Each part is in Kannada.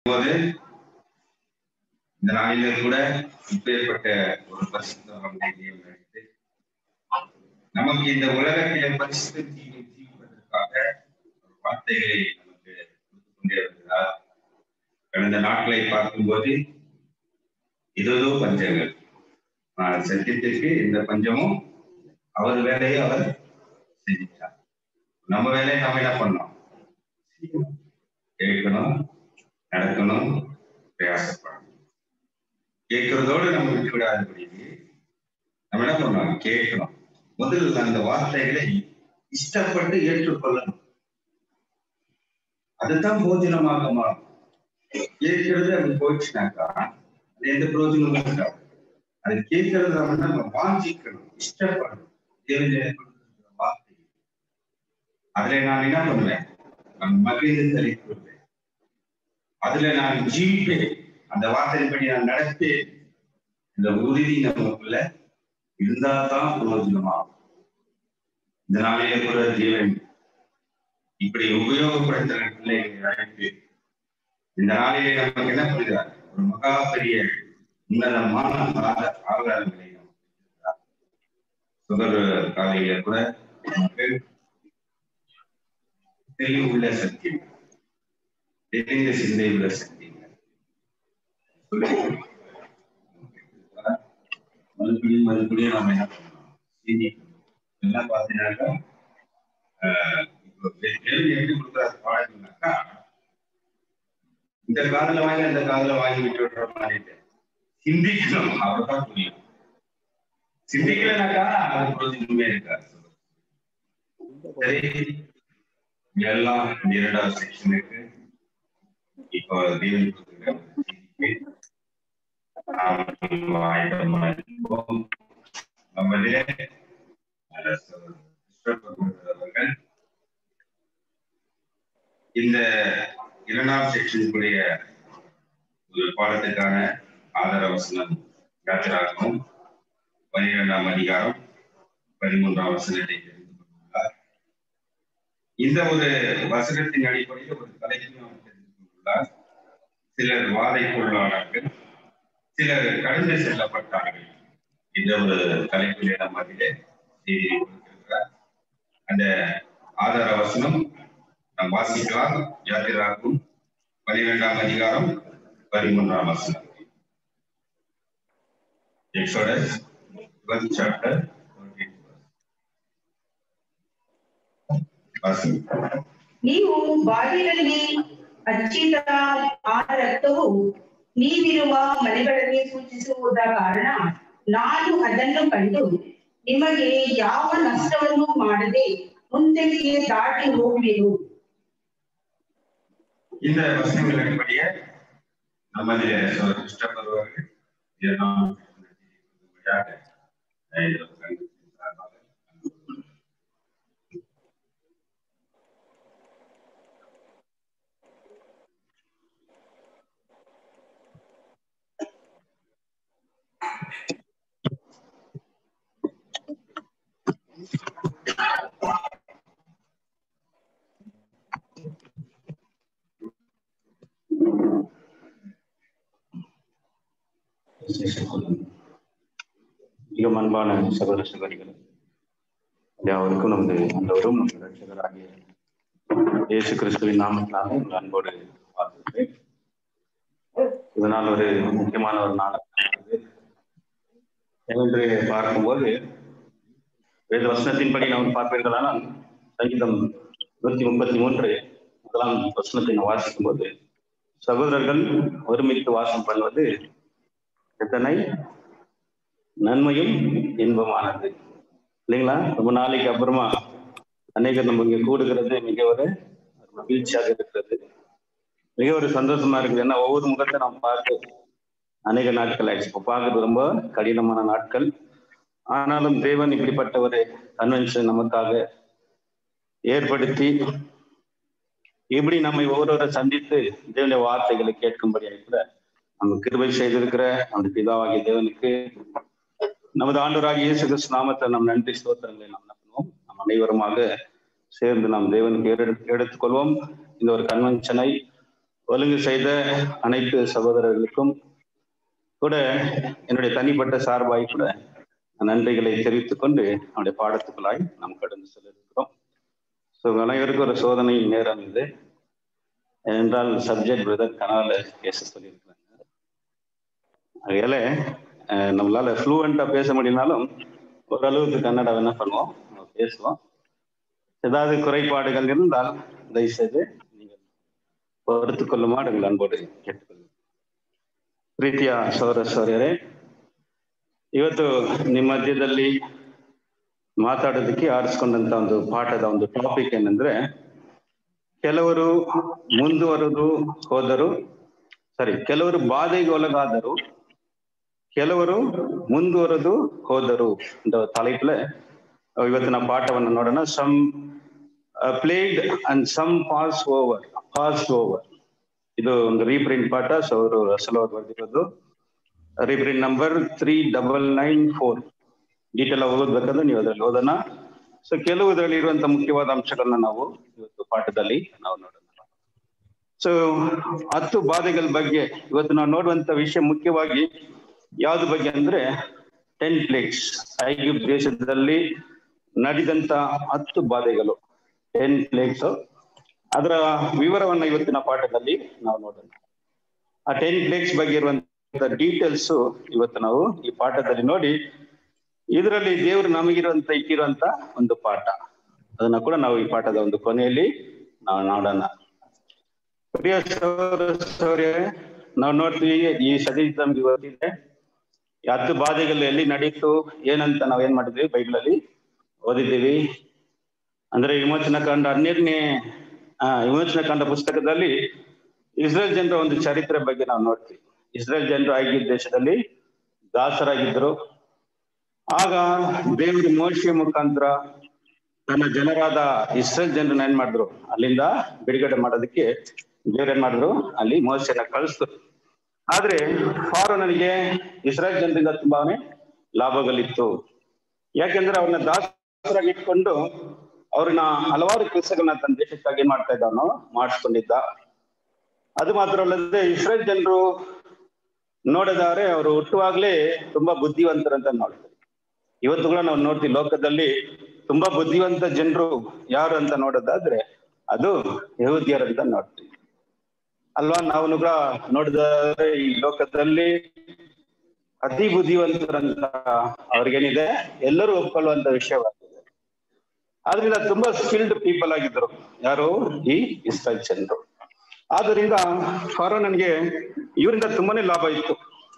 போது இந்த நாளிலே கூட இப்பேற்பட்ட ஒரு பரிசுத்தவனுடைய தேவன் அழைத்து நமக்கு இந்த உலகத்திலே பரிசுத்த ஜீவி ஜீவிப்பதற்காக ஒரு வார்த்தைகளை நமக்கு கொடுத்துக் கொண்டே வருகிறார் கடந்த நாட்களை பார்க்கும்போது ஏதோ பஞ்சங்கள் ஆனால் சத்தியத்திற்கு இந்த பஞ்சமும் அவர் வேலையை அவர் செஞ்சிட்டார் நம்ம வேலையை நம்ம என்ன பண்ணோம் கேட்கணும் நடக்கணும் பிரயாசப்படணும் கேட்கறதோடு நம்ம விட்டு விடாதபடிக்கு நம்ம என்ன பண்ணணும் கேட்கணும் முதல்ல அந்த வார்த்தைகளை இஷ்டப்பட்டு ஏற்றுக்கொள்ளணும் அதுதான் போஜனமாக மாறும் கேட்கறது அப்படி போயிடுச்சுனாக்கா அது எந்த பிரயோஜனமும் இருக்காது அது கேட்கறது நம்ம வாஞ்சிக்கணும் இஷ்டப்படணும் தேவன் கொடுத்திருக்கிற வார்த்தை அதுல நான் என்ன பண்ணுவேன் நான் மகிழ்ந்து தெளித்துள்ளேன் அதுல நான் ஜீவிப்பேன் அந்த வார்த்தையின்படி நான் நடப்பேன் இந்த உறுதி நமக்குள்ள இருந்தா தான் பிரயோஜனமாகும் இந்த நாளிலே கூட தேவன் இப்படி உபயோகப்படுத்துகிற பிள்ளைகளை அழைத்து இந்த நாளிலே நமக்கு என்ன பண்ணுகிறார் ஒரு மகா பெரிய உன்னதமான ஆதாரங்களை சுகர் காலையில கூட நமக்கு தெளிவுள்ள சக்தி தெளிந்த சிந்தை உள்ள சக்தி மறுபடியும் மறுபடியும் நம்ம என்ன பண்ணணும் செய்தி என்ன பார்த்தீங்கன்னாக்கா இப்போ கேள்வி எப்படி கொடுக்குறாரு பாடல்னாக்கா இந்த காதல வாங்கி அந்த காதல வாங்கி விட்டு விடுற மாதிரி சிந்திக்கணும் அவ்வளவுதான் புரியும் சிந்திக்கலனாக்கா அது பிரயோஜனமே இருக்காது சரி எல்லாம் இரண்டாவது செக்ஷனுக்கு இப்போ தேவன் நம்மதிலே அவர்கள் இந்த இரண்டாம் செக்ஷனுக்குரிய ஒரு பாடத்துக்கான ஆதார வசனம் யாத்திராகவும் பனிரெண்டாம் அதிகாரம் பதிமூன்றாம் வசனத்தை தெரிந்து கொண்டுள்ளார் இந்த ஒரு வசனத்தின் அடிப்படையில் ஒரு தலைப்பு அவர் தெரிந்து கொண்டுள்ளார் சிலர் வாதைக்குள்ளானார்கள் சிலர் கடந்து செல்லப்பட்டார்கள் இந்த ஒரு தலைப்பிலே நம்ம அதிலே செய்தி கொடுத்திருக்கிறார் அந்த ஆதார வசனம் நாம் வாசிக்கலாம் யாத்திராகும் பனிரெண்டாம் அதிகாரம் பதிமூன்றாம் வசனம் Exodus 12th chapter 14 ನೀವು ಬಾಗಿಲಲ್ಲಿ ಹಚ್ಚಿದ ಆ ರಕ್ತವು ನೀವಿರುವ ಮನೆಗಳಲ್ಲಿ ಸೂಚಿಸುವುದ ಕಾರಣ ನಾನು ಅದನ್ನು ಕಂಡು ನಿಮಗೆ ಯಾವ ನಷ್ಟವನ್ನು ಮಾಡದೆ ಮುಂದಕ್ಕೆ ದಾಟಿ ಹೋಗುವೆನು இந்த வசனங்கள் அடிப்படைய நமது இஷ்டப்படுவார்கள் இதெல்லாம் மிக அன்பான சகோதர சகோதரிகள் யாவருக்கும் நமது அந்தவரும் நமது ரட்சகராகிய இயேசு கிறிஸ்துவின் நாமத்தினால உங்கள் அன்போடு வாழ்த்துகிறேன் இதனால் ஒரு முக்கியமான ஒரு நாள் என்று பார்க்கும்போது வேத வசனத்தின்படி நாம் பார்ப்பீர்களானால் சங்கீதம் நூத்தி முப்பத்தி மூன்று முதலாம் வசனத்தை நாம் வாசிக்கும் போது சகோதரர்கள் ஒருமித்து வாசம் பண்ணுவது எத்தனை நன்மையும் இன்பமானது இல்லைங்களா ரொம்ப நாளைக்கு அப்புறமா அநேகர் நம்ம இங்க கூடுகிறது மிக ஒரு மகிழ்ச்சியாக இருக்கிறது மிக ஒரு சந்தோஷமா இருக்குது ஏன்னா ஒவ்வொரு முகத்தை நாம் பார்த்து அநேக நாட்கள் ஆயிடுச்சு இப்போ பார்க்கறது ரொம்ப கடினமான நாட்கள் ஆனாலும் தேவன் இப்படிப்பட்ட ஒரு கன்வென்ஷன் நமக்காக ஏற்படுத்தி இப்படி நம்மை ஒவ்வொருவரை சந்தித்து தேவனுடைய வார்த்தைகளை கேட்கும்படியாக கூட நம்ம கிருபை செய்திருக்கிற அந்த பிதாவாகிய தேவனுக்கு நமது ஆண்டவராகிய இயேசு கிறிஸ்து நாமத்தை நம் நன்றி ஸ்தோத்திரங்களை நாம் பண்ணுவோம் நம் அனைவருமாக சேர்ந்து நாம் தேவனுக்கு எடுத்துக்கொள்வோம் இந்த ஒரு கன்வென்ஷனை ஒழுங்கு செய்த அனைத்து சகோதரர்களுக்கும் கூட என்னுடைய தனிப்பட்ட சார்பாய் கூட நன்றிகளை தெரிவித்துக் கொண்டு நம்முடைய பாடத்துக்குள்ளாய் நாம் கடந்து செல்ல இருக்கிறோம் ஸோ அனைவருக்கும் ஒரு சோதனையின் நேரம் இது என்றால் சப்ஜெக்ட் பிரதர் கனால பேச சொல்லியிருக்கிறாங்க அதனால அஹ், நம்மளால ஃப்ளூவெண்டா பேச முடியினாலும் ஓரளவுக்கு கன்னடா என்ன பண்ணுவோம் நம்ம பேசுவோம் ஏதாவது குறைபாடுகள் இருந்தால் தயவுசெய்து நீங்கள் பொறுத்துக் கொள்ளுமாறு உங்கள் அன்போடு ಕೇಳ್ಕೊಳ್ಳಿ ಪ್ರೀತಿಯ ಸೌರ ಸೌರ್ಯರೇ ಇವತ್ತು ನಿಮ್ಮ ಮಧ್ಯದಲ್ಲಿ ಮಾತಾಡೋದಕ್ಕೆ ಆರಿಸ್ಕೊಂಡಂತ ಒಂದು ಪಾಠದ ಒಂದು ಟಾಪಿಕ್ ಏನಂದ್ರೆ ಕೆಲವರು ಮುಂದುವರೆದು ಹೋದರು ಸರಿ ಕೆಲವರು ಬಾಧೆಗೆ ಒಳಗಾದರು ಕೆಲವರು ಮುಂದುವರೆದು ಹೋದರು ಅಂತ தலைப்புல ಇವತ್ತಿನ ಪಾಠವನ್ನು ನೋಡೋಣ some played and some Passover Passover ಇದು ಒಂದು ರೀಪ್ರಿಂಟ್ ಪಾಠ ಸೊ ಅವರು ಅಸಲ್ ಅವ್ರು ಬರೆದಿರೋದು reprint number three double nine four detail ಆಗಿ ಓದ್ಬೇಕಂದ್ರೆ ನೀವು ಅದ್ರಲ್ಲಿ ಓದೋಣ ಸೊ ಕೆಲವು ಇದರಲ್ಲಿ ಇರುವಂತ ಮುಖ್ಯವಾದ ಅಂಶಗಳನ್ನ ನಾವು ಇವತ್ತು ಪಾಠದಲ್ಲಿ ನಾವು ನೋಡೋಣ ಸೊ ಹತ್ತು ಬಾಧೆಗಳ ಬಗ್ಗೆ ಇವತ್ತು ನಾವು ನೋಡುವಂತ ವಿಷಯ ಮುಖ್ಯವಾಗಿ ಯಾವ್ದು ಬಗ್ಗೆ ಅಂದ್ರೆ ಟೆನ್ ಪ್ಲೇಕ್ಸ್ ಐಗಿಪ್ಟ್ ದೇಶದಲ್ಲಿ ನಡೆದಂತ ಹತ್ತು ಬಾಧೆಗಳು ಟೆನ್ ಪ್ಲೇಕ್ಸ್ ಅದರ ವಿವರವನ್ನ ಇವತ್ತಿನ ಪಾಠದಲ್ಲಿ ನಾವು ನೋಡೋಣ ಆ ಟೆನ್ ಪ್ಲೇಕ್ಸ್ ಬಗ್ಗೆ ಇರುವಂತ ಡೀಟೇಲ್ಸ್ ಇವತ್ತು ನಾವು ಈ ಪಾಠದಲ್ಲಿ ನೋಡಿ ಇದರಲ್ಲಿ ದೇವರು ನಮಗಿರುವಂತ ಇಟ್ಟಿರುವಂತ ಒಂದು ಪಾಠ ಅದನ್ನ ಕೂಡ ನಾವು ಈ ಪಾಠದ ಒಂದು ಕೊನೆಯಲ್ಲಿ ನಾವು ನೋಡೋಣ ಪ್ರಿಯ ಸಹೋದರ ಸಹೋದರಿಯರೇ, ನಾವು ನೋಡ್ತೀವಿ ಈ ಸದಿ ನಮ್ಗೆ ಗೊತ್ತಿದೆ ಈ ಹತ್ತು ಬಾಧೆಗಳು ಎಲ್ಲಿ ನಡೀತು ಏನಂತ ನಾವ್ ಏನ್ ಮಾಡಿದ್ವಿ ಬೈಬಲ್ ಅಲ್ಲಿ ಓದಿದ್ದೀವಿ ಅಂದ್ರೆ ವಿಮೋಚನ ಕಾಂಡ ಹನ್ನೆರಡನೇ ಆ ವಿಮೋಚನ ಕಾಂಡ ಪುಸ್ತಕದಲ್ಲಿ ಇಸ್ರೇಲ್ ಜನರ ಒಂದು ಚರಿತ್ರೆ ಬಗ್ಗೆ ನಾವು ನೋಡ್ತೀವಿ ಇಸ್ರೇಲ್ ಜನರು ಆಗಿದ್ದ ದೇಶದಲ್ಲಿ ದಾಸರಾಗಿದ್ದರು ಆಗ ದೇವರು ಮೋಶೆ ಮುಖಾಂತರ ತನ್ನ ಜನರಾದ ಇಸ್ರೇಲ್ ಜನರನ್ನ ಏನ್ ಮಾಡಿದ್ರು ಅಲ್ಲಿಂದ ಬಿಡುಗಡೆ ಮಾಡೋದಕ್ಕೆ ದೇವ್ರ ಏನ್ ಮಾಡಿದ್ರು ಅಲ್ಲಿ ಮೋಶೆನ ಕಳಿಸಿದ್ರು ಆದ್ರೆ ಫಾರೋನನಿಗೆ ಇಸ್ರೇಲ್ ಜನರಿಂದ ತುಂಬಾನೇ ಲಾಭಗಳಿತ್ತು ಯಾಕೆಂದ್ರೆ ಅವ್ರನ್ನ ದಾಸರಾಗಿ ಇಟ್ಕೊಂಡು ಅವ್ರನ್ನ ಹಲವಾರು ಕೆಲಸಗಳನ್ನ ತನ್ನ ದೇಶಕ್ಕಾಗಿ ಏನ್ ಮಾಡ್ತಾ ಇದ್ದವನು ಮಾಡಿಸ್ಕೊಂಡಿದ್ದ ಅದು ಮಾತ್ರ ಅಲ್ಲದೆ ಇಸ್ರೇಲ್ ಜನರು ನೋಡಿದಾರೆ ಅವರು ಹುಟ್ಟುವಾಗ್ಲೇ ತುಂಬಾ ಬುದ್ಧಿವಂತರಂತ ನೋಡ್ತಾರೆ ಇವತ್ತು ಕೂಡ ನಾವು ನೋಡ್ತೀವಿ ಲೋಕದಲ್ಲಿ ತುಂಬಾ ಬುದ್ಧಿವಂತ ಜನರು ಯಾರು ಅಂತ ನೋಡೋದಾದ್ರೆ ಅದು ಯಹೂದಿಯರಂತ ನೋಡ್ತೀವಿ ಅಲ್ವಾ ನಾವು ಕೂಡ ನೋಡಿದ್ರೆ ಈ ಲೋಕದಲ್ಲಿ ಅತಿ ಬುದ್ಧಿವಂತರಂತ ಅವ್ರಿಗೇನಿದೆ ಎಲ್ಲರೂ ಒಪ್ಕೊಳ್ಳುವಂತ ವಿಷಯವಾಗಿದೆ ಆದ್ರಿಂದ ತುಂಬಾ ಸ್ಕಿಲ್ಡ್ ಪೀಪಲ್ ಆಗಿದ್ರು ಯಾರು ಈ ಇಸ್ರೇಲ್ ಜನರು ಆದ್ರಿಂದ ಫಾರೋ ನನಗೆ ಇವರಿಂದ ತುಂಬಾನೇ ಲಾಭ ಇತ್ತು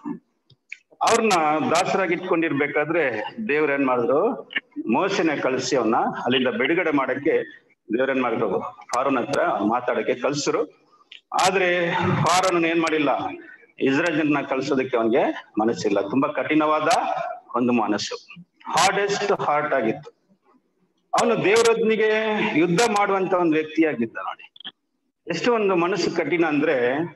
ಅವ್ರನ್ನ ದಾಸರಾಗಿ ಇಟ್ಕೊಂಡಿರ್ಬೇಕಾದ್ರೆ ದೇವ್ರ ಏನ್ ಮಾಡಿದ್ರು ಮೋಸನ ಕಳಿಸಿ ಅವನ್ನ ಅಲ್ಲಿಂದ ಬಿಡುಗಡೆ ಮಾಡಕ್ಕೆ ದೇವ್ರ ಏನ್ ಮಾಡಿದ್ರು ಫಾರೋನ್ ಹತ್ರ ಮಾತಾಡಕ್ಕೆ ಕಳ್ಸಿರು ಆದ್ರೆ ಫಾರೋನ್ ಏನ್ ಮಾಡಿಲ್ಲ ಇಸ್ರೇಲ್ ಜನನ ಕಳ್ಸೋದಕ್ಕೆ ಅವನಿಗೆ ಮನಸ್ಸಿಲ್ಲ ತುಂಬಾ ಕಠಿಣವಾದ ಒಂದು ಮನಸ್ಸು ಹಾರ್ಡೆಸ್ಟ್ ಹಾರ್ಟ್ ಆಗಿತ್ತು ಅವನು ದೇವರೊಂದಿಗೆ ಯುದ್ಧ ಮಾಡುವಂತ ಒಂದು ವ್ಯಕ್ತಿಯಾಗಿದ್ದ ನೋಡಿ ಎಷ್ಟು ಒಂದು ಮನಸ್ಸು ಕಠಿಣ ಅಂದ್ರೆ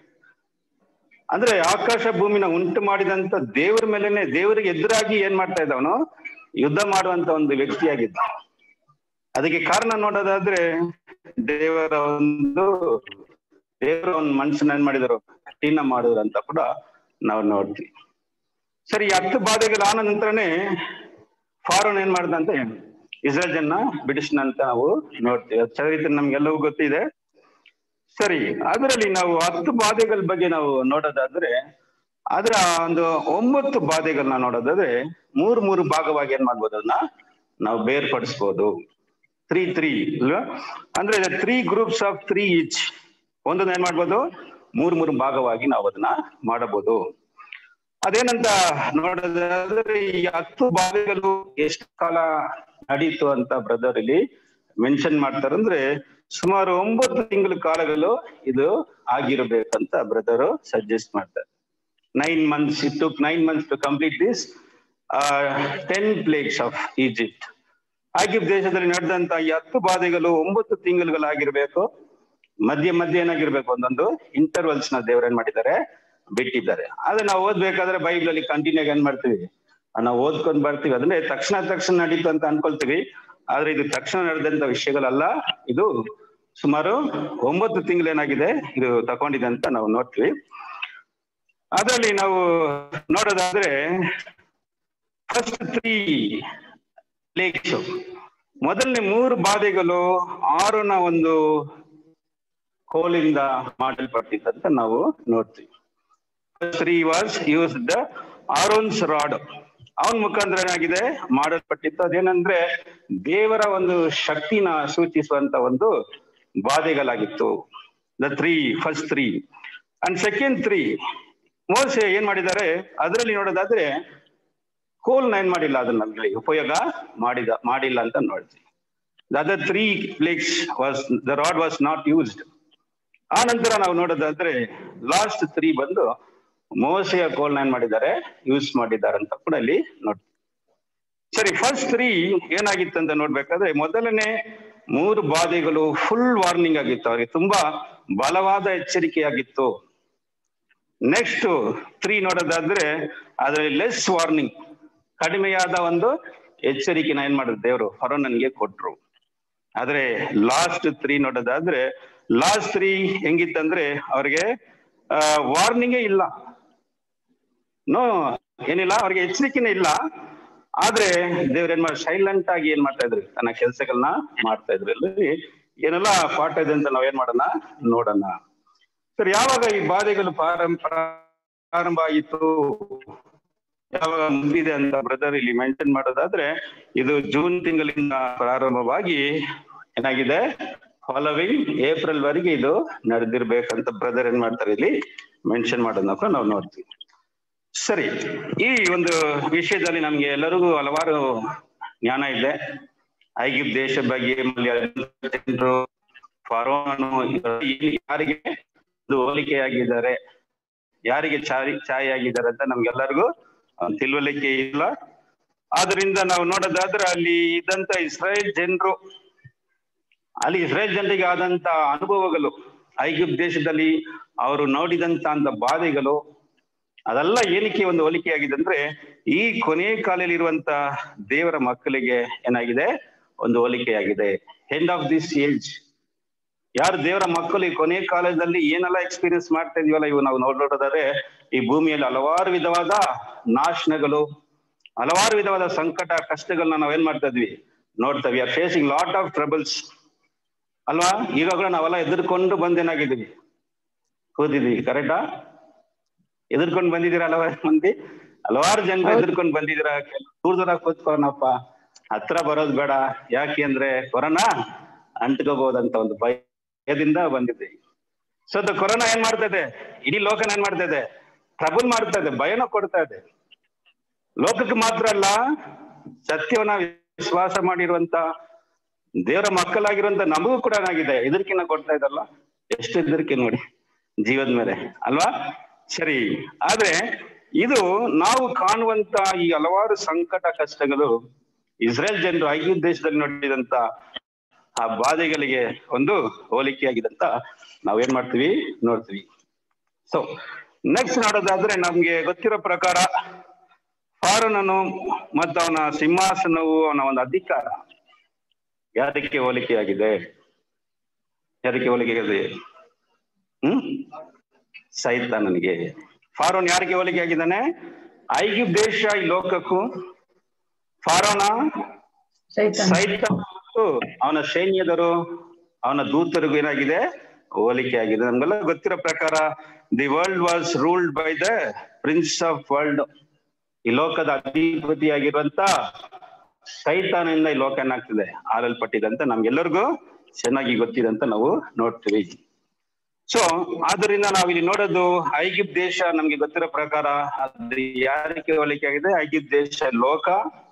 ಅಂದ್ರೆ ಆಕಾಶ ಭೂಮಿನ ಉಂಟು ಮಾಡಿದಂತ ದೇವರ ಮೇಲೆನೆ ದೇವರಿಗೆ ಎದುರಾಗಿ ಏನ್ ಮಾಡ್ತಾ ಇದ್ದವನು ಯುದ್ಧ ಮಾಡುವಂತ ಒಂದು ವ್ಯಕ್ತಿಯಾಗಿದ್ದ ಅದಕ್ಕೆ ಕಾರಣ ನೋಡೋದಾದ್ರೆ ದೇವರ ಒಂದು ದೇವರ ಒಂದು ಮನ್ಸನ್ನ ಏನ್ ಮಾಡಿದರು ಕಠಿಣ ಮಾಡಿದ್ರು ಅಂತ ಕೂಡ ನಾವು ನೋಡ್ತೀವಿ ಸರಿ ಈ ಹತ್ತು ಬಾಧೆಗಳು ಆದ ನಂತರನೇ ಫಾರೋನ್ ಏನ್ ಮಾಡ್ದಂತೆ ಇಸ್ರೇಲ್ ಜನ ಬಿಡಿಸ್ನಂತ ನಾವು ನೋಡ್ತೀವಿ ಅದ್ ಚರಿತ್ರೆ ನಮ್ಗೆಲ್ಲವೂ ಗೊತ್ತಿದೆ ಸರಿ ಅದರಲ್ಲಿ ನಾವು ಹತ್ತು ಬಾಧೆಗಳ ಬಗ್ಗೆ ನಾವು ನೋಡೋದಾದ್ರೆ ಅದರ ಒಂದು ಒಂಬತ್ತು ಬಾಧೆಗಳನ್ನ ನೋಡೋದಾದ್ರೆ ಮೂರು ಮೂರು ಭಾಗವಾಗಿ ಏನ್ ಮಾಡ್ಬೋದು ಅದನ್ನ ನಾವು ಬೇರ್ಪಡಿಸ್ಬೋದು ತ್ರೀ ತ್ರೀ ಅಲ್ವಾ ಅಂದ್ರೆ three groups of three each ಒಂದನ್ನ ಏನ್ ಮಾಡ್ಬೋದು ಮೂರು ಮೂರು ಭಾಗವಾಗಿ ನಾವು ಅದನ್ನ ಮಾಡಬಹುದು ಅದೇನಂತ ನೋಡೋದಾದ್ರೆ ಈ ಹತ್ತು ಬಾಧೆಗಳು ಎಷ್ಟು ಕಾಲ ನಡೀತು ಅಂತ ಬ್ರದರ್ ಇಲ್ಲಿ ಮೆನ್ಷನ್ ಮಾಡ್ತಾರಂದ್ರೆ ಸುಮಾರು ಒಂಬತ್ತು ತಿಂಗಳ ಕಾಲಗಳು ಇದು ಆಗಿರ್ಬೇಕಂತ ಬ್ರದರ್ ಸಜೆಸ್ಟ್ ಮಾಡ್ತಾರೆ nine months it took nine months to complete this ten plagues of Egypt Egypt ದೇಶದಲ್ಲಿ ನಡೆದಂತ ಈ ಹತ್ತು ಬಾಧೆಗಳು ಒಂಬತ್ತು ತಿಂಗಳುಗಳಾಗಿರ್ಬೇಕು ಮಧ್ಯ ಮಧ್ಯ ಏನಾಗಿರ್ಬೇಕು ಒಂದೊಂದು ಇಂಟರ್ವಲ್ಸ್ ನ ದೇವ್ರ ಏನ್ ಮಾಡಿದ್ದಾರೆ ಬಿಟ್ಟಿದ್ದಾರೆ ಆದ್ರೆ ನಾವು ಓದ್ಬೇಕಾದ್ರೆ ಬೈಬಲ್ ಅಲ್ಲಿ ಕಂಟಿನ್ಯೂ ಏನ್ ಮಾಡ್ತೀವಿ ನಾವು ಓದ್ಕೊಂಡ್ ಬರ್ತೀವಿ ಅಂದ್ರೆ ತಕ್ಷಣ ತಕ್ಷಣ ನಡೀತು ಅಂತ ಅನ್ಕೊಳ್ತೀವಿ ಆದ್ರೆ ಇದು ತಕ್ಷಣ ನಡೆದಂತ ವಿಷಯಗಳಲ್ಲ ಇದು ಸುಮಾರು ಒಂಬತ್ತು ತಿಂಗಳೇನಾಗಿದೆ ಇದು ತಗೊಂಡಿದೆ ಅಂತ ನಾವು ನೋಡ್ತೀವಿ ಅದರಲ್ಲಿ ನಾವು ನೋಡೋದಾದ್ರೆ ಫಸ್ಟ್ ತ್ರೀ ಲೇಕ್ಸ್ ಮೊದಲನೇ ಮೂರು ಬಾಧೆಗಳು ಆರುನ ಒಂದು ಕೋಲಿಂದ ಮಾಡಲ್ಪಟ್ಟಿದ್ದಂತ ನಾವು ನೋಡ್ತೀವಿ three was use the Aaron's rod ಅವನ ಮುಖಾಂತರ ಏನಾಗಿದೆ ಮಾಡಲ್ಪಟ್ಟಿತ್ತು ಅದೇನಂದ್ರೆ ದೇವರ ಒಂದು ಶಕ್ತಿನ ಸೂಚಿಸುವಂತ ಒಂದು ಬಾಧೆಗಳಾಗಿತ್ತು the three first three and second three ಮೋಸೆ ಏನ್ ಮಾಡಿದ್ದಾರೆ ಅದರಲ್ಲಿ ನೋಡೋದಾದ್ರೆ ಕೋಲ್ನ ಏನ್ ಮಾಡಿಲ್ಲ ಅದನ್ನ ನಮ್ಗೆ ಉಪಯೋಗ ಮಾಡಿದ ಮಾಡಿಲ್ಲ ಅಂತ ನೋಡ್ತೀವಿ the other three plagues was the rod was not used ಆ ನಂತರ ನಾವು ನೋಡೋದಾದ್ರೆ ಲಾಸ್ಟ್ ತ್ರೀ ಬಂದು ಮೋಸೆಯ ಕೋಲ್ನ ಏನ್ ಮಾಡಿದ್ದಾರೆ ಯೂಸ್ ಮಾಡಿದ್ದಾರೆ ಅಂತ ಕೂಡ ಇಲ್ಲಿ ನೋಡ್ತೀವಿ ಸರಿ ಫಸ್ಟ್ ತ್ರೀ ಏನಾಗಿತ್ತು ಅಂತ ನೋಡ್ಬೇಕಾದ್ರೆ ಮೊದಲನೇ ಮೂರು ಬಾಧೆಗಳು ಫುಲ್ ವಾರ್ನಿಂಗ್ ಆಗಿತ್ತು ಅವರಿಗೆ ತುಂಬಾ ಬಲವಾದ ಎಚ್ಚರಿಕೆಯಾಗಿತ್ತು ನೆಕ್ಸ್ಟ್ ತ್ರೀ ನೋಡೋದಾದ್ರೆ ಅದರಲ್ಲಿ ಲೆಸ್ ವಾರ್ನಿಂಗ್ ಕಡಿಮೆಯಾದ ಒಂದು ಎಚ್ಚರಿಕೆನ ಏನ್ ಮಾಡಿದ್ರು ದೇವರು ಫರೋನನ್ಗೆ ಕೊಟ್ರು ಆದ್ರೆ ಲಾಸ್ಟ್ ತ್ರೀ ನೋಡೋದಾದ್ರೆ ಲಾಸ್ಟ್ ತ್ರೀ ಹೆಂಗಿತ್ತಂದ್ರೆ ಅವ್ರಿಗೆ ವಾರ್ನಿಂಗೇ ಇಲ್ಲ ನೋ ಏನಿಲ್ಲ ಅವ್ರಿಗೆ ಎಚ್ಚರಿಕೆನೇ ಇಲ್ಲ ಆದ್ರೆ ದೇವ್ರ ಏನ್ ಮಾಡಿ ಸೈಲೆಂಟ್ ಆಗಿ ಏನ್ ಮಾಡ್ತಾ ಇದ್ರು ತನ್ನ ಕೆಲಸಗಳನ್ನ ಮಾಡ್ತಾ ಇದ್ರು ಇಲ್ಲಿ ಏನೆಲ್ಲ ಪಾಠ ಇದೆ ಅಂತ ನಾವ್ ಏನ್ ಮಾಡೋಣ ನೋಡೋಣ ಸರ್ ಯಾವಾಗ ಈ ಬಾಧೆಗಳು ಪ್ರಾರಂಭ ಪ್ರಾರಂಭ ಆಯಿತು ಯಾವಾಗ ಮುಗಿದಿದೆ ಅಂತ ಬ್ರದರ್ ಇಲ್ಲಿ ಮೆನ್ಷನ್ ಮಾಡೋದಾದ್ರೆ ಇದು ಜೂನ್ ತಿಂಗಳಿಂದ ಪ್ರಾರಂಭವಾಗಿ ಏನಾಗಿದೆ ಫಾಲೋವಿಂಗ್ ಏಪ್ರಿಲ್ ವರೆಗೆ ಇದು ನಡೆದಿರ್ಬೇಕಂತ ಬ್ರದರ್ ಏನ್ ಮಾಡ್ತಾರೆ ಇಲ್ಲಿ ಮೆನ್ಷನ್ ಮಾಡೋದನ್ನ ನಾವು ನೋಡ್ತೀವಿ ಸರಿ ಈ ಒಂದು ವಿಷಯದಲ್ಲಿ ನಮ್ಗೆ ಎಲ್ಲರಿಗೂ ಹಲವಾರು ಜ್ಞಾನ ಇದೆ ಐಗಿಪ್ ದೇಶ ಬಗ್ಗೆ ಜನರು ಫಾರೋನು ಯಾರಿಗೆ ಇದು ಹೋಲಿಕೆಯಾಗಿದ್ದಾರೆ ಯಾರಿಗೆ ಚಾರಿ ಛಾಯೆ ಆಗಿದ್ದಾರೆ ಅಂತ ನಮ್ಗೆಲ್ಲರಿಗೂ ತಿಳುವಳಿಕೆ ಇಲ್ಲ ಆದ್ರಿಂದ ನಾವು ನೋಡೋದಾದ್ರೆ ಅಲ್ಲಿ ಇದ್ದಂತ ಇಸ್ರೇಲ್ ಜನರು ಅಲ್ಲಿ ಇಸ್ರೇಲ್ ಜನರಿಗೆ ಆದಂತ ಅನುಭವಗಳು ಐಗಿಪ್ ದೇಶದಲ್ಲಿ ಅವರು ನೋಡಿದಂತ ಅಂತ ಬಾಧೆಗಳು ಅದೆಲ್ಲ ಏನಕ್ಕೆ ಒಂದು ಹೋಲಿಕೆಯಾಗಿದೆ ಅಂದ್ರೆ ಈ ಕೊನೆ ಕಾಲದಲ್ಲಿ ಇರುವಂತ ದೇವರ ಮಕ್ಕಳಿಗೆ ಏನಾಗಿದೆ ಒಂದು ಹೋಲಿಕೆಯಾಗಿದೆ ಎಂಡ್ ಆಫ್ ದಿಸ್ ಏಜ್ ಯಾರು ದೇವರ ಮಕ್ಕಳು ಈ ಕೊನೆ ಕಾಲದಲ್ಲಿ ಏನೆಲ್ಲ ಎಕ್ಸ್ಪೀರಿಯನ್ಸ್ ಮಾಡ್ತಾ ಇದೀವಲ್ಲ ಇವು ನಾವು ನೋಡೋದಾದ್ರೆ ಈ ಭೂಮಿಯಲ್ಲಿ ಹಲವಾರು ವಿಧವಾದ ನಾಶನಗಳು ಹಲವಾರು ವಿಧವಾದ ಸಂಕಟ ಕಷ್ಟಗಳನ್ನ ನಾವ್ ಏನ್ ಮಾಡ್ತಾ ಇದ್ವಿ ನೋಡ್ತಾ we are facing lot of troubles ಅಲ್ವಾ ಈಗಾಗಲೇ ನಾವೆಲ್ಲ ಎದುರ್ಕೊಂಡು ಬಂದೇನಾಗಿದ್ದೀವಿ ಕೂತಿದ್ವಿ ಕರೆಕ್ಟಾ ಎದುರ್ಕೊಂಡು ಬಂದಿದ್ದೀರಾ ಹಲವಾರು ಮಂದಿ ಹಲವಾರು ಜನರು ಎದುರ್ಕೊಂಡು ಬಂದಿದ್ದೀರಾ ದೂರ ದೂರ ಕೂತ್ಕೊಳ್ಳೋಣಪ್ಪ ಹತ್ರ ಬರೋದ್ ಬೇಡ ಯಾಕೆ ಅಂದ್ರೆ ಕೊರೋನಾ ಅಂಟ್ಕೋಬಹುದಂತ ಒಂದು ಭಯದಿಂದ ಬಂದಿದ್ದೆ ಸೊ ದ ಕೊರೋನಾ ಏನ್ ಮಾಡ್ತಾ ಇದೆ ಇಡೀ ಲೋಕನ ಏನ್ ಮಾಡ್ತಾ ಇದೆ ಟ್ರಬಲ್ ಮಾಡ್ತಾ ಇದೆ ಭಯನ ಕೊಡ್ತಾ ಇದೆ ಲೋಕಕ್ಕೆ ಮಾತ್ರ ಅಲ್ಲ ಸತ್ಯವನ್ನ ವಿಶ್ವಾಸ ಮಾಡಿರುವಂತ ದೇವರ ಮಕ್ಕಳಾಗಿರುವಂತ ನಮಗೂ ಕೂಡ ಏನಾಗಿದೆ ಎದುರಿಕೆನ ಕೊಡ್ತಾ ಇದಲ್ಲ ಎಷ್ಟು ಎದುರಿಕೆ ನೋಡಿ ಜೀವದ ಮೇಲೆ ಅಲ್ವಾ ಸರಿ ಆದ್ರೆ ಇದು ನಾವು ಕಾಣುವಂತ ಈ ಹಲವಾರು ಸಂಕಟ ಕಷ್ಟಗಳು ಇಸ್ರೇಲ್ ಜನರು ಐದು ದೇಶದಲ್ಲಿ ನೋಡಿದಂತ ಆ ಬಾಧೆಗಳಿಗೆ ಒಂದು ಹೋಲಿಕೆಯಾಗಿದೆ ಅಂತ ನಾವೇನ್ ಮಾಡ್ತೀವಿ ನೋಡ್ತೀವಿ ಸೊ ನೆಕ್ಸ್ಟ್ ನೋಡೋದಾದ್ರೆ ನಮ್ಗೆ ಗೊತ್ತಿರೋ ಪ್ರಕಾರ ಫಾರನನು ಮತ್ತು ಅವನ ಸಿಂಹಾಸನವು ಅವನ ಒಂದು ಅಧಿಕಾರ ಯಾದಕ್ಕೆ ಹೋಲಿಕೆಯಾಗಿದೆ ಯಾದಕ್ಕೆ ಹೋಲಿಕೆಯಾಗಿದೆ ಹ್ಮ್ ಸೈತಾನನಿಗೆ ಫಾರೋನ್ ಯಾರಿಗೆ ಹೋಲಿಕೆ ಆಗಿದ್ದಾನೆ ಐಗಿಪ್ ದೇಶ ಈ ಲೋಕಕ್ಕೂ ಫಾರೋನ ಸೈತಾನ ಮತ್ತು ಅವನ ಸೈನ್ಯದರು ಅವನ ದೂತರಿಗೂ ಏನಾಗಿದೆ ಹೋಲಿಕೆ ಆಗಿದೆ ನಮ್ಗೆಲ್ಲ ಗೊತ್ತಿರೋ ಪ್ರಕಾರ the world was ruled by the prince of world ಈ ಲೋಕದ ಅಧಿಪತಿಯಾಗಿರುವಂತ ಸೈತಾನಿಂದ ಈ ಲೋಕ ಏನಾಗ್ತಿದೆ ಆಳಲ್ಪಟ್ಟಿದೆ ಅಂತ ನಮ್ಗೆಲ್ಲರಿಗೂ ಚೆನ್ನಾಗಿ ಗೊತ್ತಿದೆ ಅಂತ ನಾವು ನೋಡ್ತೀವಿ ಸೊ ಆದ್ರಿಂದ ನಾವು ಇಲ್ಲಿ ನೋಡೋದು ಐಗಿಪ್ ದೇಶ ನಮ್ಗೆ ಗೊತ್ತಿರೋ ಪ್ರಕಾರ ಅದು ಯಾರಿಗೆ ಹೋಲಿಕೆ ಆಗಿದೆ ಐಗಿಪ್ ದೇಶ ಲೋಕ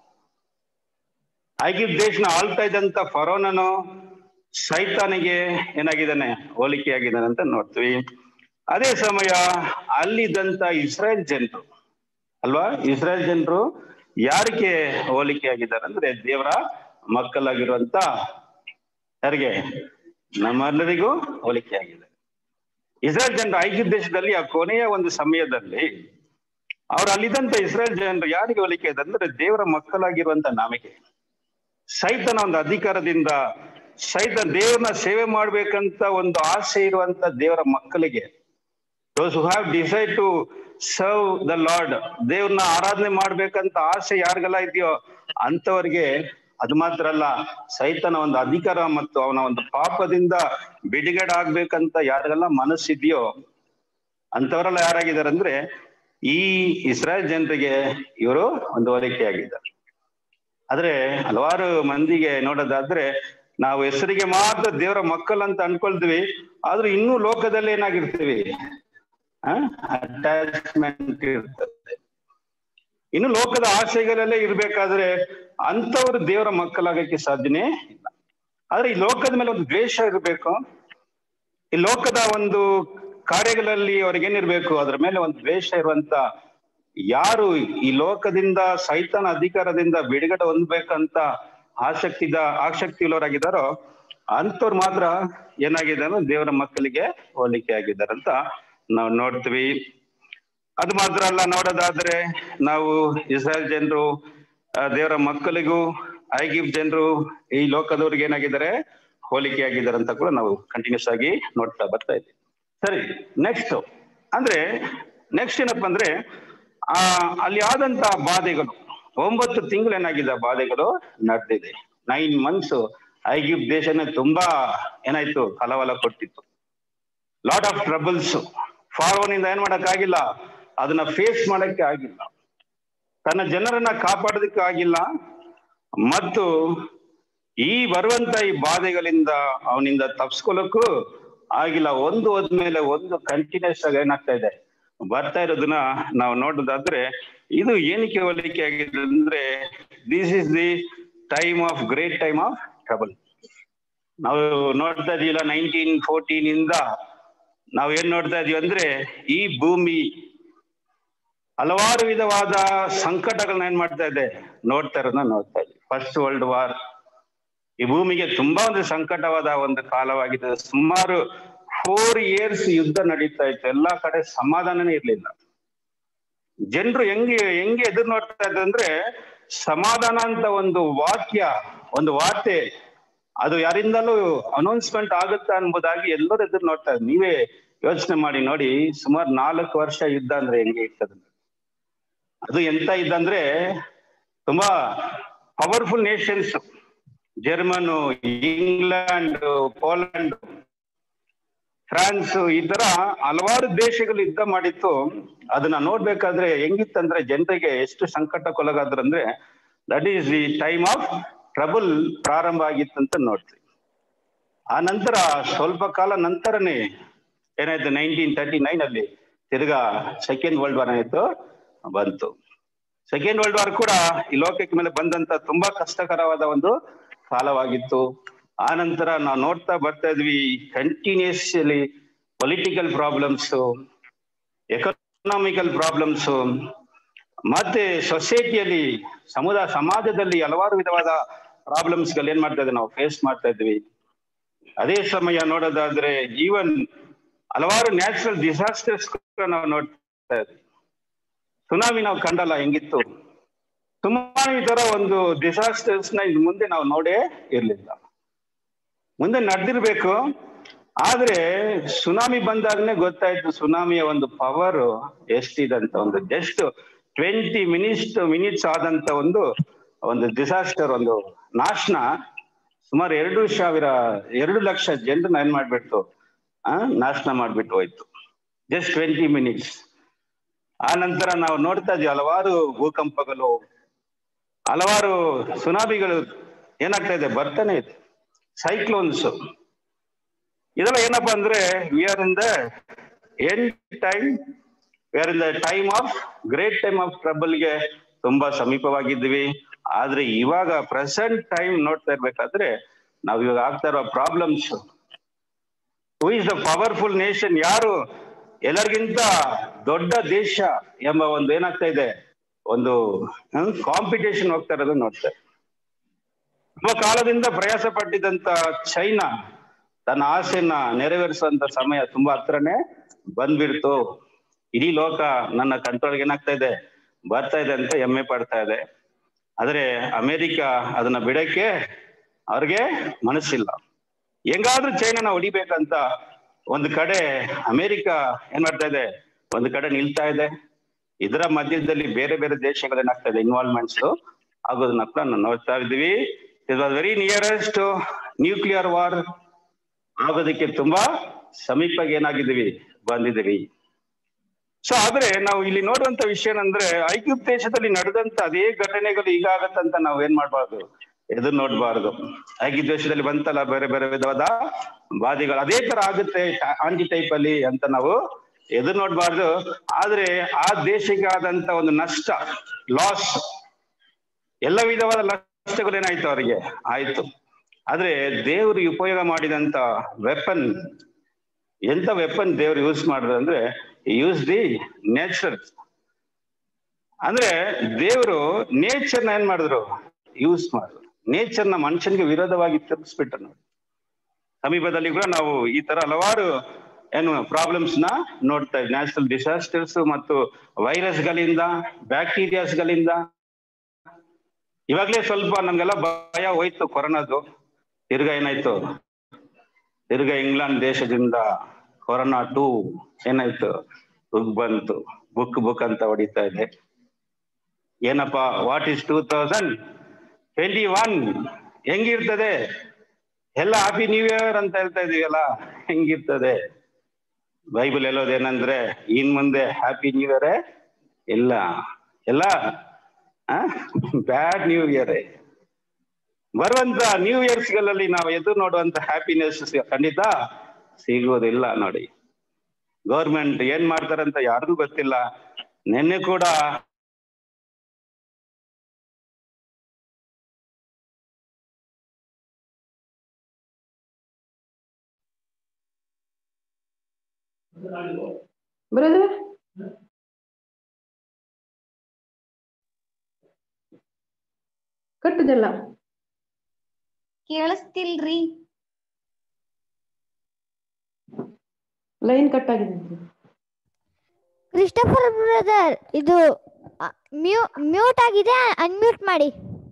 ಐಗಿಪ್ ದೇಶನ ಆಳ್ತಾ ಇದ್ದಂತ ಫರೋನನು ಸೈತಾನಿಗೆ ಏನಾಗಿದ್ದಾನೆ ಹೋಲಿಕೆಯಾಗಿದ್ದಾನೆ ಅಂತ ನೋಡ್ತೀವಿ ಅದೇ ಸಮಯ ಅಲ್ಲಿದ್ದಂತ ಇಸ್ರೇಲ್ ಜನರು ಅಲ್ವಾ ಇಸ್ರೇಲ್ ಜನರು ಯಾರಿಗೆ ಹೋಲಿಕೆಯಾಗಿದ್ದಾರೆ ಅಂದ್ರೆ ದೇವರ ಮಕ್ಕಳಾಗಿರುವಂತ ಯಾರಿಗೆ ನಮ್ಮೆಲ್ಲರಿಗೂ ಹೋಲಿಕೆಯಾಗಿದೆ ಇಸ್ರೇಲ್ ಜನರು ಐದು ದೇಶದಲ್ಲಿ ಆ ಕೊನೆಯ ಒಂದು ಸಮಯದಲ್ಲಿ ಅವ್ರು ಅಲ್ಲಿದ್ದಂತ ಇಸ್ರೇಲ್ ಜನರು ಯಾರಿಗೆ ಹೋಲಿಕೆ ಇದೆ ಅಂದ್ರೆ ದೇವರ ಮಕ್ಕಳಾಗಿರುವಂತ ನಮಗೆ ಸೈತನ ಒಂದು ಅಧಿಕಾರದಿಂದ ಸಹಿತ ದೇವ್ರನ್ನ ಸೇವೆ ಮಾಡ್ಬೇಕಂತ ಒಂದು ಆಸೆ ಇರುವಂತ ದೇವರ ಮಕ್ಕಳಿಗೆ those who have decide to serve the Lord ದೇವ್ರನ್ನ ಆರಾಧನೆ ಮಾಡ್ಬೇಕಂತ ಆಸೆ ಯಾರಿಗೆಲ್ಲ ಇದೆಯೋ ಅಂತವರಿಗೆ ಅದು ಮಾತ್ರ ಅಲ್ಲ ಸೈತನ ಒಂದು ಅಧಿಕಾರ ಮತ್ತು ಅವನ ಒಂದು ಪಾಪದಿಂದ ಬಿಡುಗಡೆ ಆಗ್ಬೇಕಂತ ಯಾರಿಗೆಲ್ಲ ಮನಸ್ಸಿದೆಯೋ ಅಂತವರೆಲ್ಲ ಯಾರಾಗಿದ್ದಾರೆ ಅಂದ್ರೆ ಈ ಇಸ್ರಾಯೇಲ್ ಜನರಿಗೆ ಇವರು ಒಂದು ಹೋಲಿಕೆಯಾಗಿದ್ದಾರೆ ಆದ್ರೆ ಹಲವಾರು ಮಂದಿಗೆ ನೋಡೋದಾದ್ರೆ ನಾವು ಹೆಸರಿಗೆ ಮಾತ್ರ ದೇವರ ಮಕ್ಕಳಂತ ಅನ್ಕೊಳ್ತೀವಿ ಆದ್ರೂ ಇನ್ನೂ ಲೋಕದಲ್ಲಿ ಏನಾಗಿರ್ತೀವಿ ಅಟ್ಯಾಚ್ಮೆಂಟ್ ಇರ್ತದೆ ಇನ್ನು ಲೋಕದ ಆಸೆಗಳಲ್ಲೇ ಇರ್ಬೇಕಾದ್ರೆ ಅಂತವ್ರು ದೇವರ ಮಕ್ಕಳಾಗಕ್ಕೆ ಸಾಧ್ಯನೇ ಇಲ್ಲ ಆದ್ರೆ ಈ ಲೋಕದ ಮೇಲೆ ಒಂದು ದ್ವೇಷ ಇರಬೇಕು ಈ ಲೋಕದ ಒಂದು ಕಾರ್ಯಗಳಲ್ಲಿ ಅವ್ರಿಗೇನಿರ್ಬೇಕು ಅದ್ರ ಮೇಲೆ ಒಂದು ದ್ವೇಷ ಇರುವಂತ ಯಾರು ಈ ಲೋಕದಿಂದ ಸೈತನ ಅಧಿಕಾರದಿಂದ ಬಿಡುಗಡೆ ಹೊಂದ್ಬೇಕಂತ ಆಸಕ್ತಿದ ಆಸಕ್ತಿ ಉಳ್ಳವರಾಗಿದ್ದಾರೋ ಅಂತವ್ರು ಮಾತ್ರ ಏನಾಗಿದ್ದಾರೆ ದೇವರ ಮಕ್ಕಳಿಗೆ ಹೋಲಿಕೆ ಆಗಿದ್ದಾರೆ ಅಂತ ನಾವು ನೋಡ್ತೀವಿ ಅದು ಮಾತ್ರ ಅಲ್ಲ ನೋಡೋದಾದ್ರೆ ನಾವು ಇಸ್ರಾಯೇಲ್ ಜನರು ದೇವರ ಮಕ್ಕಳಿಗೂ ಐಗಿಫ್ ಜನರು ಈ ಲೋಕದವ್ರಿಗೆ ಏನಾಗಿದ್ದಾರೆ ಹೋಲಿಕೆ ಆಗಿದ್ದಾರೆ ಅಂತ ಕೂಡ ನಾವು ಕಂಟಿನ್ಯೂಸ್ ಆಗಿ ನೋಡ್ತಾ ಬರ್ತಾ ಇದ್ದೀವಿ ಸರಿ ನೆಕ್ಸ್ಟ್ ಅಂದ್ರೆ ನೆಕ್ಸ್ಟ್ ಏನಪ್ಪಾ ಅಂದ್ರೆ ಆ ಅಲ್ಲಿ ಆದಂತ ಬಾಧೆಗಳು ಒಂಬತ್ತು ತಿಂಗಳು ಏನಾಗಿದೆ ಬಾಧೆಗಳು ನಡೆದಿದೆ ನೈನ್ ಮಂತ್ಸ್ ಐಗಿಫ್ ದೇಶನೇ ತುಂಬಾ ಏನಾಯ್ತು ಕಲವಲ ಕೊಟ್ಟಿತ್ತು ಲಾಟ್ ಆಫ್ ಟ್ರಬಲ್ಸ್ ಫಾರ್ವನಿಂದ ಏನ್ ಮಾಡಕ್ ಆಗಿಲ್ಲ ಅದನ್ನ ಫೇಸ್ ಮಾಡಕ್ಕೆ ಆಗಿಲ್ಲ ತನ್ನ ಜನರನ್ನ ಕಾಪಾಡೋದಕ್ಕೆ ಆಗಿಲ್ಲ ಮತ್ತು ಈ ಬರುವಂತ ಈ ಬಾಧೆಗಳಿಂದ ಅವನಿಂದ ತಪ್ಸ್ಕೊಳಕ್ಕೂ ಆಗಿಲ್ಲ ಒಂದು ಹೋದ್ಮೇಲೆ ಒಂದು ಕಂಟಿನ್ಯೂಸ್ ಆಗಿ ಏನಾಗ್ತಾ ಇದೆ ಬರ್ತಾ ಇರೋದನ್ನ ನಾವು ನೋಡೋದಾದ್ರೆ ಇದು ಏನಕ್ಕೆ ಹೋಲಿಕೆ ಆಗಿದೆ ಅಂದ್ರೆ this is the time of great time of trouble ನಾವು ನೋಡ್ತಾ ಇದೀವಲ್ಲ ನೈನ್ಟೀನ್ ಫೋರ್ಟೀನ್ ಇಂದ ನಾವ್ ಏನ್ ನೋಡ್ತಾ ಇದೀವಿ ಅಂದ್ರೆ ಈ ಭೂಮಿ ಹಲವಾರು ವಿಧವಾದ ಸಂಕಟಗಳನ್ನ ಏನ್ ಮಾಡ್ತಾ ಇದೆ ನೋಡ್ತಾ ಇರೋದನ್ನ ನೋಡ್ತಾ ಇದ್ವಿ ಫಸ್ಟ್ ವರ್ಲ್ಡ್ ವಾರ್ ಈ ಭೂಮಿಗೆ ತುಂಬಾ ಒಂದು ಸಂಕಟವಾದ ಒಂದು ಕಾಲವಾಗಿದೆ ಸುಮಾರು ಫೋರ್ ಇಯರ್ಸ್ ಯುದ್ಧ ನಡೀತಾ ಇತ್ತು ಎಲ್ಲಾ ಕಡೆ ಸಮಾಧಾನನೇ ಇರ್ಲಿಲ್ಲ ಜನರು ಹೆಂಗೆ ಹೆಂಗೆ ಎದುರು ನೋಡ್ತಾ ಇದ್ರು ಅಂದ್ರೆ ಸಮಾಧಾನ ಅಂತ ಒಂದು ವಾಕ್ಯ ಒಂದು ವಾರ್ತೆ ಅದು ಯಾರಿಂದಲೂ ಅನೌನ್ಸ್ಮೆಂಟ್ ಆಗುತ್ತಾ ಅನ್ಬೋದಾಗಿ ಎಲ್ಲರೂ ಎದುರು ನೋಡ್ತಾ ಇದ್ರು ನೀವೇ ಯೋಚನೆ ಮಾಡಿ ನೋಡಿ ಸುಮಾರು ನಾಲ್ಕು ವರ್ಷ ಯುದ್ಧ ಅಂದ್ರೆ ಹೆಂಗೆ ಇರ್ತದೆ ಅದು ಎಂತ ಇದ್ದಂದ್ರೆ ತುಂಬಾ powerful nations German England Poland France ಈ ತರ ಹಲವಾರು ದೇಶಗಳು ಯುದ್ಧ ಮಾಡಿತ್ತು ಅದನ್ನ ನೋಡ್ಬೇಕಾದ್ರೆ ಹೆಂಗಿತ್ತಂದ್ರೆ ಜನರಿಗೆ ಎಷ್ಟು ಸಂಕಟಕ್ಕೊಳಗಾದ್ರಂದ್ರೆ that is the time of trouble ಪ್ರಾರಂಭ ಆಗಿತ್ತಂತ ನೋಡ್ತೀವಿ ಆ ನಂತರ ಸ್ವಲ್ಪ ಕಾಲ ನಂತರನೇ ಏನಾಯ್ತು ನೈನ್ಟೀನ್ ತರ್ಟಿ ನೈನ್ ಅಲ್ಲಿ ತಿರ್ಗಾ ಸೆಕೆಂಡ್ ವರ್ಲ್ಡ್ ವಾರ್ ಏನಾಯ್ತು ಬಂತು ಸೆಕೆಂಡ್ ವರ್ಲ್ಡ್ ವಾರ್ ಕೂಡ ಈ ಲೋಕಕ್ಕೆ ಮೇಲೆ ಬಂದಂತ ತುಂಬಾ ಕಷ್ಟಕರವಾದ ಒಂದು ಕಾಲವಾಗಿತ್ತು ಆ ನಂತರ ನಾವು ನೋಡ್ತಾ ಬರ್ತಾ ಇದ್ವಿ continuously political problems economical problems ಮತ್ತೆ ಸೊಸೈಟಿಯಲ್ಲಿ ಸಮುದಾಯ ಸಮಾಜದಲ್ಲಿ ಹಲವಾರು ವಿಧವಾದ ಪ್ರಾಬ್ಲಮ್ಸ್ ಗಳು ಏನ್ ಮಾಡ್ತಾ ಇದ್ವಿ ನಾವು ಫೇಸ್ ಮಾಡ್ತಾ ಇದ್ವಿ ಅದೇ ಸಮಯ ನೋಡೋದಾದ್ರೆ ಈವನ್ ಹಲವಾರು ನ್ಯಾಚುರಲ್ ಡಿಸಾಸ್ಟರ್ಸ್ ನಾವು ನೋಡ್ತಾ ಇದ್ವಿ ಸುನಾಮಿ ನಾವು ಕಂಡಲ್ಲ ಹೆಂಗಿತ್ತು ಸುಮಾರು ಈ ತರ ಒಂದು ಡಿಸಾಸ್ಟರ್ಸ್ ನ ಇನ್ ಮುಂದೆ ನಾವು ನೋಡೇ ಇರ್ಲಿಲ್ಲ ಮುಂದೆ ನಡೆದಿರ್ಬೇಕು ಆದ್ರೆ ಸುನಾಮಿ ಬಂದಾಗನೇ ಗೊತ್ತಾಯ್ತು ಸುನಾಮಿಯ ಒಂದು ಪವರ್ ಎಷ್ಟಿದೆ ಅಂತ ಒಂದು ಜಸ್ಟ್ ಟ್ವೆಂಟಿ ಮಿನಿಟ್ಸ್ ಮಿನಿಟ್ಸ್ ಆದಂತ ಒಂದು ಒಂದು ಡಿಸಾಸ್ಟರ್ ಒಂದು ನಾಶನ ಸುಮಾರು ಎರಡು ಸಾವಿರ ಎರಡು ಲಕ್ಷ ಜನರನ್ನ ಏನ್ ಮಾಡ್ಬಿಟ್ಟು ಆ ನಾಶನ ಮಾಡ್ಬಿಟ್ಟು ಹೋಯ್ತು ಜಸ್ಟ್ ಟ್ವೆಂಟಿ ಮಿನಿಟ್ಸ್ ಆ ನಂತರ ನಾವು ನೋಡ್ತಾ ಇದ್ವಿ ಹಲವಾರು ಭೂಕಂಪಗಳು ಹಲವಾರು ಸುನಾಮಿಗಳು ಏನಾಗ್ತಾ ಇದೆ ಬರ್ತಾನೆ ಇದೆ ಸೈಕ್ಲೋನ್ಸ್ ಇದೆಲ್ಲ ಏನಪ್ಪಾ ಅಂದ್ರೆ we are in the end time we are in the time of great time of ಟ್ರಬಲ್ಗೆ ತುಂಬಾ ಸಮೀಪವಾಗಿದ್ವಿ ಆದ್ರೆ ಇವಾಗ ಪ್ರೆಸೆಂಟ್ ಟೈಮ್ ನೋಡ್ತಾ ಇರ್ಬೇಕಾದ್ರೆ ನಾವ್ ಇವಾಗ ಆಗ್ತಾ ಇರೋ problems who is the powerful nation ಯಾರು ಎಲ್ಲರಿಗಿಂತ ದೊಡ್ಡ ದೇಶ ಎಂಬ ಒಂದು ಏನಾಗ್ತಾ ಇದೆ ಒಂದು ಕಾಂಪಿಟೇಷನ್ ಹೋಗ್ತಾ ಇರೋದು ನೋಡ್ತಾರೆ ತುಂಬ ಕಾಲದಿಂದ ಪ್ರಯಾಸ ಪಟ್ಟಿದ್ದಂತ ಚೈನಾ ತನ್ನ ಆಸೆಯನ್ನ ನೆರವೇರಿಸುವಂತ ಸಮಯ ತುಂಬಾ ಹತ್ರನೇ ಬಂದ್ಬಿಡ್ತು ಇಡೀ ಲೋಕ ನನ್ನ ಕಂಟ್ರೋಲ್ಗೆ ಏನಾಗ್ತಾ ಇದೆ ಬರ್ತಾ ಇದೆ ಅಂತ ಹೆಮ್ಮೆ ಪಡ್ತಾ ಇದೆ ಆದ್ರೆ ಅಮೆರಿಕ ಅದನ್ನ ಬಿಡಕ್ಕೆ ಅವ್ರಿಗೆ ಮನಸ್ಸಿಲ್ಲ ಹೆಂಗಾದ್ರೂ ಚೈನಾನ ಹೊಡಿಬೇಕಂತ ಒಂದು ಕಡೆ ಅಮೆರಿಕ ಏನ್ ಮಾಡ್ತಾ ಇದೆ ಒಂದು ಕಡೆ ನಿಲ್ತಾ ಇದೆ ಇದರ ಮಧ್ಯದಲ್ಲಿ ಬೇರೆ ಬೇರೆ ದೇಶಗಳೇನಾಗ್ತಾ ಇದೆ ಇನ್ವಾಲ್ವ್ಮೆಂಟ್ಸ್ ಆಗೋದನ್ನ ಕೂಡ ನಾವು ನೋಡ್ತಾ ಇದ್ದೀವಿ it was very nearest nuclear war ಆಗೋದಕ್ಕೆ ತುಂಬಾ ಸಮೀಪಕ್ಕೆ ಏನಾಗಿದ್ದೀವಿ ಬಂದಿದ್ದೀವಿ ಸೊ ಆದ್ರೆ ನಾವು ಇಲ್ಲಿ ನೋಡುವಂತ ವಿಷಯ ಏನಂದ್ರೆ ಐಕ್ಯುಪ್ ದೇಶದಲ್ಲಿ ನಡೆದಂತ ಅದೇ ಘಟನೆಗಳು ಈಗ ಆಗತ್ತಂತ ನಾವು ಏನ್ ಮಾಡ್ಬಾರ್ದು ಎದುರು ನೋಡ್ಬಾರ್ದು ಐಕ್ಯ ದೇಶದಲ್ಲಿ ಬಂತಲ್ಲ ಬೇರೆ ಬೇರೆ ವಿಧವಾದ ಬಾಧೆಗಳು ಅದೇ ತರ ಆಗುತ್ತೆ ಆಂಟಿ ಟೈಪ್ ಅಲ್ಲಿ ಅಂತ ನಾವು ಎದುರು ನೋಡ್ಬಾರ್ದು ಆದ್ರೆ ಆ ದೇಶಕ್ಕೆ ಆದಂತ ಒಂದು ನಷ್ಟ ಲಾಸ್ ಎಲ್ಲ ವಿಧವಾದ ನಷ್ಟಗಳು ಏನಾಯ್ತು ಅವರಿಗೆ ಆಯ್ತು ಆದ್ರೆ ದೇವರು ಉಪಯೋಗ ಮಾಡಿದಂತ ವೆಪನ್ ಎಂತ ವೆಪನ್ ದೇವ್ರು ಯೂಸ್ ಮಾಡಿದ್ರು ಅಂದ್ರೆ ಯೂಸ್ ದಿ ನೇಚರ್ ಅಂದ್ರೆ ದೇವರು ನೇಚರ್ನ ಏನ್ ಮಾಡಿದ್ರು ಯೂಸ್ ಮಾಡಿದ್ರು ನೇಚರ್ನ ಮನುಷ್ಯನಿಗೆ ವಿರೋಧವಾಗಿ ತಿರುಗಿಸ್ಬಿಟ್ರು ನೋಡಿ ಸಮೀಪದಲ್ಲಿ ಕೂಡ ನಾವು ಈ ತರ ಹಲವಾರು ಏನು ಪ್ರಾಬ್ಲಮ್ಸ್ ನ ನೋಡ್ತಾ ಇದ್ವಿ ನ್ಯಾಚುರಲ್ ಡಿಸಾಸ್ಟರ್ಸ್ ಮತ್ತು ವೈರಸ್ಗಳಿಂದ ಬ್ಯಾಕ್ಟೀರಿಯಾಸ್ಗಳಿಂದ ಇವಾಗ್ಲೇ ಸ್ವಲ್ಪ ನಮ್ಗೆಲ್ಲ ಭಯ ಹೋಯ್ತು ಕೊರೋನಾದು ತಿರ್ಗಾ ಏನಾಯ್ತು ತಿರ್ಗಾ ಇಂಗ್ಲೆಂಡ್ ದೇಶದಿಂದ ಕೊರೋನಾ ಟೂ ಏನಾಯ್ತು ಬುಕ್ ಬಂತು ಬುಕ್ ಬುಕ್ ಅಂತ ಹೊಡಿತಾ ಇದೆ ಏನಪ್ಪ what is two thousand twenty one ಹೆಂಗಿರ್ತದೆ ಎಲ್ಲ ಹ್ಯಾಪಿ ನ್ಯೂ ಇಯರ್ ಅಂತ ಹೇಳ್ತಾ ಇದೀವಲ್ಲ ಹೆಂಗಿರ್ತದೆ ಬೈಬಲ್ ಹೇಳೋದೇನಂದ್ರೆ ಇನ್ ಮುಂದೆ ಹ್ಯಾಪಿ ನ್ಯೂ ಇಯರ್ ಇಲ್ಲ ಎಲ್ಲ ಬ್ಯಾಡ್ ನ್ಯೂ ಇಯರ್ ಬರುವಂತ ನ್ಯೂ ಇಯರ್ಸ್ ಗಳಲ್ಲಿ ನಾವು ಎದುರು ನೋಡುವಂತ ಹ್ಯಾಪಿನೆಸ್ ಖಂಡಿತ ಸಿಗುವುದಿಲ್ಲ ನೋಡಿ ಗೌರ್ಮೆಂಟ್ ಏನ್ ಮಾಡ್ತಾರಂತ ಯಾರಿಗೂ ಗೊತ್ತಿಲ್ಲ ನಿನ್ನೆ ಕೂಡ ಬ್ರದರ್ ಕಟ್ಟದಲ್ಲ ಕೇಳಿಸ್ತಿಲ್ರಿ ಲೈನ್ ಕಟ್ ಆಗಿದೆ ಕ್ರಿಸ್ಟಫರ್ ಬ್ರದರ್ ಇದು ಮ್ಯೂ ಮ್ಯೂಟ್ ಆಗಿದೆ ಅನ್ಮ್ಯೂಟ್ ಮಾಡಿ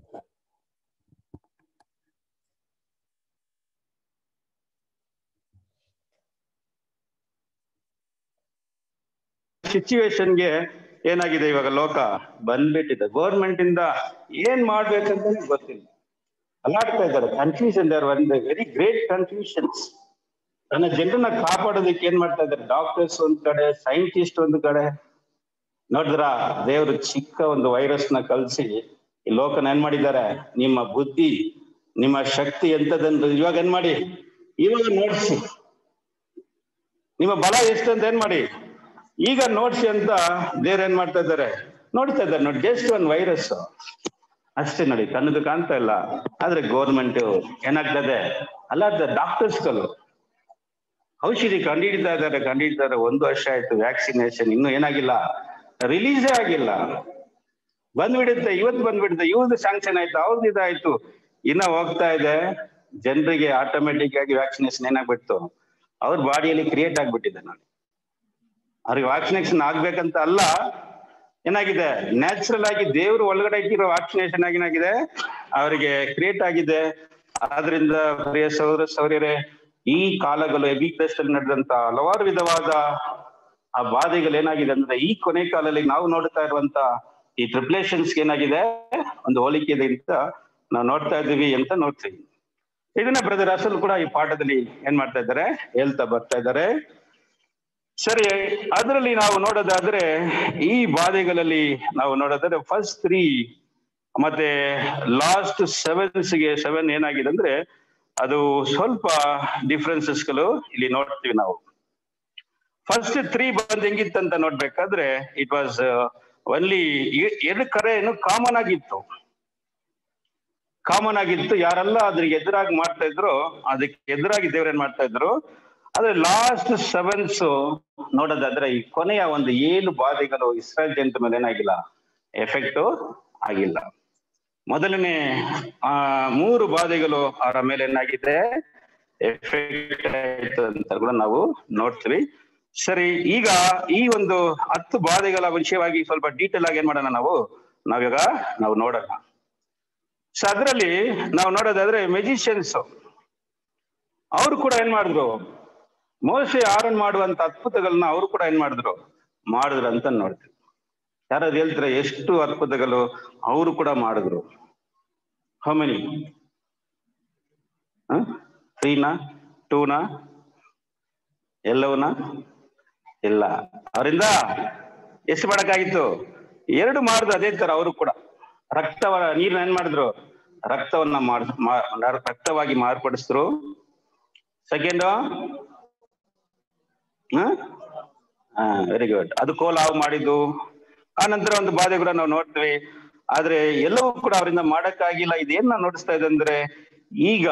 ಸಿಚುವೇಶನ್ಗೆ ಏನಾಗಿದೆ ಇವಾಗ ಲೋಕ ಬಂದ್ಬಿಟ್ಟಿದೆ ಗೌರ್ಮೆಂಟ್ ಇಂದ ಏನ್ ಮಾಡ್ಬೇಕಂತಾನೆ ಗೊತ್ತಿಲ್ಲ ಅಲ್ಲಾಡ್ತಾ ಇದ್ದಾರೆ ಕನ್ಫ್ಯೂಷನ್ ದೇರ್ ಒಂದು ವೆರಿ ಗ್ರೇಟ್ ಕನ್ಫ್ಯೂಷನ್ಸ್ ನನ್ನ ಜನರನ್ನ ಕಾಪಾಡೋದಕ್ಕೆ ಏನ್ ಮಾಡ್ತಾ ಇದ್ದಾರೆ ಡಾಕ್ಟರ್ಸ್ ಒಂದ್ ಕಡೆ ಸೈಂಟಿಸ್ಟ್ ಒಂದ್ ಕಡೆ ನೋಡಿದ್ರ ದೇವರು ಚಿಕ್ಕ ಒಂದು ವೈರಸ್ ನ ಕಲ್ಸಿ ಈ ಲೋಕನ ಏನ್ ಮಾಡಿದ್ದಾರೆ ನಿಮ್ಮ ಬುದ್ಧಿ ನಿಮ್ಮ ಶಕ್ತಿ ಎಂತದಂತ ಇವಾಗ ಏನ್ ಮಾಡಿ ಇವಾಗ ನೋಡ್ಸಿ ನಿಮ್ಮ ಬಲ ಎಷ್ಟು ಅಂತ ಏನ್ ಮಾಡಿ ಈಗ ನೋಡ್ಸಿ ಅಂತ ದೇವ್ರ ಏನ್ ಮಾಡ್ತಾ ಇದ್ದಾರೆ ನೋಡ್ತಾ ಇದ್ದಾರೆ ನೋಡಿ ಜಸ್ಟ್ ಒಂದ್ ವೈರಸ್ ಅಷ್ಟೇ ನೋಡಿ ಕಣ್ಣದು ಕಾಣ್ತಾ ಇಲ್ಲ ಆದ್ರೆ ಗೌರ್ಮೆಂಟ್ ಏನಾಗ್ತದೆ ಅಲ್ಲ ಡಾಕ್ಟರ್ಸ್ಗಳು ಔಷಧಿ ಕಂಡುಹಿಡಿತಾ ಇದ್ದಾರೆ ಕಂಡುಹಿಡಿತಾರೆ ಒಂದು ವರ್ಷ ಆಯ್ತು ವ್ಯಾಕ್ಸಿನೇಷನ್ ಇನ್ನೂ ಏನಾಗಿಲ್ಲ ರಿಲೀಸೇ ಆಗಿಲ್ಲ ಬಂದ್ಬಿಡುತ್ತೆ ಇವತ್ತು ಬಂದ್ಬಿಡುತ್ತೆ ಇವ್ರದ್ದು ಸ್ಯಾಂಕ್ಷನ್ ಆಯ್ತು ಅವ್ರದ್ದು ಇದಾಯ್ತು ಇನ್ನ ಹೋಗ್ತಾ ಇದೆ ಜನರಿಗೆ ಆಟೋಮೆಟಿಕ್ ಆಗಿ ವ್ಯಾಕ್ಸಿನೇಷನ್ ಏನಾಗ್ಬಿಡ್ತು ಅವ್ರ ಬಾಡಿಯಲ್ಲಿ ಕ್ರಿಯೇಟ್ ಆಗ್ಬಿಟ್ಟಿದೆ ನೋಡಿ ಅವ್ರಿಗೆ ವ್ಯಾಕ್ಸಿನೇಷನ್ ಆಗ್ಬೇಕಂತ ಅಲ್ಲ ಏನಾಗಿದೆ ನ್ಯಾಚುರಲ್ ಆಗಿ ದೇವರು ಒಳಗಡೆ ಇಟ್ಟಿರೋ ವ್ಯಾಕ್ಸಿನೇಷನ್ ಆಗಿ ಏನಾಗಿದೆ ಅವರಿಗೆ ಕ್ರಿಯೇಟ್ ಆಗಿದೆ ಆದ್ರಿಂದ ಪ್ರಿಯ ಸೌರ ಸೌರ್ಯರೇ ಈ ಕಾಲಗಳು ಎಬಿಕ್ರೆಸ್ಟ್ ಅಲ್ಲಿ ನಡೆದಂತ ಹಲವಾರು ವಿಧವಾದ ಆ ಬಾಧೆಗಳು ಏನಾಗಿದೆ ಅಂದ್ರೆ ಈ ಕೊನೆ ಕಾಲದಲ್ಲಿ ನಾವು ನೋಡ್ತಾ ಇರುವಂತ ಈ ಟ್ರಿಪ್ಲೇಷನ್ಸ್ ಏನಾಗಿದೆ ಒಂದು ಹೋಲಿಕೆ ಇದೆ ಅಂತ ನಾವು ನೋಡ್ತಾ ಇದ್ದೀವಿ ಅಂತ ನೋಡ್ತೀವಿ ಇದನ್ನ ಬ್ರದರ್ ಅಸಲ್ ಕೂಡ ಈ ಪಾಠದಲ್ಲಿ ಏನ್ ಮಾಡ್ತಾ ಇದ್ದಾರೆ ಹೇಳ್ತಾ ಬರ್ತಾ ಇದ್ದಾರೆ ಸರಿ ಅದರಲ್ಲಿ ನಾವು ನೋಡೋದಾದ್ರೆ ಈ ಬಾಧೆಗಳಲ್ಲಿ ನಾವು ನೋಡೋದಾದ್ರೆ ಫಸ್ಟ್ ತ್ರೀ ಮತ್ತೆ ಲಾಸ್ಟ್ ಸೆವೆನ್ಸ್ಗೆ ಸೆವೆನ್ ಏನಾಗಿದೆ ಅಂದ್ರೆ ಅದು ಸ್ವಲ್ಪ ಡಿಫ್ರೆನ್ಸಸ್ಗಳು ಇಲ್ಲಿ ನೋಡ್ತೀವಿ ನಾವು ಫಸ್ಟ್ ತ್ರೀ ಬಂದ್ ಹೆಂಗಿತ್ತಂತ ನೋಡ್ಬೇಕಾದ್ರೆ ಇಟ್ ವಾಸ್ ಒನ್ಲಿ ಎರಡು ಕರೆ ಏನು ಕಾಮನ್ ಆಗಿತ್ತು ಕಾಮನ್ ಆಗಿತ್ತು ಯಾರೆಲ್ಲ ಅದ್ರಿಗೆ ಎದುರಾಗಿ ಮಾಡ್ತಾ ಇದ್ರು ಅದಕ್ಕೆ ಎದುರಾಗಿ ದೇವ್ರ ಏನ್ ಮಾಡ್ತಾ ಇದ್ರು ಆದ್ರೆ ಲಾಸ್ಟ್ ಸೆವೆನ್ಸ್ ನೋಡೋದಾದ್ರೆ ಈ ಕೊನೆಯ ಒಂದು ಏಳು ಬಾಧೆಗಳು ಇಸ್ರೇಲ್ ಜನರ ಮೇಲೆ ಏನಾಗಿಲ್ಲ ಎಫೆಕ್ಟ್ ಆಗಿಲ್ಲ ಮೊದಲನೇ ಆ ಮೂರು ಬಾಧೆಗಳು ಅವರ ಮೇಲೆ ಏನಾಗಿದೆ ಎಫೆಕ್ಟ್ ಆಯ್ತು ಅಂತ ಕೂಡ ನಾವು ನೋಡ್ತೀವಿ ಸರಿ ಈಗ ಈ ಒಂದು ಹತ್ತು ಬಾಧೆಗಳ ವಿಷಯವಾಗಿ ಸ್ವಲ್ಪ ಡೀಟೇಲ್ ಆಗಿ ಏನ್ ಮಾಡೋಣ ನಾವು ನಾವೀಗ ನಾವು ನೋಡೋಣ ಸೊ ಅದರಲ್ಲಿ ನಾವು ನೋಡೋದಾದ್ರೆ ಮೆಜಿಷಿಯನ್ಸ್ ಅವರು ಕೂಡ ಏನ್ ಮಾಡಿದ್ರು ಮೋಸೆ ಆರನ್ ಮಾಡುವಂತ ಅದ್ಭುತಗಳನ್ನ ಅವರು ಕೂಡ ಏನ್ ಮಾಡಿದ್ರು ಮಾಡಿದ್ರು ಅಂತ ನೋಡ್ತೀವಿ ಯಾರಾದ್ರು ಹೇಳ್ತಾರೆ ಎಷ್ಟು ಅದ್ಭುತಗಳು ಅವರು ಕೂಡ ಮಾಡಿದ್ರು ಹೌ ಮೆನಿ ತ್ರೀನಾ ಟೂನಾ ಎಲ್ಲವನ್ನ ಇಲ್ಲ ಅವರಿಂದ ಎಷ್ಟು ಮಾಡಕ್ಕಾಗಿತ್ತು ಎರಡು ಮಾಡಿದ್ರು ಅದೇ ತರ ಅವರು ಕೂಡ ರಕ್ತವ ನೀರ್ನ ಏನ್ ಮಾಡಿದ್ರು ರಕ್ತವನ್ನ ಮಾಡ್ ಮಾ- ರಕ್ತವಾಗಿ ಮಾರ್ಪಡಿಸಿದ್ರು ಸೆಕೆಂಡ್ ವೆರಿ ಗುಡ್ ಅದು ಕೋಲಾವು ಮಾಡಿದ್ದು ಆ ನಂತರ ಒಂದು ಬಾಧೆ ಕೂಡ ನಾವು ನೋಡ್ತೀವಿ ಆದ್ರೆ ಎಲ್ಲವೂ ಕೂಡ ಅವರಿಂದ ಮಾಡಕ್ಕಾಗಿಲ್ಲ ಇದೇನ್ ನಾವು ನೋಡಿಸ್ತಾ ಇದೆ ಅಂದ್ರೆ ಈಗ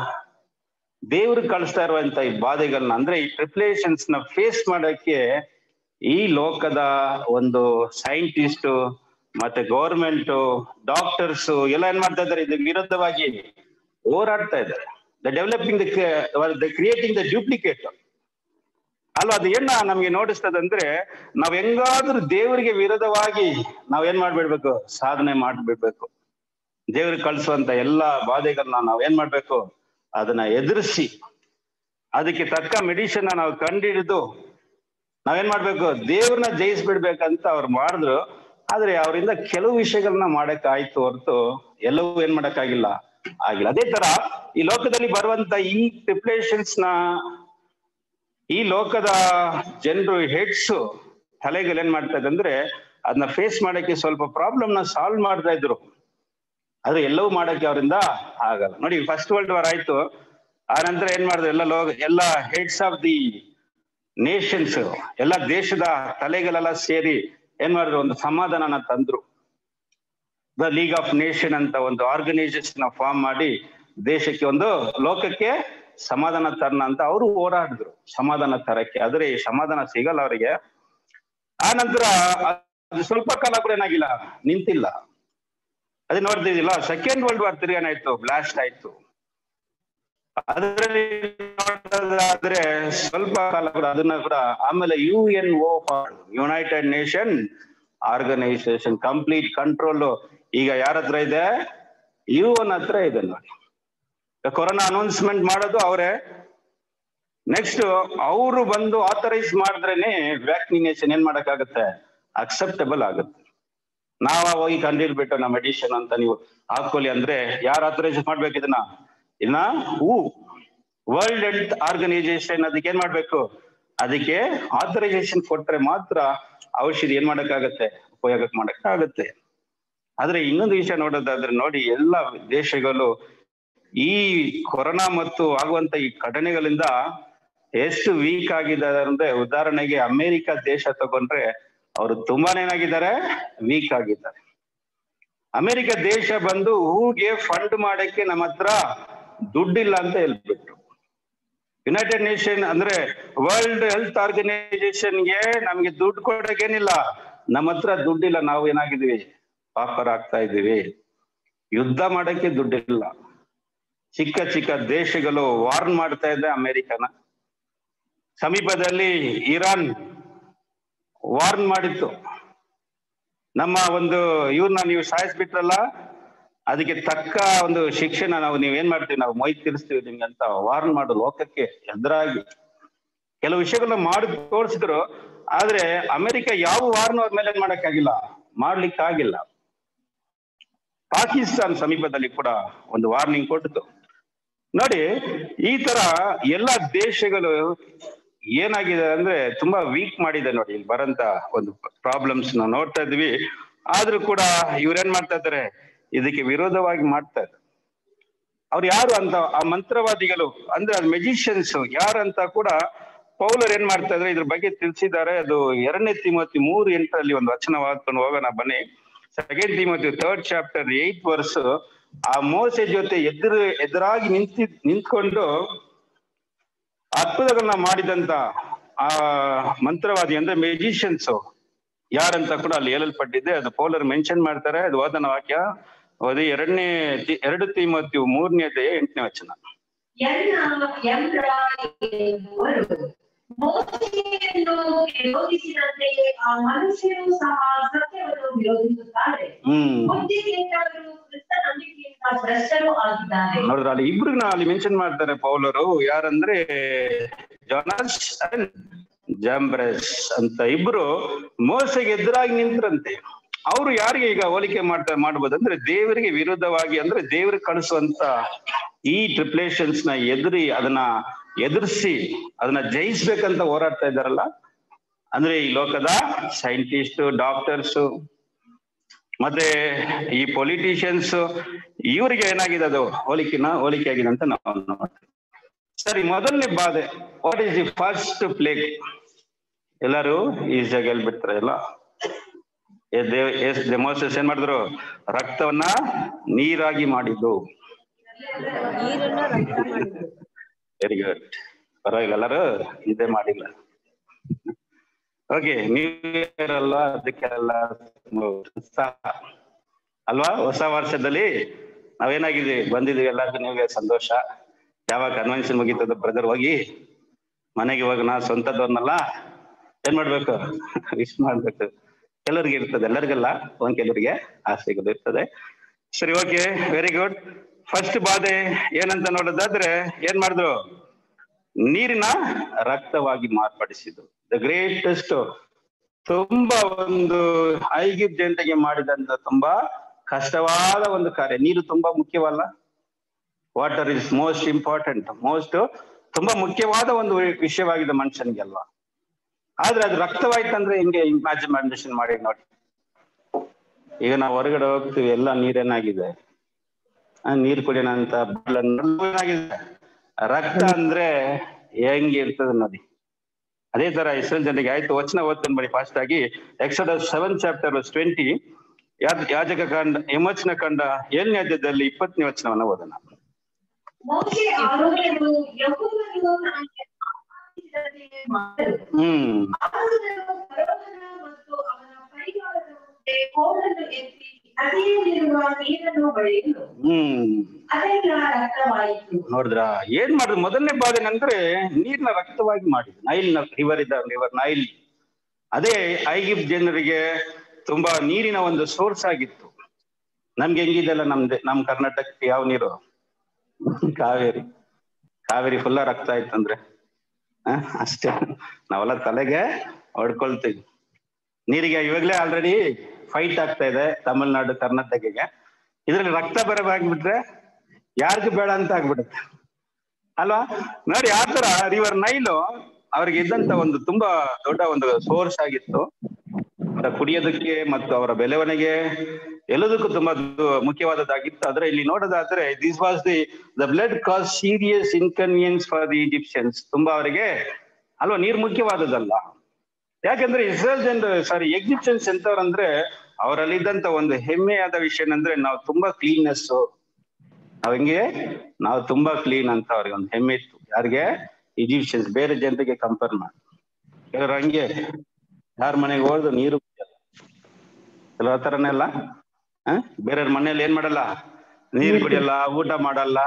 ದೇವ್ರು ಕಳಿಸ್ತಾ ಇರುವಂತ ಈ ಬಾಧೆಗಳನ್ನ ಅಂದ್ರೆ ಈ ಟ್ರಿಪ್ಲೇಷನ್ಸ್ ನ ಫೇಸ್ ಮಾಡಕ್ಕೆ ಈ ಲೋಕದ ಒಂದು ಸೈಂಟಿಸ್ಟ್ ಮತ್ತೆ ಗೌರ್ಮೆಂಟ್ ಡಾಕ್ಟರ್ಸ್ ಎಲ್ಲ ಏನ್ ಮಾಡ್ತಾ ಇದ್ದಾರೆ ಇದು ವಿರುದ್ಧವಾಗಿ ಹೋರಾಡ್ತಾ ಇದ್ದಾರೆ the developing the creating the duplicate ಅಲ್ವಾ ಅದು ಏನ ನಮ್ಗೆ ನೋಡಿಸ್ತದಂದ್ರೆ ನಾವ್ ಹೆಂಗಾದ್ರೂ ದೇವರಿಗೆ ವಿರೋಧವಾಗಿ ನಾವ್ ಏನ್ ಮಾಡ್ಬಿಡ್ಬೇಕು ಸಾಧನೆ ಮಾಡ್ಬಿಡ್ಬೇಕು ದೇವ್ರಿಗೆ ಕಳಿಸುವಂತ ಎಲ್ಲಾ ಬಾಧೆಗಳನ್ನ ನಾವ್ ಏನ್ ಮಾಡ್ಬೇಕು ಅದನ್ನ ಎದುರಿಸಿ ಅದಕ್ಕೆ ತಕ್ಕ ಮೆಡಿಸಿನ್ ನಾವು ಕಂಡಿಡಿದು ನಾವೇನ್ ಮಾಡ್ಬೇಕು ದೇವ್ರನ್ನ ಜಯಿಸ್ಬಿಡ್ಬೇಕಂತ ಅವ್ರು ಮಾಡಿದ್ರು ಆದ್ರೆ ಅವರಿಂದ ಕೆಲವು ವಿಷಯಗಳನ್ನ ಮಾಡಕ್ ಆಯ್ತು ಹೊರತು ಎಲ್ಲವೂ ಏನ್ ಮಾಡಕ್ಕಾಗಿಲ್ಲ ಆಗಿಲ್ಲ ಅದೇ ತರ ಈ ಲೋಕದಲ್ಲಿ ಬರುವಂತ ಈ ಟ್ರಿಪ್ಲೇಷನ್ಸ್ ನ ಈ ಲೋಕದ ಜನರು ಹೆಡ್ಸ್ ತಲೆಗಳು ಏನ್ ಮಾಡ್ತಾ ಇದ್ರೆ ಅದನ್ನ ಫೇಸ್ ಮಾಡಕ್ಕೆ ಸ್ವಲ್ಪ ಪ್ರಾಬ್ಲಮ್ ನ ಸಾಲ್ವ್ ಮಾಡ್ತಾ ಇದ್ರು ಅದು ಎಲ್ಲವೂ ಮಾಡಕ್ಕೆ ಅವರಿಂದ ಆಗಲ್ಲ ನೋಡಿ ಫಸ್ಟ್ ವರ್ಲ್ಡ್ ವಾರ್ ಆಯ್ತು ಆ ನಂತರ ಏನ್ ಮಾಡಿದ್ರು ಎಲ್ಲ ಲೋಕ ಎಲ್ಲ ಹೆಡ್ಸ್ ಆಫ್ ದಿ ನೇಷನ್ಸ್ ಎಲ್ಲ ದೇಶದ ತಲೆಗಳೆಲ್ಲ ಸೇರಿ ಏನ್ ಮಾಡಿದ್ರು ಒಂದು ಸಮಾಧಾನನ ತಂದ್ರು ದ ಲೀಗ್ ಆಫ್ ನೇಷನ್ ಅಂತ ಒಂದು ಆರ್ಗನೈಸೇಷನ್ ಫಾರ್ಮ್ ಮಾಡಿ ದೇಶಕ್ಕೆ ಒಂದು ಲೋಕಕ್ಕೆ ಸಮಾಧಾನ ತರಣ ಅಂತ ಅವರು ಹೋರಾಡಿದ್ರು ಸಮಾಧಾನ ತರಕ್ಕೆ ಆದ್ರೆ ಈ ಸಮಾಧಾನ ಸಿಗಲ್ಲ ಅವರಿಗೆ ಆ ನಂತರ ಅದು ಸ್ವಲ್ಪ ಕಾಲ ಕೂಡ ಏನಾಗಿಲ್ಲ ನಿಂತಿಲ್ಲ ಅದೇ ನೋಡ್ತಿದಿಲ್ಲ ಸೆಕೆಂಡ್ ವರ್ಲ್ಡ್ ವಾರ್ ತಿರ್ಗಿ ಏನಾಯ್ತು ಬ್ಲಾಸ್ಟ್ ಆಯ್ತು ಅದರಲ್ಲಿ ನೋಡೋದಾದ್ರೆ ಸ್ವಲ್ಪ ಕಾಲ ಕೂಡ ಅದನ್ನ ಕೂಡ ಆಮೇಲೆ U N O United Nation Organisation complete control ಈಗ ಯಾರ ಹತ್ರ ಇದೆ ಯು ಒನ್ ಹತ್ರ ಇದೆ ನೋಡಿ ಕೊರೋನಾ ಅನೌನ್ಸ್ಮೆಂಟ್ ಮಾಡೋದು ಅವರೇ ನೆಕ್ಸ್ಟ್ ಅವರು ಬಂದು ಆಥರೈಸ್ ಮಾಡಿದ್ರೇನೆ ವ್ಯಾಕ್ಸಿನೇಷನ್ ಏನ್ ಮಾಡಕ್ಕಾಗತ್ತೆ ಅಕ್ಸೆಪ್ಟಬಲ್ ಆಗುತ್ತೆ ನಾವ ಹೋಗಿ ಕಂಡಿಡ್ಬಿಟ್ಟು ನಮ್ಮ ಮೆಡಿಷನ್ ಅಂತ ನೀವು ಹಾಕೊಳ್ಳಿ ಅಂದ್ರೆ ಯಾರು ಆಥರೈಸ್ ಮಾಡ್ಬೇಕು ಇದನ್ನ ಇನ್ನ ಹೂ ವರ್ಲ್ಡ್ ಹೆಲ್ತ್ ಆರ್ಗನೈಸೇಷನ್ ಅದಕ್ಕೆ ಏನ್ ಮಾಡ್ಬೇಕು ಅದಕ್ಕೆ ಆಥರೈಸೇಷನ್ ಕೊಟ್ರೆ ಮಾತ್ರ ಔಷಧಿ ಏನ್ ಮಾಡಕ್ಕಾಗತ್ತೆ ಉಪಯೋಗ ಮಾಡಕ್ಕಾಗತ್ತೆ ಆದ್ರೆ ಇನ್ನೊಂದು ವಿಷಯ ನೋಡೋದಾದ್ರೆ ನೋಡಿ ಎಲ್ಲ ದೇಶಗಳು ಈ ಕೊರೋನಾ ಮತ್ತು ಆಗುವಂತ ಈ ಘಟನೆಗಳಿಂದ ಎಷ್ಟು ವೀಕ್ ಆಗಿದ್ದಾರೆ ಅಂದ್ರೆ ಉದಾಹರಣೆಗೆ ಅಮೆರಿಕ ದೇಶ ತಗೊಂಡ್ರೆ ಅವರು ತುಂಬಾನೇ ಏನಾಗಿದ್ದಾರೆ ವೀಕ್ ಆಗಿದ್ದಾರೆ ಅಮೆರಿಕ ದೇಶ ಬಂದು ಹೂಗೆ ಫಂಡ್ ಮಾಡಕ್ಕೆ ನಮ್ಮ ಹತ್ರ ದುಡ್ಡಿಲ್ಲ ಅಂತ ಹೇಳ್ಬಿಟ್ರು ಯುನೈಟೆಡ್ ನೇಷನ್ ಅಂದ್ರೆ ವರ್ಲ್ಡ್ ಹೆಲ್ತ್ ಆರ್ಗನೈಸೇಷನ್ಗೆ ನಮ್ಗೆ ದುಡ್ಡು ಕೊಡಕ್ಕೇನಿಲ್ಲ ನಮ್ಮ ಹತ್ರ ದುಡ್ಡಿಲ್ಲ ನಾವು ಏನಾಗಿದೀವಿ ಪಾಪರ್ ಆಗ್ತಾ ಇದೀವಿ ಯುದ್ಧ ಮಾಡಕ್ಕೆ ದುಡ್ಡಿಲ್ಲ ಚಿಕ್ಕ ಚಿಕ್ಕ ದೇಶಗಳು ವಾರ್ನ್ ಮಾಡ್ತಾ ಇದೆ ಅಮೆರಿಕನ ಸಮೀಪದಲ್ಲಿ ಇರಾನ್ ವಾರ್ನ್ ಮಾಡಿತ್ತು ನಮ್ಮ ಒಂದು ಇವ್ರನ್ನ ನೀವು ಸಾಯಿಸ್ಬಿಟ್ರಲ್ಲ ಅದಕ್ಕೆ ತಕ್ಕ ಒಂದು ಶಿಕ್ಷಣ ನಾವು ನೀವೇನ್ ಮಾಡ್ತೀವಿ ನಾವು ಮೈ ತೀರಿಸ್ತೀವಿ ನಿಮ್ಗೆ ಅಂತ ವಾರ್ನ್ ಮಾಡು ಲೋಕಕ್ಕೆ ಎದುರಾಗಿ ಕೆಲವು ವಿಷಯಗಳನ್ನ ಮಾಡಿ ತೋರಿಸಿದ್ರು ಆದ್ರೆ ಅಮೆರಿಕ ಯಾವ ವಾರ್ನ್ ಅವ್ರ ಮೇಲೆ ಏನ್ ಮಾಡಕ್ಕಾಗಿಲ್ಲ ಮಾಡ್ಲಿಕ್ಕಾಗಿಲ್ಲ ಪಾಕಿಸ್ತಾನ್ ಸಮೀಪದಲ್ಲಿ ಕೂಡ ಒಂದು ವಾರ್ನಿಂಗ್ ಕೊಟ್ಟಿತು ನೋಡಿ ಈ ತರ ಎಲ್ಲ ದೇಶಗಳು ಏನಾಗಿದೆ ಅಂದ್ರೆ ತುಂಬಾ ವೀಕ್ ಮಾಡಿದೆ ನೋಡಿ ಇಲ್ಲಿ ಬರಂತ ಒಂದು ಪ್ರಾಬ್ಲಮ್ಸ್ ನಾವು ನೋಡ್ತಾ ಇದ್ವಿ ಆದ್ರೂ ಕೂಡ ಇವ್ರೇನ್ ಮಾಡ್ತಾ ಇದ್ದಾರೆ ಇದಕ್ಕೆ ವಿರೋಧವಾಗಿ ಮಾಡ್ತಾ ಇದ್ದಾರೆ ಅವ್ರು ಯಾರು ಅಂತ ಆ ಮಂತ್ರವಾದಿಗಳು ಅಂದ್ರೆ ಅದು ಮೆಜಿಷಿಯನ್ಸ್ ಯಾರಂತ ಕೂಡ ಪೌಲರ್ ಏನ್ ಮಾಡ್ತಾ ಇದ್ರೆ ಇದ್ರ ಬಗ್ಗೆ ತಿಳಿಸಿದ್ದಾರೆ ಅದು ಎರಡನೇ ತಿಮೋತಿ ಮೂರು ಎಂಟರಲ್ಲಿ ಒಂದು ವಚನ ವಾದ್ಕೊಂಡು ಹೋಗೋಣ ಬನ್ನಿ second Timothy third chapter eighth verse ಆ ಮೋಸೆ ಜೊತೆ ಎದುರು ಎದುರಾಗಿ ನಿಂತಿ ನಿಂತ್ಕೊಂಡು ಅದ್ಭುತಗಳನ್ನ ಮಾಡಿದಂತ ಆ ಮಂತ್ರವಾದಿ ಅಂದ್ರೆ ಮೆಜಿಷಿಯನ್ಸ್ ಯಾರಂತ ಕೂಡ ಅಲ್ಲಿ ಹೇಳಲ್ಪಟ್ಟಿದೆ ಅದು ಪೌಲರ್ ಮೆನ್ಷನ್ ಮಾಡ್ತಾರೆ ಅದು ಓದನ ವಾಕ್ಯ ಓದಿ ಎರಡನೇ ತಿ- ಎರಡು ತಿಮೋತಿ ಮೂರನೇ ಅಧ್ಯಾಯ ಎಂಟನೇ ವಚನ ಎನ್ನ ಎಂಬ್ರಾಯರು ಮೋಸೆಯನ್ನು ವಿರೋಧಿಸಿದಂತೆಯೇ ಆ ಮನುಷ್ಯರು ಸಹ ಸತ್ಯವನ್ನು ವಿರೋಧಿಸುತ್ತಾರೆ ಹ್ಮ್ ಬುದ್ಧಿ ಕೆಟ್ಟವರು ಕ್ರಿಸ್ತ ನಂಬಿಕೆಯಿಂದ ಭ್ರಷ್ಟರು ಆಗಿದ್ದಾರೆ ನೋಡಿದ್ರೆ ಅಲ್ಲಿ ಇಬ್ರಿನ ಅಲ್ಲಿ ಮೆನ್ಷನ್ ಮಾಡ್ತಾರೆ ಪೌಲರು ಯಾರಂದ್ರೆ ಜೋನಸ್ ಅಂಡ್ ಜಾಂಬ್ರೆಸ್ ಅಂತ ಇಬ್ರು ಮೋಸೆಗೆ ಎದುರಾಗಿ ನಿಂತ್ರಂತೆ ಅವರು ಯಾರಿಗೆ ಈಗ ಹೋಲಿಕೆ ಮಾಡ್ತಾ ಮಾಡ್ಬೋದು ಅಂದ್ರೆ ದೇವರಿಗೆ ವಿರುದ್ಧವಾಗಿ ಅಂದ್ರೆ ದೇವರು ಕಳಿಸುವಂತ ಈ ಟ್ರಿಪ್ಲೇಷನ್ಸ್ ನ ಎದುರಿ ಅದನ್ನ ಎದುರಿಸಿ ಅದನ್ನ ಜಯಿಸ್ಬೇಕಂತ ಹೋರಾಡ್ತಾ ಇದ್ದಾರಲ್ಲ ಅಂದ್ರೆ ಈ ಲೋಕದ ಸೈಂಟಿಸ್ಟ್ ಡಾಕ್ಟರ್ಸ್ ಮತ್ತೆ ಈ ಪೊಲಿಟಿಷಿಯನ್ಸ್ ಇವರಿಗೆ ಏನಾಗಿದೆ ಅದು ಹೋಲಿಕೆನ ಹೋಲಿಕೆ ಆಗಿದೆ ಅಂತ ನಾವು ನೋಡ್ತೀವಿ ಸರಿ ಮೊದಲನೇ ಬಾಧೆ what is the first plague ಎಲ್ಲರೂ ಈಸಿಯಾಗಿ ಹೇಳ್ಬಿಡ್ತಾರೆ ಎಲ್ಲ ಏ ದೇವ್ ಎಸ್ ಡೆಮೋಸಸ್ ಏನ್ ಮಾಡಿದ್ರು ರಕ್ತವನ್ನ ನೀರಾಗಿ ಮಾಡಿದ್ದು ವೆರಿ ಗುಡ್ ಪರವಾಗಿಲ್ಲ ಎಲ್ಲರೂ ಇದೇ ಮಾಡಿಲ್ಲ ಓಕೆ ನ್ಯೂ ಇಯರ್ ಅಲ್ವಾ ಅದಕ್ಕೆಲ್ಲ ತುಂಬಾ ಉತ್ಸಾಹ ಅಲ್ವಾ ಹೊಸ ವರ್ಷದಲ್ಲಿ ನಾವೇನಾಗಿದ್ವಿ ಬಂದಿದೀವಿ ಎಲ್ಲರಿಗೂ ನಿಮಗೆ ಸಂತೋಷ ಯಾವಾಗ ಕನ್ವೆನ್ಷನ್ ಮುಗೀತದ ಬ್ರದರ್ ಹೋಗಿ ಮನೆಗೆ ಹೋಗಿ ನಾ ಸ್ವಂತದವ್ರನ್ನಲ್ಲ ಏನ್ ಮಾಡ್ಬೇಕು ವಿಶ್ ಮಾಡ್ಬೇಕು ಕೆಲವ್ರಿಗೆ ಇರ್ತದೆ ಎಲ್ಲರಿಗೆಲ್ಲ ಒಂದ್ ಕೆಲವರಿಗೆ ಆಸೆಗಳು ಇರ್ತದೆ ಸರಿ ಓಕೆ ವೆರಿ ಗುಡ್ ಫಸ್ಟ್ ಬಾಧೆ ಏನಂತ ನೋಡೋದಾದ್ರೆ ಏನ್ ಮಾಡಿದ್ರು ನೀರಿನ ರಕ್ತವಾಗಿ ಮಾರ್ಪಡಿಸಿದ್ರು ದ ಗ್ರೇಟೆಸ್ಟ್ ತುಂಬಾ ಒಂದು ಐಗಿಪ್ ಜನತೆಗೆ ಮಾಡಿದಂತ ತುಂಬಾ ಕಷ್ಟವಾದ ಒಂದು ಕಾರ್ಯ ನೀರು ತುಂಬಾ ಮುಖ್ಯವಲ್ಲ water is most important most ತುಂಬಾ ಮುಖ್ಯವಾದ ಒಂದು ವಿಷಯವಾಗಿದೆ ಮನುಷ್ಯನಿಗೆಲ್ವಾ ಆದ್ರೆ ಅದು ರಕ್ತವಾಯ್ತಂದ್ರೆ ಹಿಂಗೆ ಇಮ್ಯಾಜಿನೇಷನ್ ಮಾಡಿ ನೋಡಿ ಈಗ ನಾವು ಹೊರಗಡೆ ಹೋಗ್ತೀವಿ ಎಲ್ಲ ನೀರೇನಾಗಿದೆ ಆ ನೀರ್ ಕುಡಿಯೋಣ ಅಂತ ಬಾಟ್ಲ್ ಏನಾಗಿದೆ ರಕ್ತ ಅಂದ್ರೆ ಹೆಂಗೆ ಇರ್ತದೆ ನೋಡಿ ಅದೇ ತರ ಇಸ್ರೇಲ್ ಜನರಿಗೆ ಆಯ್ತು ವಚನ ಓದ್ತಾನೆ ಬರೀ ಫಾಸ್ಟ್ ಆಗಿ ಎಕ್ಸಡ ಸೆವೆನ್ ಚಾಪ್ಟರ್ ಟ್ವೆಂಟಿ ಯಾಜಕ ಕಂಡ ವಿಮೋಚನ ಕಂಡ ಏಳನೇ ಅಧ್ಯಾಯದಲ್ಲಿ ಇಪ್ಪತ್ತನೇ ವಚನವನ್ನ ಓದೋಣ ಮೋಶೆ ಆರೋಗ್ಯನು ಯಹೋವನು ನನಗೆ ಆಜ್ಞಾಪಿಸಿದಂತೆಯೇ ಮಾಡಿದರು. ಹ್ಮ್ ಆರೋಗ್ಯನು ಫರೋಹನ ಮತ್ತು ಅವನ ಪರಿವಾರದ ಮುಂದೆ ಕೋಲನ್ನು ಎತ್ತಿ ನದಿಯಲ್ಲಿರುವ ನೀರನ್ನು ಬಳೆಯಲು ಹ್ಮ್ ಅದೆಲ್ಲ ರಕ್ತವಾಯಿತು ನೋಡಿದ್ರ ಏನ್ ಮಾಡಿದ್ರು ಮೊದಲನೇ ಬಾಧೆ ಅಂದ್ರೆ ನೀರ್ನ ರಕ್ತವಾಗಿ ಮಾಡಿದ್ರು ನೈಲ್ ರಿವರ್ ಇದ್ದ ರಿವರ್ ನೈಲ್ ಅದೇ ಐಗಿಪ್ ಜನರಿಗೆ ತುಂಬಾ ನೀರಿನ ಒಂದು ಸೋರ್ಸ್ ಆಗಿತ್ತು ನಮ್ಗೆ ಹೆಂಗಿದೆಲ್ಲ ನಮ್ದೆ ನಮ್ ಕರ್ನಾಟಕಕ್ಕೆ ಯಾವ ನೀರು ಕಾವೇರಿ ಕಾವೇರಿ ಫುಲ್ಲ ರಕ್ತ ಆಯ್ತಂದ್ರೆ ಆ, ಅಷ್ಟೇ ನಾವೆಲ್ಲ ತಲೆಗೆ ಹೊಡ್ಕೊಳ್ತೀವಿ ನೀರಿಗೆ ಇವಾಗ್ಲೇ ಆಲ್ರೆಡಿ ಫೈಟ್ ಆಗ್ತಾ ಇದೆ ತಮಿಳ್ನಾಡು ಕರ್ನಾಟಕಕ್ಕೆ ಇದ್ರಲ್ಲಿ ರಕ್ತ ಬರ ಆಗ್ಬಿಟ್ರೆ ಯಾರಿಗೂ ಬೇಡ ಅಂತ ಆಗ್ಬಿಡುತ್ತೆ ಅಲ್ವಾ ನೋಡಿ ಆ ತರ ರಿವರ್ ನೈಲು ಅವ್ರಿಗೆ ಇದ್ದಂತ ಒಂದು ತುಂಬಾ ದೊಡ್ಡ ಒಂದು ಸೋರ್ಸ್ ಆಗಿತ್ತು ಅವರ ಕುಡಿಯೋದಕ್ಕೆ ಮತ್ತು ಅವರ ಬೆಳವಣಿಗೆ ಎಲ್ಲದಕ್ಕೂ ತುಂಬಾ ದು- ಮುಖ್ಯವಾದದ್ದಾಗಿತ್ತು ಆದ್ರೆ ಇಲ್ಲಿ ನೋಡೋದಾದ್ರೆ this was the the blood cause serious inconvenience for the Egyptians ತುಂಬಾ ಅವರಿಗೆ ಅಲ್ವಾ ನೀರು ಮುಖ್ಯವಾದದ್ದಲ್ಲ ಯಾಕಂದ್ರೆ ಇಸ್ರೇಲ್ ಜನರು ಸಾರಿ ಎಜಿಪ್ಷಿಯನ್ಸ್ ಎಂತವ್ರಂದ್ರೆ ಅವರಲ್ಲಿದ್ದಂತ ಒಂದು ಹೆಮ್ಮೆಯಾದ ವಿಷಯ ಏನಂದ್ರೆ ನಾವು ತುಂಬಾ ಕ್ಲೀನ್ನೆಸ್ ನಾವ್ ಹೆಂಗೆ ನಾವು ತುಂಬಾ ಕ್ಲೀನ್ ಅಂತ ಅವ್ರಿಗೆ ಒಂದು ಹೆಮ್ಮೆ ಇತ್ತು ಯಾರಿಗೆ ಈಜಿಪ್ಷಿಯನ್ಸ್ ಬೇರೆ ಜನರಿಗೆ ಕಂಪೇರ್ ಮಾಡಿ ಕೆಲವ್ರು ಹಂಗೆ ಯಾರ ಮನೆಗೆ ಹೋದ್ರು ನೀರು ಕುಡಿಯಲ್ಲ. ಕೆಲವ್ರ ತರನೇ ಅಲ್ಲ ಆ? ಬೇರೆಯವ್ರ ಮನೇಲಿ ಏನ್ ಮಾಡಲ್ಲ ನೀರು ಕುಡಿಯಲ್ಲ ಊಟ ಮಾಡಲ್ಲ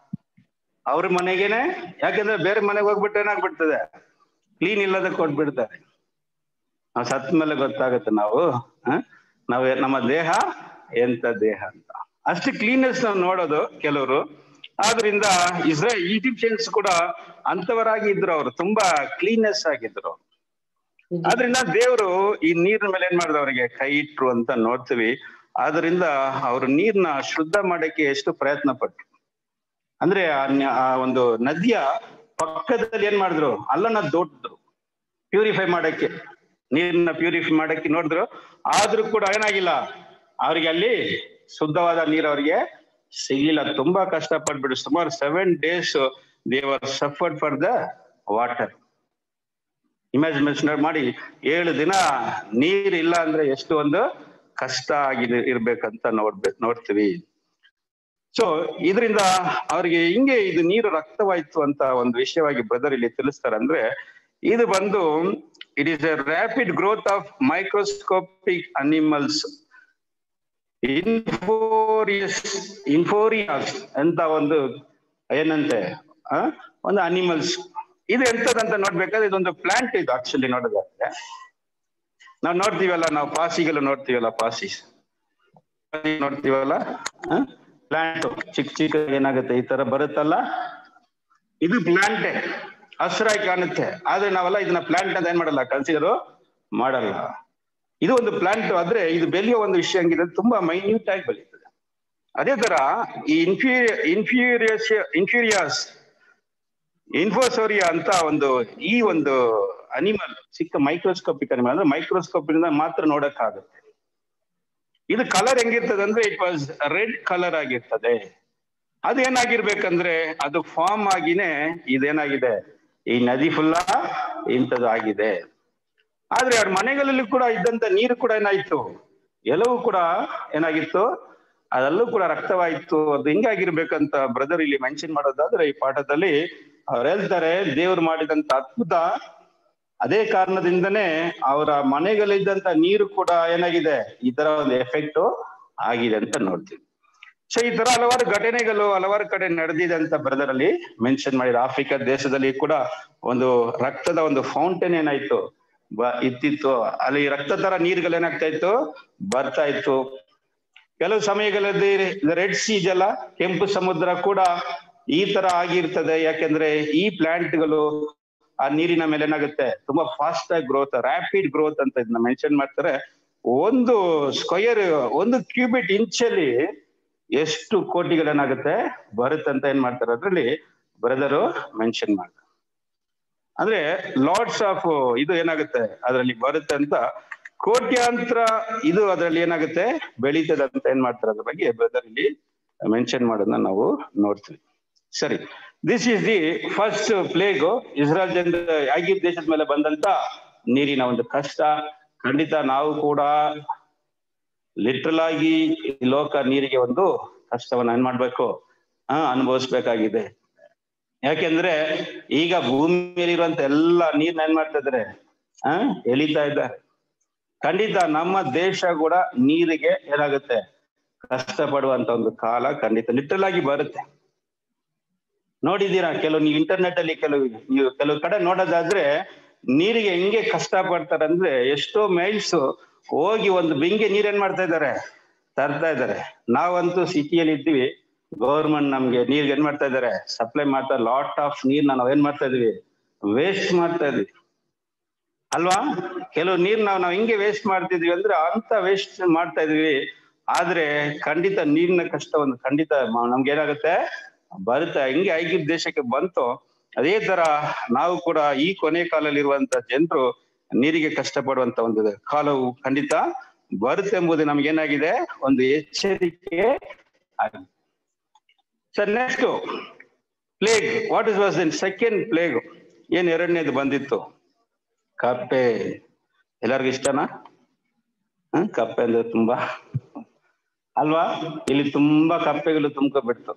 ಅವ್ರ ಮನೆಗೇನೆ ಯಾಕಂದ್ರೆ ಬೇರೆ ಮನೆಗೆ ಹೋಗ್ಬಿಟ್ಟು ಏನಾಗ್ಬಿಡ್ತದೆ ಕ್ಲೀನ್ ಇಲ್ಲದ ಕೊಟ್ಬಿಡ್ತಾರೆ ನಾವು ಸತ್ ಮೇಲೆ ಗೊತ್ತಾಗುತ್ತೆ ನಾವು ಆ? ನಾವು ನಮ್ಮ ದೇಹ ಎಂತ ದೇಹ ಅಂತ ಅಷ್ಟು ಕ್ಲೀನೆಸ್ ನಾವು ನೋಡೋದು ಕೆಲವರು ಆದ್ರಿಂದ ಇಸ್ರೇ ಈಜಿಪ್ಷಿಯನ್ಸ್ ಕೂಡ ಅಂತವರಾಗಿ ಇದ್ರು ಅವರು ತುಂಬಾ ಕ್ಲೀನೆಸ್ ಆಗಿದ್ರು ಆದ್ರಿಂದ ದೇವರು ಈ ನೀರಿನ ಮೇಲೆ ಏನ್ ಮಾಡಿದ್ರು ಅವರಿಗೆ ಕೈ ಇಟ್ರು ಅಂತ ನೋಡ್ತೀವಿ ಆದ್ರಿಂದ ಅವರು ನೀರ್ನ ಶುದ್ಧ ಮಾಡಕ್ಕೆ ಎಷ್ಟು ಪ್ರಯತ್ನ ಪಟ್ರು ಅಂದ್ರೆ ಆ ನ್ಯ- ಆ ಒಂದು ನದಿಯ ಪಕ್ಕದಲ್ಲಿ ಏನ್ ಮಾಡಿದ್ರು ಅಲ್ಲನ್ನ ದೊಡ್ಡದ್ರು ಪ್ಯೂರಿಫೈ ಮಾಡಕ್ಕೆ ನೀರನ್ನ ಪ್ಯೂರಿಫೈ ಮಾಡಕ್ಕೆ ನೋಡಿದ್ರು ಆದ್ರೂ ಕೂಡ ಏನಾಗಿಲ್ಲ ಅವ್ರಿಗೆ ಅಲ್ಲಿ ಶುದ್ಧವಾದ ನೀರು ಅವ್ರಿಗೆ ಸಿಗ್ಲಿಲ್ಲ ತುಂಬಾ ಕಷ್ಟ ಪಟ್ಬಿಟ್ಟು ಸುಮಾರು seven days they were suffered for the water imagination ಮಾಡಿ ಏಳು ದಿನ ನೀರ್ ಇಲ್ಲ ಅಂದ್ರೆ ಎಷ್ಟು ಒಂದು ಕಷ್ಟ ಆಗಿದೆ ಇರ್ಬೇಕಂತ ನೋಡ್ಬೇಕು ನೋಡ್ತೀವಿ ಸೊ ಇದರಿಂದ ಅವ್ರಿಗೆ ಹಿಂಗೆ ಇದು ನೀರು ರಕ್ತವಾಯ್ತು ಅಂತ ಒಂದು ವಿಷಯವಾಗಿ ಬ್ರದರ್ ಇಲ್ಲಿ ತಿಳಿಸ್ತಾರೆ ಅಂದ್ರೆ ಇದು ಬಂದು it is a rapid growth of microscopic animals infusoria infusoria ಅಂತ ಒಂದು ಏನಂತೆ ಆ? ಒಂದು ಅನಿಮಲ್ಸ್ ಇದು ಎಂತದಂತ ನೋಡ್ಬೇಕಾದ್ರೆ ಇದೊಂದು ಪ್ಲಾಂಟ್ ಇದು ಆಕ್ಚುಲಿ ನೋಡೋದಾದ್ರೆ ನಾವು ನೋಡ್ತೀವಲ್ಲ ನಾವು ಪಾಸಿಗೆಲ್ಲ ನೋಡ್ತೀವಲ್ಲ ಪಾಸಿಸ್ ನೋಡ್ತೀವಲ್ಲ ಪ್ಲಾಂಟ್ ಚಿಕ್ಕ ಚಿಕ್ಕ ಏನಾಗುತ್ತೆ ಈ ತರ ಬರುತ್ತಲ್ಲ ಇದು ಪ್ಲಾಂಟೇ ಹಸಿರಾಗಿ ಕಾಣುತ್ತೆ ಆದ್ರೆ ನಾವೆಲ್ಲ ಇದನ್ನ ಪ್ಲಾಂಟ್ ಅಂತ ಏನ್ ಮಾಡಲ್ಲ ಕನ್ಸಿಡರ್ ಮಾಡಲ್ಲ ಇದು ಒಂದು ಪ್ಲಾಂಟ್ ಆದ್ರೆ ಇದು ಬೆಳೆಯೋ ಒಂದು ವಿಷಯ ಹಂಗಿದೆ ತುಂಬಾ ಮೈನ್ಯೂಟ್ ಆಗಿ ಬೆಳೀತದೆ ಅದೇ ತರ ಈ ಇನ್ಫ್ಯೂರಿ ಇನ್ಫ್ಯೂರಿಯಸ್ ಇನ್ಫ್ಯೂರಿಯಸ್ ಇನ್ಫೋಸೋರಿಯಾ ಅಂತ ಒಂದು ಈ ಒಂದು ಅನಿಮಲ್ ಚಿಕ್ಕ ಮೈಕ್ರೋಸ್ಕೋಪಿಕ್ ಅನಿಮಲ್ ಅಂದ್ರೆ ಮೈಕ್ರೋಸ್ಕೋಪ್ ಇಂದ ಮಾತ್ರ ನೋಡಕ್ ಆಗುತ್ತೆ ಇದು ಕಲರ್ ಹೆಂಗಿರ್ತದೆ ಅಂದ್ರೆ ಇಟ್ ವಾಸ್ ರೆಡ್ ಕಲರ್ ಆಗಿರ್ತದೆ ಅದೇನಾಗಿರ್ಬೇಕಂದ್ರೆ ಅದು ಫಾರ್ಮ್ ಆಗಿನೇ ಇದೇನಾಗಿದೆ ಈ ನದಿ ಫುಲ್ಲ ಇಂಥದ್ದು ಆಗಿದೆ ಆದ್ರೆ ಅವ್ರ ಮನೆಗಳಲ್ಲಿ ಕೂಡ ಇದ್ದಂತ ನೀರು ಕೂಡ ಏನಾಯ್ತು ಎಲ್ಲವೂ ಕೂಡ ಏನಾಗಿತ್ತು ಅದೆಲ್ಲೂ ಕೂಡ ರಕ್ತವಾಯ್ತು ಅದು ಹೆಂಗಾಗಿರ್ಬೇಕಂತ ಬ್ರದರ್ ಇಲ್ಲಿ ಮೆನ್ಷನ್ ಮಾಡೋದಾದ್ರೆ ಈ ಪಾಠದಲ್ಲಿ ಅವ್ರು ಹೇಳ್ತಾರೆ ದೇವ್ರು ಮಾಡಿದಂತ ಅದ್ಭುತ ಅದೇ ಕಾರಣದಿಂದನೇ ಅವರ ಮನೆಗಳಿದ್ದಂತ ನೀರು ಕೂಡ ಏನಾಗಿದೆ ಈ ತರ ಒಂದು ಎಫೆಕ್ಟ್ ಆಗಿದೆ ಅಂತ ನೋಡ್ತೀವಿ ಸೊ ಈ ತರ ಹಲವಾರು ಘಟನೆಗಳು ಹಲವಾರು ಕಡೆ ನಡೆದಿದೆ ಅಂತ ಬ್ರದರ್ ಅಲ್ಲಿ ಮೆನ್ಷನ್ ಮಾಡಿದ ಆಫ್ರಿಕಾ ದೇಶದಲ್ಲಿ ಕೂಡ ಒಂದು ರಕ್ತದ ಒಂದು ಫೌಂಟೇನ್ ಏನಾಯ್ತು ಬ ಇತ್ತಿತ್ತು ಅಲ್ಲಿ ರಕ್ತ ತರ ನೀರುಗಳು ಏನಾಗ್ತಾ ಇತ್ತು ಬರ್ತಾ ಇತ್ತು ಕೆಲವು ಸಮಯಗಳಲ್ಲಿ ರೆಡ್ ಸೀ ಜಲ ಕೆಂಪು ಸಮುದ್ರ ಕೂಡ ಈ ತರ ಆಗಿರ್ತದೆ ಯಾಕೆಂದ್ರೆ ಈ ಪ್ಲಾಂಟ್ಗಳು ಆ ನೀರಿನ ಮೇಲೆ ಏನಾಗುತ್ತೆ ತುಂಬಾ ಫಾಸ್ಟ್ ಆಗಿ ಗ್ರೋತ್ ರ್ಯಾಪಿಡ್ ಗ್ರೋತ್ ಅಂತ ಇದನ್ನ ಮೆನ್ಷನ್ ಮಾಡ್ತಾರೆ ಒಂದು ಸ್ಕ್ವಯರ್ ಒಂದು ಕ್ಯೂಬಿಟ್ ಇಂಚಲ್ಲಿ ಎಷ್ಟು ಕೋಟಿಗಳೇನಾಗುತ್ತೆ ಬರುತ್ತಂತ ಏನ್ ಮಾಡ್ತಾರೆ ಅದ್ರಲ್ಲಿ ಬ್ರದರು ಮೆನ್ಷನ್ ಮಾಡ್ತಾರೆ ಅಂದ್ರೆ ಲಾರ್ಡ್ಸ್ ಆಫ್ ಇದು ಏನಾಗುತ್ತೆ ಅದರಲ್ಲಿ ಬರುತ್ತೆ ಅಂತ ಕೋಟ್ಯಾಂತರ ಇದು ಅದರಲ್ಲಿ ಏನಾಗುತ್ತೆ ಬೆಳೀತದೆ ಅಂತ ಏನ್ ಮಾಡ್ತಾರೆ ಅದ್ರ ಬಗ್ಗೆ ಬ್ರದರ್ ಇಲ್ಲಿ ಮೆನ್ಷನ್ ಮಾಡೋದನ್ನ ನಾವು ನೋಡ್ತೀವಿ ಸರಿ this is the first plague Israel ಜನರ ಆಗಿಬ್ ದೇಶದ ಮೇಲೆ ಬಂದಂತ ನೀರಿನ ಒಂದು ಕಷ್ಟ ಖಂಡಿತ ನಾವು ಕೂಡ ಲಿಟ್ರಲ್ ಆಗಿ ಈ ಲೋಕ ನೀರಿಗೆ ಒಂದು ಕಷ್ಟವನ್ನ ಏನ್ ಮಾಡ್ಬೇಕು ಆ ಅನುಭವಿಸ್ಬೇಕಾಗಿದೆ ಯಾಕೆಂದ್ರೆ ಈಗ ಭೂಮಿಯಲ್ಲಿರುವಂತ ಎಲ್ಲ ನೀರ್ನ ಏನ್ ಮಾಡ್ತಾ ಇದಾರೆ ಆ ಎಳಿತಾ ಇದ್ದಾರೆ ಖಂಡಿತ ನಮ್ಮ ದೇಶ ಕೂಡ ನೀರಿಗೆ ಏನಾಗುತ್ತೆ ಕಷ್ಟ ಪಡುವಂತ ಒಂದು ಕಾಲ ಖಂಡಿತ ಲಿಟ್ರಲ್ ಆಗಿ ಬರುತ್ತೆ ನೋಡಿದೀರಾ ಕೆಲವು ನೀವು ಇಂಟರ್ನೆಟ್ ಅಲ್ಲಿ ಕೆಲವು ನೀವು ಕೆಲವು ಕಡೆ ನೋಡೋದಾದ್ರೆ ನೀರಿಗೆ ಹೆಂಗೆ ಕಷ್ಟ ಪಡ್ತಾರೆ ಅಂದ್ರೆ ಎಷ್ಟೋ ಮೈಲ್ಸ್ ಹೋಗಿ ಒಂದು ಬಿಂಗೆ ನೀರೇನ್ ಮಾಡ್ತಾ ಇದ್ದಾರೆ ತರ್ತಾ ಇದ್ದಾರೆ ನಾವಂತೂ ಸಿಟಿಯಲ್ಲಿ ಇದ್ದೀವಿ ಗೌರ್ಮೆಂಟ್ ನಮ್ಗೆ ನೀರ್ಗೆ ಏನ್ ಮಾಡ್ತಾ ಇದ್ದಾರೆ ಸಪ್ಲೈ ಮಾಡ್ತಾ ಲಾಟ್ ಆಫ್ ನೀರ್ನ ನಾವ್ ಏನ್ ಮಾಡ್ತಾ ಇದೀವಿ ವೇಸ್ಟ್ ಮಾಡ್ತಾ ಇದೀವಿ ಅಲ್ವಾ ಕೆಲವು ನೀರ್ ನಾವ್ ನಾವ್ ಹಿಂಗೆ ವೇಸ್ಟ್ ಮಾಡ್ತಿದ್ವಿ ಅಂದ್ರೆ ಅಂತ ವೇಸ್ಟ್ ಮಾಡ್ತಾ ಇದೀವಿ ಆದ್ರೆ ಖಂಡಿತ ನೀರಿನ ಕಷ್ಟ ಒಂದು ಖಂಡಿತ ಮ- ನಮ್ಗೆ ಏನಾಗುತ್ತೆ ಬರುತ್ತೆ ಹಿಂಗೆ ಐಗಿಪ್ ದೇಶಕ್ಕೆ ಬಂತು ಅದೇ ತರ ನಾವು ಕೂಡ ಈ ಕೊನೆ ಕಾಲದಲ್ಲಿ ಇರುವಂತ ಜನರು ನೀರಿಗೆ ಕಷ್ಟಪಡುವಂತ ಒಂದು ಕಾಲವು ಖಂಡಿತ ಬರುತ್ತೆ ಎಂಬುದು ನಮ್ಗೇನಾಗಿದೆ ಒಂದು ಎಚ್ಚರಿಕೆ ಆಗಿದೆ sir next plague what is was in second plague ಏನ್ ಎರಡನೇದು ಬಂದಿತ್ತು ಕಪ್ಪೆ ಎಲ್ಲರಿಗೂ ಇಷ್ಟನಾ ಹ್ಮ್ ಕಪ್ಪೆ ಅಂದ್ರೆ ತುಂಬಾ ಅಲ್ವಾ ಇಲ್ಲಿ ತುಂಬಾ ಕಪ್ಪೆಗಳು ತುಂಬ್ಕೊಬಿಡ್ತು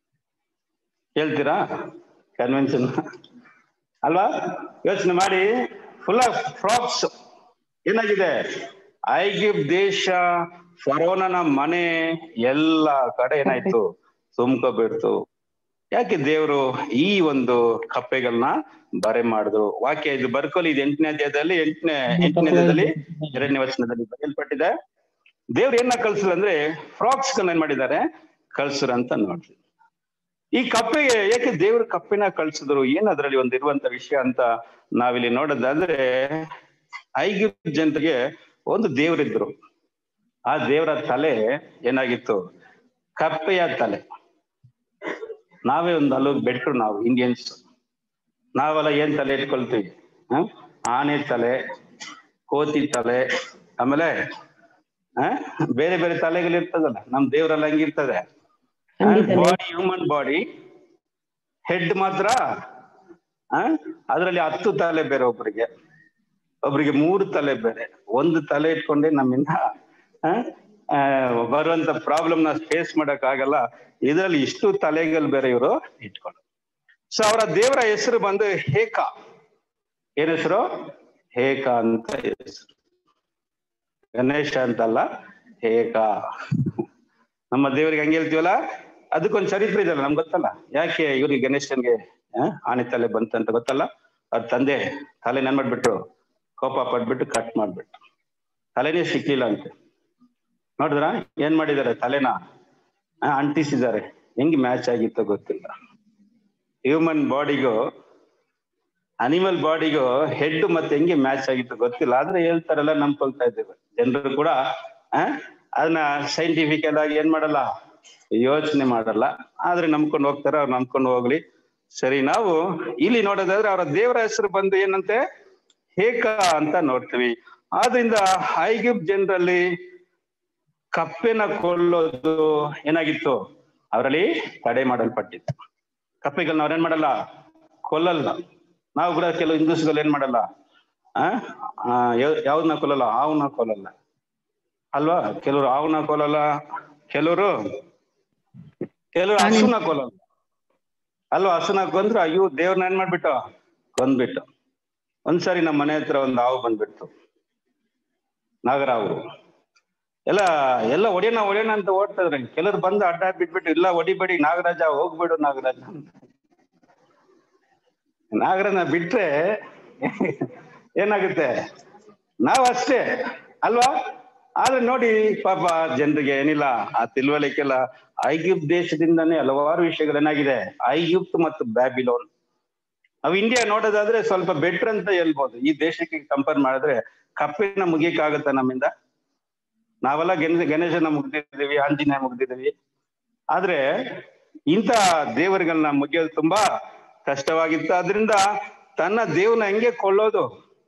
ಹೇಳ್ತೀರಾ ಕನ್ವೆನ್ಷನ್ ಅಲ್ವಾ ಯೋಚನೆ ಮಾಡಿ ಫುಲ್ ಆಫ್ ಫ್ರಾಕ್ಸ್ ಏನಾಗಿದೆ ಐಗಿಪ್ ದೇಶ ಫರೋನನ ಮನೆ ಎಲ್ಲ ಕಡೆ ಏನಾಯ್ತು ತುಂಬ್ಕೊಬಿಡ್ತು ಯಾಕೆ ದೇವರು ಈ ಒಂದು ಕಪ್ಪೆಗಳನ್ನ ಬರೆ ಮಾಡಿದ್ರು ವಾಕ್ಯ ಇದು ಬರ್ಕೋಲಿ ಇದು ಎಂಟನೇ ಅಧ್ಯಾಯದಲ್ಲಿ ಎಂಟನೇ ಎಂಟನೇ ಅಧ್ಯಾಯದಲ್ಲಿ ಎರಡನೇ ವಚನದಲ್ಲಿ ಬರೆಯಲ್ಪಟ್ಟಿದೆ ದೇವ್ರು ಏನ ಕಳ್ಸಿಲ್ಲ ಅಂದ್ರೆ ಫ್ರಾಕ್ಸ್ ಏನ್ ಮಾಡಿದ್ದಾರೆ ಕಳ್ಸ್ರ ಅಂತ ನೋಡ್ರಿ ಈ ಕಪ್ಪೆಗೆ ಏಕೆ ದೇವ್ರ ಕಪ್ಪೆನ ಕಳ್ಸಿದ್ರು ಏನ್ ಅದ್ರಲ್ಲಿ ಒಂದು ಇರುವಂತ ವಿಷಯ ಅಂತ ನಾವಿಲ್ಲಿ ನೋಡೋದಾದ್ರೆ ಐಗಿಪ್ಟ್ ಜನರಿಗೆ ಒಂದು ದೇವರಿದ್ರು ಆ ದೇವರ ತಲೆ ಏನಾಗಿತ್ತು ಕಪ್ಪೆಯ ತಲೆ ನಾವೇ ಒಂದು ಅಲ್ಲೋಗಿ ಬೆಟ್ರು ನಾವು ಇಂಡಿಯನ್ಸ್ ನಾವೆಲ್ಲ ಏನ್ ತಲೆ ಇಟ್ಕೊಳ್ತೀವಿ ಹ? ಆನೆ ತಲೆ ಕೋತಿ ತಲೆ ಆಮೇಲೆ ಹ? ಬೇರೆ ಬೇರೆ ತಲೆಗಳು ಇರ್ತದಲ್ಲ ನಮ್ ದೇವರೆಲ್ಲ ಹೆಂಗಿರ್ತದೆ ಬಾಡಿ ಹ್ಯೂಮನ್ ಬಾಡಿ ಹೆಡ್ ಮಾತ್ರ ಅದರಲ್ಲಿ ಹತ್ತು ತಲೆ ಬೇರೆ ಒಬ್ರಿಗೆ ಒಬ್ರಿಗೆ ಮೂರು ತಲೆ ಬೇರೆ ಒಂದು ತಲೆ ಇಟ್ಕೊಂಡೆ ನಮ್ಮಿಂದ ಆ, ಆ, ಬರುವಂತ ಪ್ರಾಬ್ಲಮ್ ನ ಫೇಸ್ ಮಾಡಕ್ ಆಗಲ್ಲ ಇದರಲ್ಲಿ ಇಷ್ಟು ತಲೆಗಳು ಬೇರೆ ಇವರು ಇಟ್ಕೊಂಡು ಸೊ ಅವರ ದೇವರ ಹೆಸರು ಬಂದು ಹೇಕ ಏನ್ ಹೆಸರು ಹೇಕ ಅಂತ ಹೆಸರು ಗಣೇಶ ಅಂತಲ್ಲ ಹೇಕ ನಮ್ಮ ದೇವರಿಗೆ ಹಂಗೆ ಹೇಳ್ತೀವಲ್ಲ ಅದಕ್ಕೊಂದು ಚರಿತ್ರೆ ಇದೆಯಲ್ಲ ನಮ್ಗೆ ಗೊತ್ತಲ್ಲ ಯಾಕೆ ಇವ್ರಿಗೆ ಗಣೇಶನ್ಗೆ ಆ, ಆನೆ ತಲೆ ಬಂತಂತ ಗೊತ್ತಲ್ಲ ಅವ್ರ ತಂದೆ ತಲೆ ಏನ್ ಮಾಡ್ಬಿಟ್ರು ಕೋಪ ಪಟ್ಬಿಟ್ಟು ಕಟ್ ಮಾಡ್ಬಿಟ್ರು ತಲೆನೇ ಸಿಕ್ಲಿಲ್ಲ ಅಂತೆ ನೋಡಿದ್ರ ಏನ್ ಮಾಡಿದ್ದಾರೆ ತಲೆನ ಆ, ಅಂಟಿಸಿದ್ದಾರೆ ಹೆಂಗೆ ಮ್ಯಾಚ್ ಆಗಿತ್ತೋ ಗೊತ್ತಿಲ್ಲ ಹ್ಯೂಮನ್ ಬಾಡಿಗೂ ಅನಿಮಲ್ ಬಾಡಿಗೂ ಹೆಡ್ ಮತ್ತೆ ಹೆಂಗೆ ಮ್ಯಾಚ್ ಆಗಿತ್ತು ಗೊತ್ತಿಲ್ಲ ಆದ್ರೆ ಹೇಳ್ತಾರಲ್ಲ ನಂಬ್ಕೊಳ್ತಾ ಇದ್ದೇವೆ ಜನರು ಕೂಡ ಆ, ಅದನ್ನ ಸೈಂಟಿಫಿಕಲ್ ಆಗಿ ಏನ್ ಮಾಡಲ್ಲ ಯೋಚನೆ ಮಾಡಲ್ಲ ಆದ್ರೆ ನಂಬ್ಕೊಂಡು ಹೋಗ್ತಾರೆ ಅವ್ರು ನಂಬ್ಕೊಂಡು ಹೋಗ್ಲಿ ಸರಿ ನಾವು ಇಲ್ಲಿ ನೋಡೋದಾದ್ರೆ ಅವರ ದೇವರ ಹೆಸರು ಬಂದು ಏನಂತೆ ಹೇಕ ಅಂತ ನೋಡ್ತೀವಿ ಆದ್ರಿಂದ ಐಗಿಪ್ ಜನರಲ್ಲಿ ಕಪ್ಪೆನ ಕೊಲ್ಲೋದು ಏನಾಗಿತ್ತು ಅವರಲ್ಲಿ ತಡೆ ಮಾಡಲ್ಪಟ್ಟಿತ್ತು ಕಪ್ಪೆಗಳನ್ನ ಅವ್ರೇನ್ ಮಾಡಲ್ಲ ಕೊಲ್ಲಲ್ಲ ನಾವು ಕೂಡ ಕೆಲವು ಹಿಂದೂಸ್ಗಳು ಏನ್ ಮಾಡಲ್ಲ ಆ ಆ, ಯಾವ- ಯಾವ್ದನ್ನ ಕೊಲ್ಲಲ್ಲ ಹಾವನ್ನ ಕೊಲ್ಲಲ್ಲ ಅಲ್ವಾ ಕೆಲವರು ಹಾವನ್ನ ಕೊಲ್ಲಲ್ಲ ಕೆಲವರು ಕೆಲವರು ಹಸುನ ಕೊಲ್ಲಲ್ಲ ಅಲ್ವಾ ಹಸುನ ಕೊಂದ್ರೆ ಅಯ್ಯೋ ದೇವ್ರನ್ನ ಏನ್ ಮಾಡ್ಬಿಟ್ಟು ಕೊಂದ್ಬಿಟ್ಟು ಒಂದ್ಸರಿ ನಮ್ಮ ಮನೆ ಹತ್ರ ಒಂದು ಹಾವು ಬಂದ್ಬಿಡ್ತು ನಾಗರಾವು ಎಲ್ಲ ಎಲ್ಲ ಒಡೆಯೋಣ ಒಡೆಯೋಣ ಅಂತ ಓಡ್ತಾ ಇದ್ರೆ ಕೆಲವ್ರು ಬಂದು ಅಡ್ಡ ಬಿಟ್ಬಿಟ್ಟು ಇಲ್ಲ ಹೊಡಿಬೇಡಿ ನಾಗರಾಜ ಹೋಗ್ಬಿಡು ನಾಗರಾಜ ಅಂತ ನಾಗರನ್ನ ಬಿಟ್ರೆ ಏನಾಗುತ್ತೆ ನಾವ್ ಅಷ್ಟೇ ಅಲ್ವಾ ಆದ್ರೆ ನೋಡಿ ಪಾಪ ಜನರಿಗೆ ಏನಿಲ್ಲ ಆ ತಿಳುವಳಿಕೆಲ್ಲ ಐಗಿಪ್ಟ್ ದೇಶದಿಂದಾನೇ ಹಲವಾರು ವಿಷಯಗಳೇನಾಗಿದೆ ಐಗಿಪ್ಟ್ ಮತ್ತು ಬ್ಯಾಬಿಲೋನ್ ನಾವು ಇಂಡಿಯಾ ನೋಡೋದಾದ್ರೆ ಸ್ವಲ್ಪ ಬೆಟ್ರ್ ಅಂತ ಹೇಳ್ಬೋದು ಈ ದೇಶಕ್ಕೆ ಕಂಪೇರ್ ಮಾಡಿದ್ರೆ ಕಪ್ಪಿನ ಮುಗಿಯಕ್ಕಾಗತ್ತ ನಮ್ಮಿಂದ ನಾವೆಲ್ಲ ಗಣೇಶ ಗಣೇಶನ ಮುಗ್ದಿದ್ದೀವಿ ಆಂಜನೇಯ ಮುಗ್ದಿದ್ದೀವಿ ಆದ್ರೆ ಇಂಥ ದೇವರುಗಳನ್ನ ಮುಗಿಯೋದು ತುಂಬಾ ಕಷ್ಟವಾಗಿತ್ತು ಅದರಿಂದ ತನ್ನ ದೇವ್ನ ಹೆಂಗೆ ಕೊಳ್ಳೋದು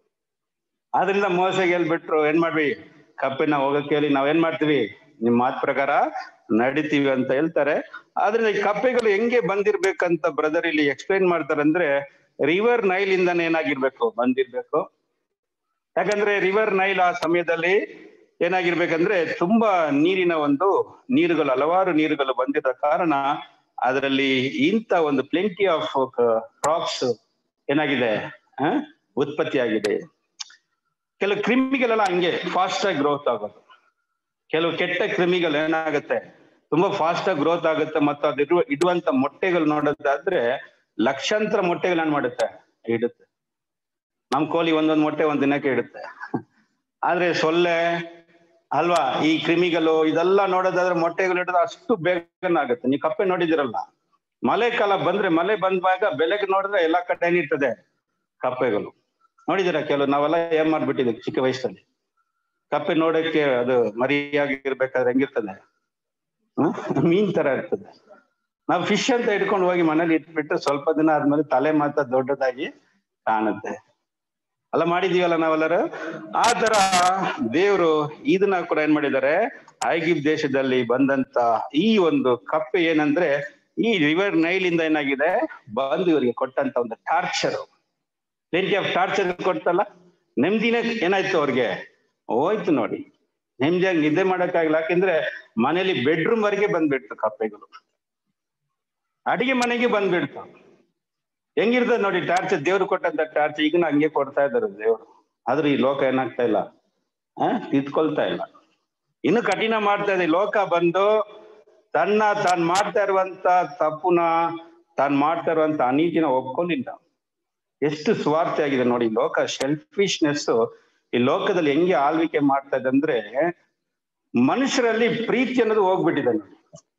ಆದ್ರಿಂದ ಮೋಸಗೆ ಹೇಳ್ಬಿಟ್ರು ಏನ್ ಮಾಡ್ವಿ ಕಪ್ಪಿನ ಹೋಗಕ್ಕೆ ಹೇಳಿ ನಾವ್ ಏನ್ ಮಾಡ್ತೀವಿ ನಿಮ್ ಮಾತ್ ಪ್ರಕಾರ ನಡಿತೀವಿ ಅಂತ ಹೇಳ್ತಾರೆ ಆದ್ರಿಂದ ಈ ಕಪ್ಪೆಗಳು ಹೆಂಗೆ ಬಂದಿರ್ಬೇಕಂತ ಬ್ರದರ್ ಇಲ್ಲಿ ಎಕ್ಸ್ಪ್ಲೈನ್ ಮಾಡ್ತಾರೆ ಅಂದ್ರೆ ರಿವರ್ ನೈಲ್ ಇಂದಾನೆ ಏನಾಗಿರ್ಬೇಕು ಬಂದಿರ್ಬೇಕು ಯಾಕಂದ್ರೆ ರಿವರ್ ನೈಲ್ ಆ ಸಮಯದಲ್ಲಿ ಏನಾಗಿರ್ಬೇಕಂದ್ರೆ ತುಂಬಾ ನೀರಿನ ಒಂದು ನೀರುಗಳು ಹಲವಾರು ನೀರುಗಳು ಬಂದಿದ್ದ ಕಾರಣ ಅದರಲ್ಲಿ ಇಂಥ ಒಂದು ಪ್ಲೆಂಟಿ ಆಫ್ ಕ್ರಾಪ್ಸ್ ಏನಾಗಿದೆ ಆ, ಉತ್ಪತ್ತಿ ಆಗಿದೆ ಕೆಲವು ಕ್ರಿಮಿಗಳೆಲ್ಲ ಹಂಗೆ ಫಾಸ್ಟ್ ಆಗಿ ಗ್ರೋತ್ ಆಗೋದು ಕೆಲವು ಕೆಟ್ಟ ಕ್ರಿಮಿಗಳು ಏನಾಗುತ್ತೆ ತುಂಬಾ ಫಾಸ್ಟ್ ಆಗಿ ಗ್ರೋತ್ ಆಗುತ್ತೆ ಮತ್ತು ಅದು ಇಡುವ ಇಡುವಂತ ಮೊಟ್ಟೆಗಳು ನೋಡೋದಾದ್ರೆ ಲಕ್ಷಾಂತರ ಮೊಟ್ಟೆಗಳು ಏನ್ ಮಾಡುತ್ತೆ ಇಡುತ್ತೆ ನಮ್ ಕೋಳಿ ಒಂದೊಂದು ಮೊಟ್ಟೆ ಒಂದ್ ದಿನಕ್ಕೆ ಇಡುತ್ತೆ ಆದ್ರೆ ಸೊಳ್ಳೆ ಅಲ್ವಾ ಈ ಕ್ರಿಮಿಗಳು ಇದೆಲ್ಲ ನೋಡೋದಾದ್ರೆ ಮೊಟ್ಟೆಗಳು ಇಡೋದು ಅಷ್ಟು ಬೇಗನೆ ಆಗುತ್ತೆ ನೀವು ಕಪ್ಪೆ ನೋಡಿದಿರಲ್ಲ ಮಳೆಕಾಲ ಬಂದ್ರೆ ಮಳೆ ಬಂದಾಗ ಬೆಳಗ್ಗೆ ನೋಡಿದ್ರೆ ಎಲ್ಲಾ ಕಡೆ ಏನಿರ್ತದೆ ಕಪ್ಪೆಗಳು ನೋಡಿದಿರ ಕೆಲವು ನಾವೆಲ್ಲ ಏನ್ ಮಾಡ್ಬಿಟ್ಟಿದ್ದೀವಿ ಚಿಕ್ಕ ವಯಸ್ಸಲ್ಲಿ ಕಪ್ಪೆ ನೋಡಕ್ಕೆ ಅದು ಮರಿಯಾಗಿರ್ಬೇಕಾದ್ರೆ ಹೆಂಗಿರ್ತದೆ ಹ್ಮ್? ಮೀನ್ ತರ ಇರ್ತದೆ ನಾವು ಫಿಶ್ ಅಂತ ಇಟ್ಕೊಂಡು ಹೋಗಿ ಮನೇಲಿ ಇಟ್ಬಿಟ್ಟು ಸ್ವಲ್ಪ ದಿನ ಆದ್ಮೇಲೆ ತಲೆ ಮಾತ್ರ ದೊಡ್ಡದಾಗಿ ಕಾಣುತ್ತೆ ಅಲ್ಲ ಮಾಡಿದೀವಲ್ಲ ನಾವೆಲ್ಲರೂ ಆ ತರ ದೇವರು ಇದನ್ನ ಕೂಡ ಏನ್ ಮಾಡಿದ್ದಾರೆ ಐಗಿಪ್ ದೇಶದಲ್ಲಿ ಬಂದಂತ ಈ ಒಂದು ಕಪ್ಪೆ ಏನಂದ್ರೆ ಈ ರಿವರ್ ನೈಲ್ ಇಂದ ಏನಾಗಿದೆ ಬಂದು ಇವರಿಗೆ ಕೊಟ್ಟಂತ ಒಂದು ಟಾರ್ಚರ್ ಪ್ಲೆಂಟಿ ಆಫ್ ಟಾರ್ಚರ್ ಕೊಡ್ತಲ್ಲ ನೆಮ್ಮದಿನೇ ಏನಾಯ್ತು ಅವ್ರಿಗೆ ಹೋಯ್ತು ನೋಡಿ ನೆಮ್ಮದಿಯಾಗಿ ನಿದ್ದೆ ಮಾಡಕ್ಕಾಗಿಲ್ಲ ಯಾಕೆಂದ್ರೆ ಮನೇಲಿ ಬೆಡ್ರೂಮ್ ವರೆಗೆ ಬಂದ್ಬಿಡ್ತು ಕಪ್ಪೆಗಳು ಅಡಿಗೆ ಮನೆಗೆ ಬಂದ್ಬಿಡ್ತು ಹೆಂಗಿರ್ತದೆ ನೋಡಿ ಟಾರ್ಚರ್ ದೇವ್ರು ಕೊಟ್ಟಂತ ಟಾರ್ಚರ್ ಈಗನ ಹಂಗೆ ಕೊಡ್ತಾ ಇದ್ದಾರೆ ದೇವ್ರು ಆದ್ರೆ ಈ ಲೋಕ ಏನಾಗ್ತಾ ಇಲ್ಲ ಆ ತಿದ್ಕೊಳ್ತಾ ಇಲ್ಲ ಇನ್ನು ಕಠಿಣ ಮಾಡ್ತಾ ಇದೆ ಈ ಲೋಕ ಬಂದು ತನ್ನ ತಾನ್ ಮಾಡ್ತಾ ಇರುವಂತ ತಪ್ಪುನ ತಾನ್ ಮಾಡ್ತಾ ಇರುವಂತ ಅನೀತಿನ ಒಪ್ಕೊಂಡಿಲ್ಲ ಎಷ್ಟು ಸ್ವಾರ್ಥಿ ಆಗಿದೆ ನೋಡಿ ಈ ಲೋಕ ಸೆಲ್ಫಿಶ್ನೆಸ್ ಈ ಲೋಕದಲ್ಲಿ ಹೆಂಗೆ ಆಳ್ವಿಕೆ ಮಾಡ್ತಾ ಇದೆ ಅಂದ್ರೆ ಮನುಷ್ಯರಲ್ಲಿ ಪ್ರೀತಿ ಅನ್ನೋದು ಹೋಗ್ಬಿಟ್ಟಿದೆ ನೋಡಿ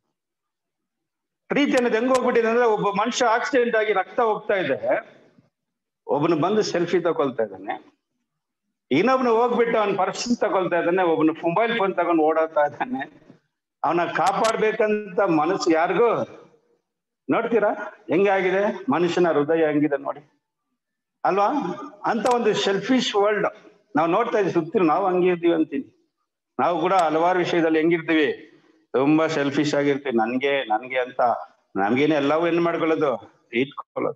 ಪ್ರೀತಿ ಅನ್ನೋದು ಹೆಂಗ್ ಹೋಗ್ಬಿಟ್ಟಿದೆ ಅಂದ್ರೆ ಒಬ್ಬ ಮನುಷ್ಯ ಆಕ್ಸಿಡೆಂಟ್ ಆಗಿ ರಕ್ತ ಹೋಗ್ತಾ ಇದೆ ಒಬ್ಬನು ಬಂದು ಸೆಲ್ಫಿ ತಗೊಳ್ತಾ ಇದ್ದಾನೆ ಇನ್ನೊಬ್ನು ಹೋಗ್ಬಿಟ್ಟು ಅವ್ನ ಪರ್ಸ್ ತಗೊಳ್ತಾ ಇದ್ದಾನೆ ಒಬ್ಬನು ಮೊಬೈಲ್ ಫೋನ್ ತಗೊಂಡು ಓಡಾಡ್ತಾ ಇದ್ದಾನೆ ಅವನ ಕಾಪಾಡ್ಬೇಕಂತ ಮನಸ್ಸು ಯಾರಿಗೂ ನೋಡ್ತೀರಾ ಹೆಂಗಾಗಿದೆ ಮನುಷ್ಯನ ಹೃದಯ ಹೆಂಗಿದೆ ನೋಡಿ ಅಲ್ವಾ ಅಂತ ಒಂದು ಸೆಲ್ಫಿಶ್ ವರ್ಲ್ಡ್ ನಾವು ನೋಡ್ತಾ ಇದ್ದೀವಿ ಸುತ್ತಿರು ನಾವು ಹಂಗಿರ್ತೀವಿ ಅಂತೀನಿ ನಾವು ಕೂಡ ಹಲವಾರು ವಿಷಯದಲ್ಲಿ ಹೆಂಗಿರ್ತೀವಿ ತುಂಬಾ ಸೆಲ್ಫಿಶ್ ಆಗಿರ್ತೀವಿ ನನ್ಗೆ ನನ್ಗೆ ಅಂತ ನಮ್ಗೇನೆ ಎಲ್ಲವೂ ಏನ್ ಮಾಡ್ಕೊಳ್ಳೋದು ಇಟ್ಕೊಳ್ಳೋದು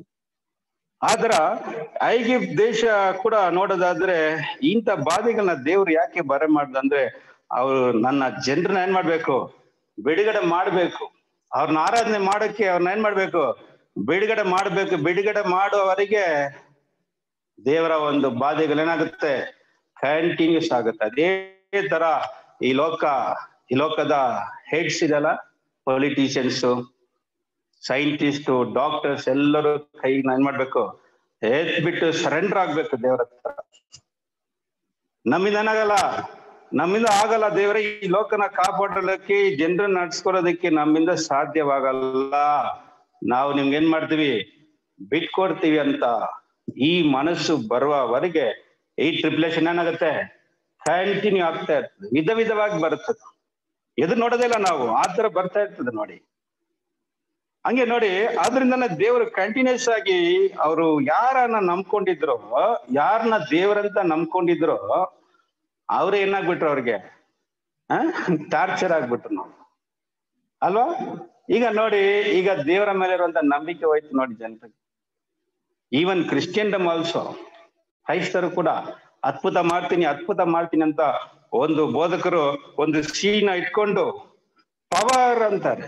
ಆದ್ರ ಐಗಿಪ್ಟ್ ದೇಶ ಕೂಡ ನೋಡೋದಾದ್ರೆ ಇಂಥ ಬಾಧೆಗಳನ್ನ ದೇವ್ರು ಯಾಕೆ ಬರ ಮಾಡ್ದಂದ್ರೆ ಅವ್ರು ನನ್ನ ಜನರನ್ನ ಏನ್ ಮಾಡ್ಬೇಕು ಬಿಡುಗಡೆ ಮಾಡ್ಬೇಕು ಅವ್ರನ್ನ ಆರಾಧನೆ ಮಾಡಕ್ಕೆ ಅವ್ರನ್ನ ಏನ್ ಮಾಡ್ಬೇಕು ಬಿಡುಗಡೆ ಮಾಡ್ಬೇಕು ಬಿಡುಗಡೆ ಮಾಡುವವರೆಗೆ ದೇವರ ಒಂದು ಬಾಧೆಗಳೇನಾಗುತ್ತೆ ಕಂಟಿನ್ಯೂಸ್ ಆಗುತ್ತೆ ಅದೇ ತರ ಈ ಲೋಕ ಈ ಲೋಕದ ಹೆಡ್ಸ್ ಇದೆಲ್ಲ ಪೊಲಿಟಿಷಿಯನ್ಸ್ ಸೈಂಟಿಸ್ಟ್ ಡಾಕ್ಟರ್ಸ್ ಎಲ್ಲರೂ ಕೈ ಏನ್ ಮಾಡ್ಬೇಕು ಎತ್ ಬಿಟ್ಟು ಸರೆಂಡರ್ ಆಗ್ಬೇಕು ದೇವರ ಹತ್ರ ನಮ್ಮಿಂದ ಏನಾಗಲ್ಲ ನಮ್ಮಿಂದ ಆಗಲ್ಲ ದೇವರೇ ಈ ಲೋಕನ ಕಾಪಾಡಲಿಕ್ಕೆ ಈ ಜನರನ್ನ ನಡ್ಸ್ಕೊಳೋದಕ್ಕೆ ನಮ್ಮಿಂದ ಸಾಧ್ಯವಾಗಲ್ಲ ನಾವು ನಿಮ್ಗೆ ಏನ್ ಮಾಡ್ತೀವಿ ಬಿಟ್ಕೊಡ್ತೀವಿ ಅಂತ ಈ ಮನಸ್ಸು ಬರುವವರೆಗೆ ಈ ಟ್ರಿಪ್ಲೇಷನ್ ಏನಾಗುತ್ತೆ ಕಂಟಿನ್ಯೂ ಆಗ್ತಾ ಇರ್ತದೆ ವಿಧ ವಿಧವಾಗಿ ಬರುತ್ತದೆ ಎದು ನೋಡೋದೇ ಇಲ್ಲ ನಾವು ಆ ತರ ಬರ್ತಾ ಇರ್ತದೆ ನೋಡಿ ಹಂಗೆ ನೋಡಿ ಆದ್ರಿಂದನೇ ದೇವರು ಕಂಟಿನ್ಯೂಸ್ ಆಗಿ ಅವರು ಯಾರನ್ನ ನಂಬ್ಕೊಂಡಿದ್ರು ಯಾರನ್ನ ದೇವರಂತ ನಂಬ್ಕೊಂಡಿದ್ರು ಅವ್ರು ಏನಾಗ್ಬಿಟ್ರು ಅವ್ರಿಗೆ ಟಾರ್ಚರ್ ಆಗ್ಬಿಟ್ರು ನಾವು ಅಲ್ವಾ ಈಗ ನೋಡಿ ಈಗ ದೇವರ ಮೇಲೆ ಇರುವಂತ ನಂಬಿಕೆ ಹೋಯ್ತು ನೋಡಿ ಜನರಿಗೆ ಈವನ್ ಕ್ರಿಶ್ಚಿಯನ್ಡಮ್ ಆಲ್ಸೋ ಕ್ರೈಸ್ತರು ಕೂಡ ಅದ್ಭುತ ಮಾಡ್ತೀನಿ ಅದ್ಭುತ ಮಾಡ್ತೀನಿ ಅಂತ ಒಂದು ಬೋಧಕರು ಒಂದು ಸೀನ ಇಟ್ಕೊಂಡು ಪವರ್ ಅಂತಾರೆ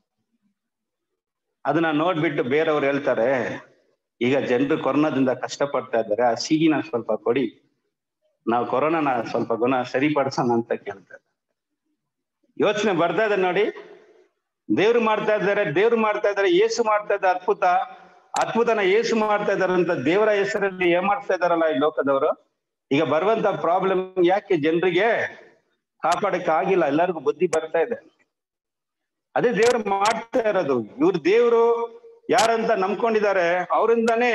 ಅದನ್ನ ನೋಡ್ಬಿಟ್ಟು ಬೇರೆಯವ್ರು ಹೇಳ್ತಾರೆ ಈಗ ಜನರು ಕೊರೋನಾದಿಂದ ಕಷ್ಟಪಡ್ತಾ ಇದ್ದಾರೆ ಆ ಸಿಗಿನ ಸ್ವಲ್ಪ ಕೊಡಿ ನಾವು ಕೊರೋನಾನ ಸ್ವಲ್ಪ ಗುಣ ಸರಿಪಡಿಸೋಣ ಅಂತ ಕೇಳ್ತಾರೆ ಯೋಚನೆ ಬರ್ತಾ ಇದೆ ನೋಡಿ ದೇವ್ರು ಮಾಡ್ತಾ ಇದ್ದಾರೆ ದೇವ್ರು ಮಾಡ್ತಾ ಇದ್ದಾರೆ ಏಸು ಮಾಡ್ತಾ ಇದ್ದಾರೆ ಅದ್ಭುತ ಅದ್ಭುತನ ಏಸು ಮಾಡ್ತಾ ಇದಾರೆ ಅಂತ ದೇವರ ಹೆಸರಲ್ಲಿ ಏನ್ ಮಾಡ್ತಾ ಇದಾರಲ್ಲ ಈ ಲೋಕದವರು ಈಗ ಬರುವಂತ ಪ್ರಾಬ್ಲಮ್ ಯಾಕೆ ಜನರಿಗೆ ಕಾಪಾಡಕ್ಕೆ ಆಗಿಲ್ಲ ಎಲ್ಲರಿಗೂ ಬುದ್ಧಿ ಬರ್ತಾ ಇದೆ ಅದೇ ದೇವ್ರು ಮಾಡ್ತಾ ಇರೋದು ಇವ್ರು ದೇವ್ರು ಯಾರಂತ ನಂಬ್ಕೊಂಡಿದ್ದಾರೆ ಅವರಿಂದಾನೇ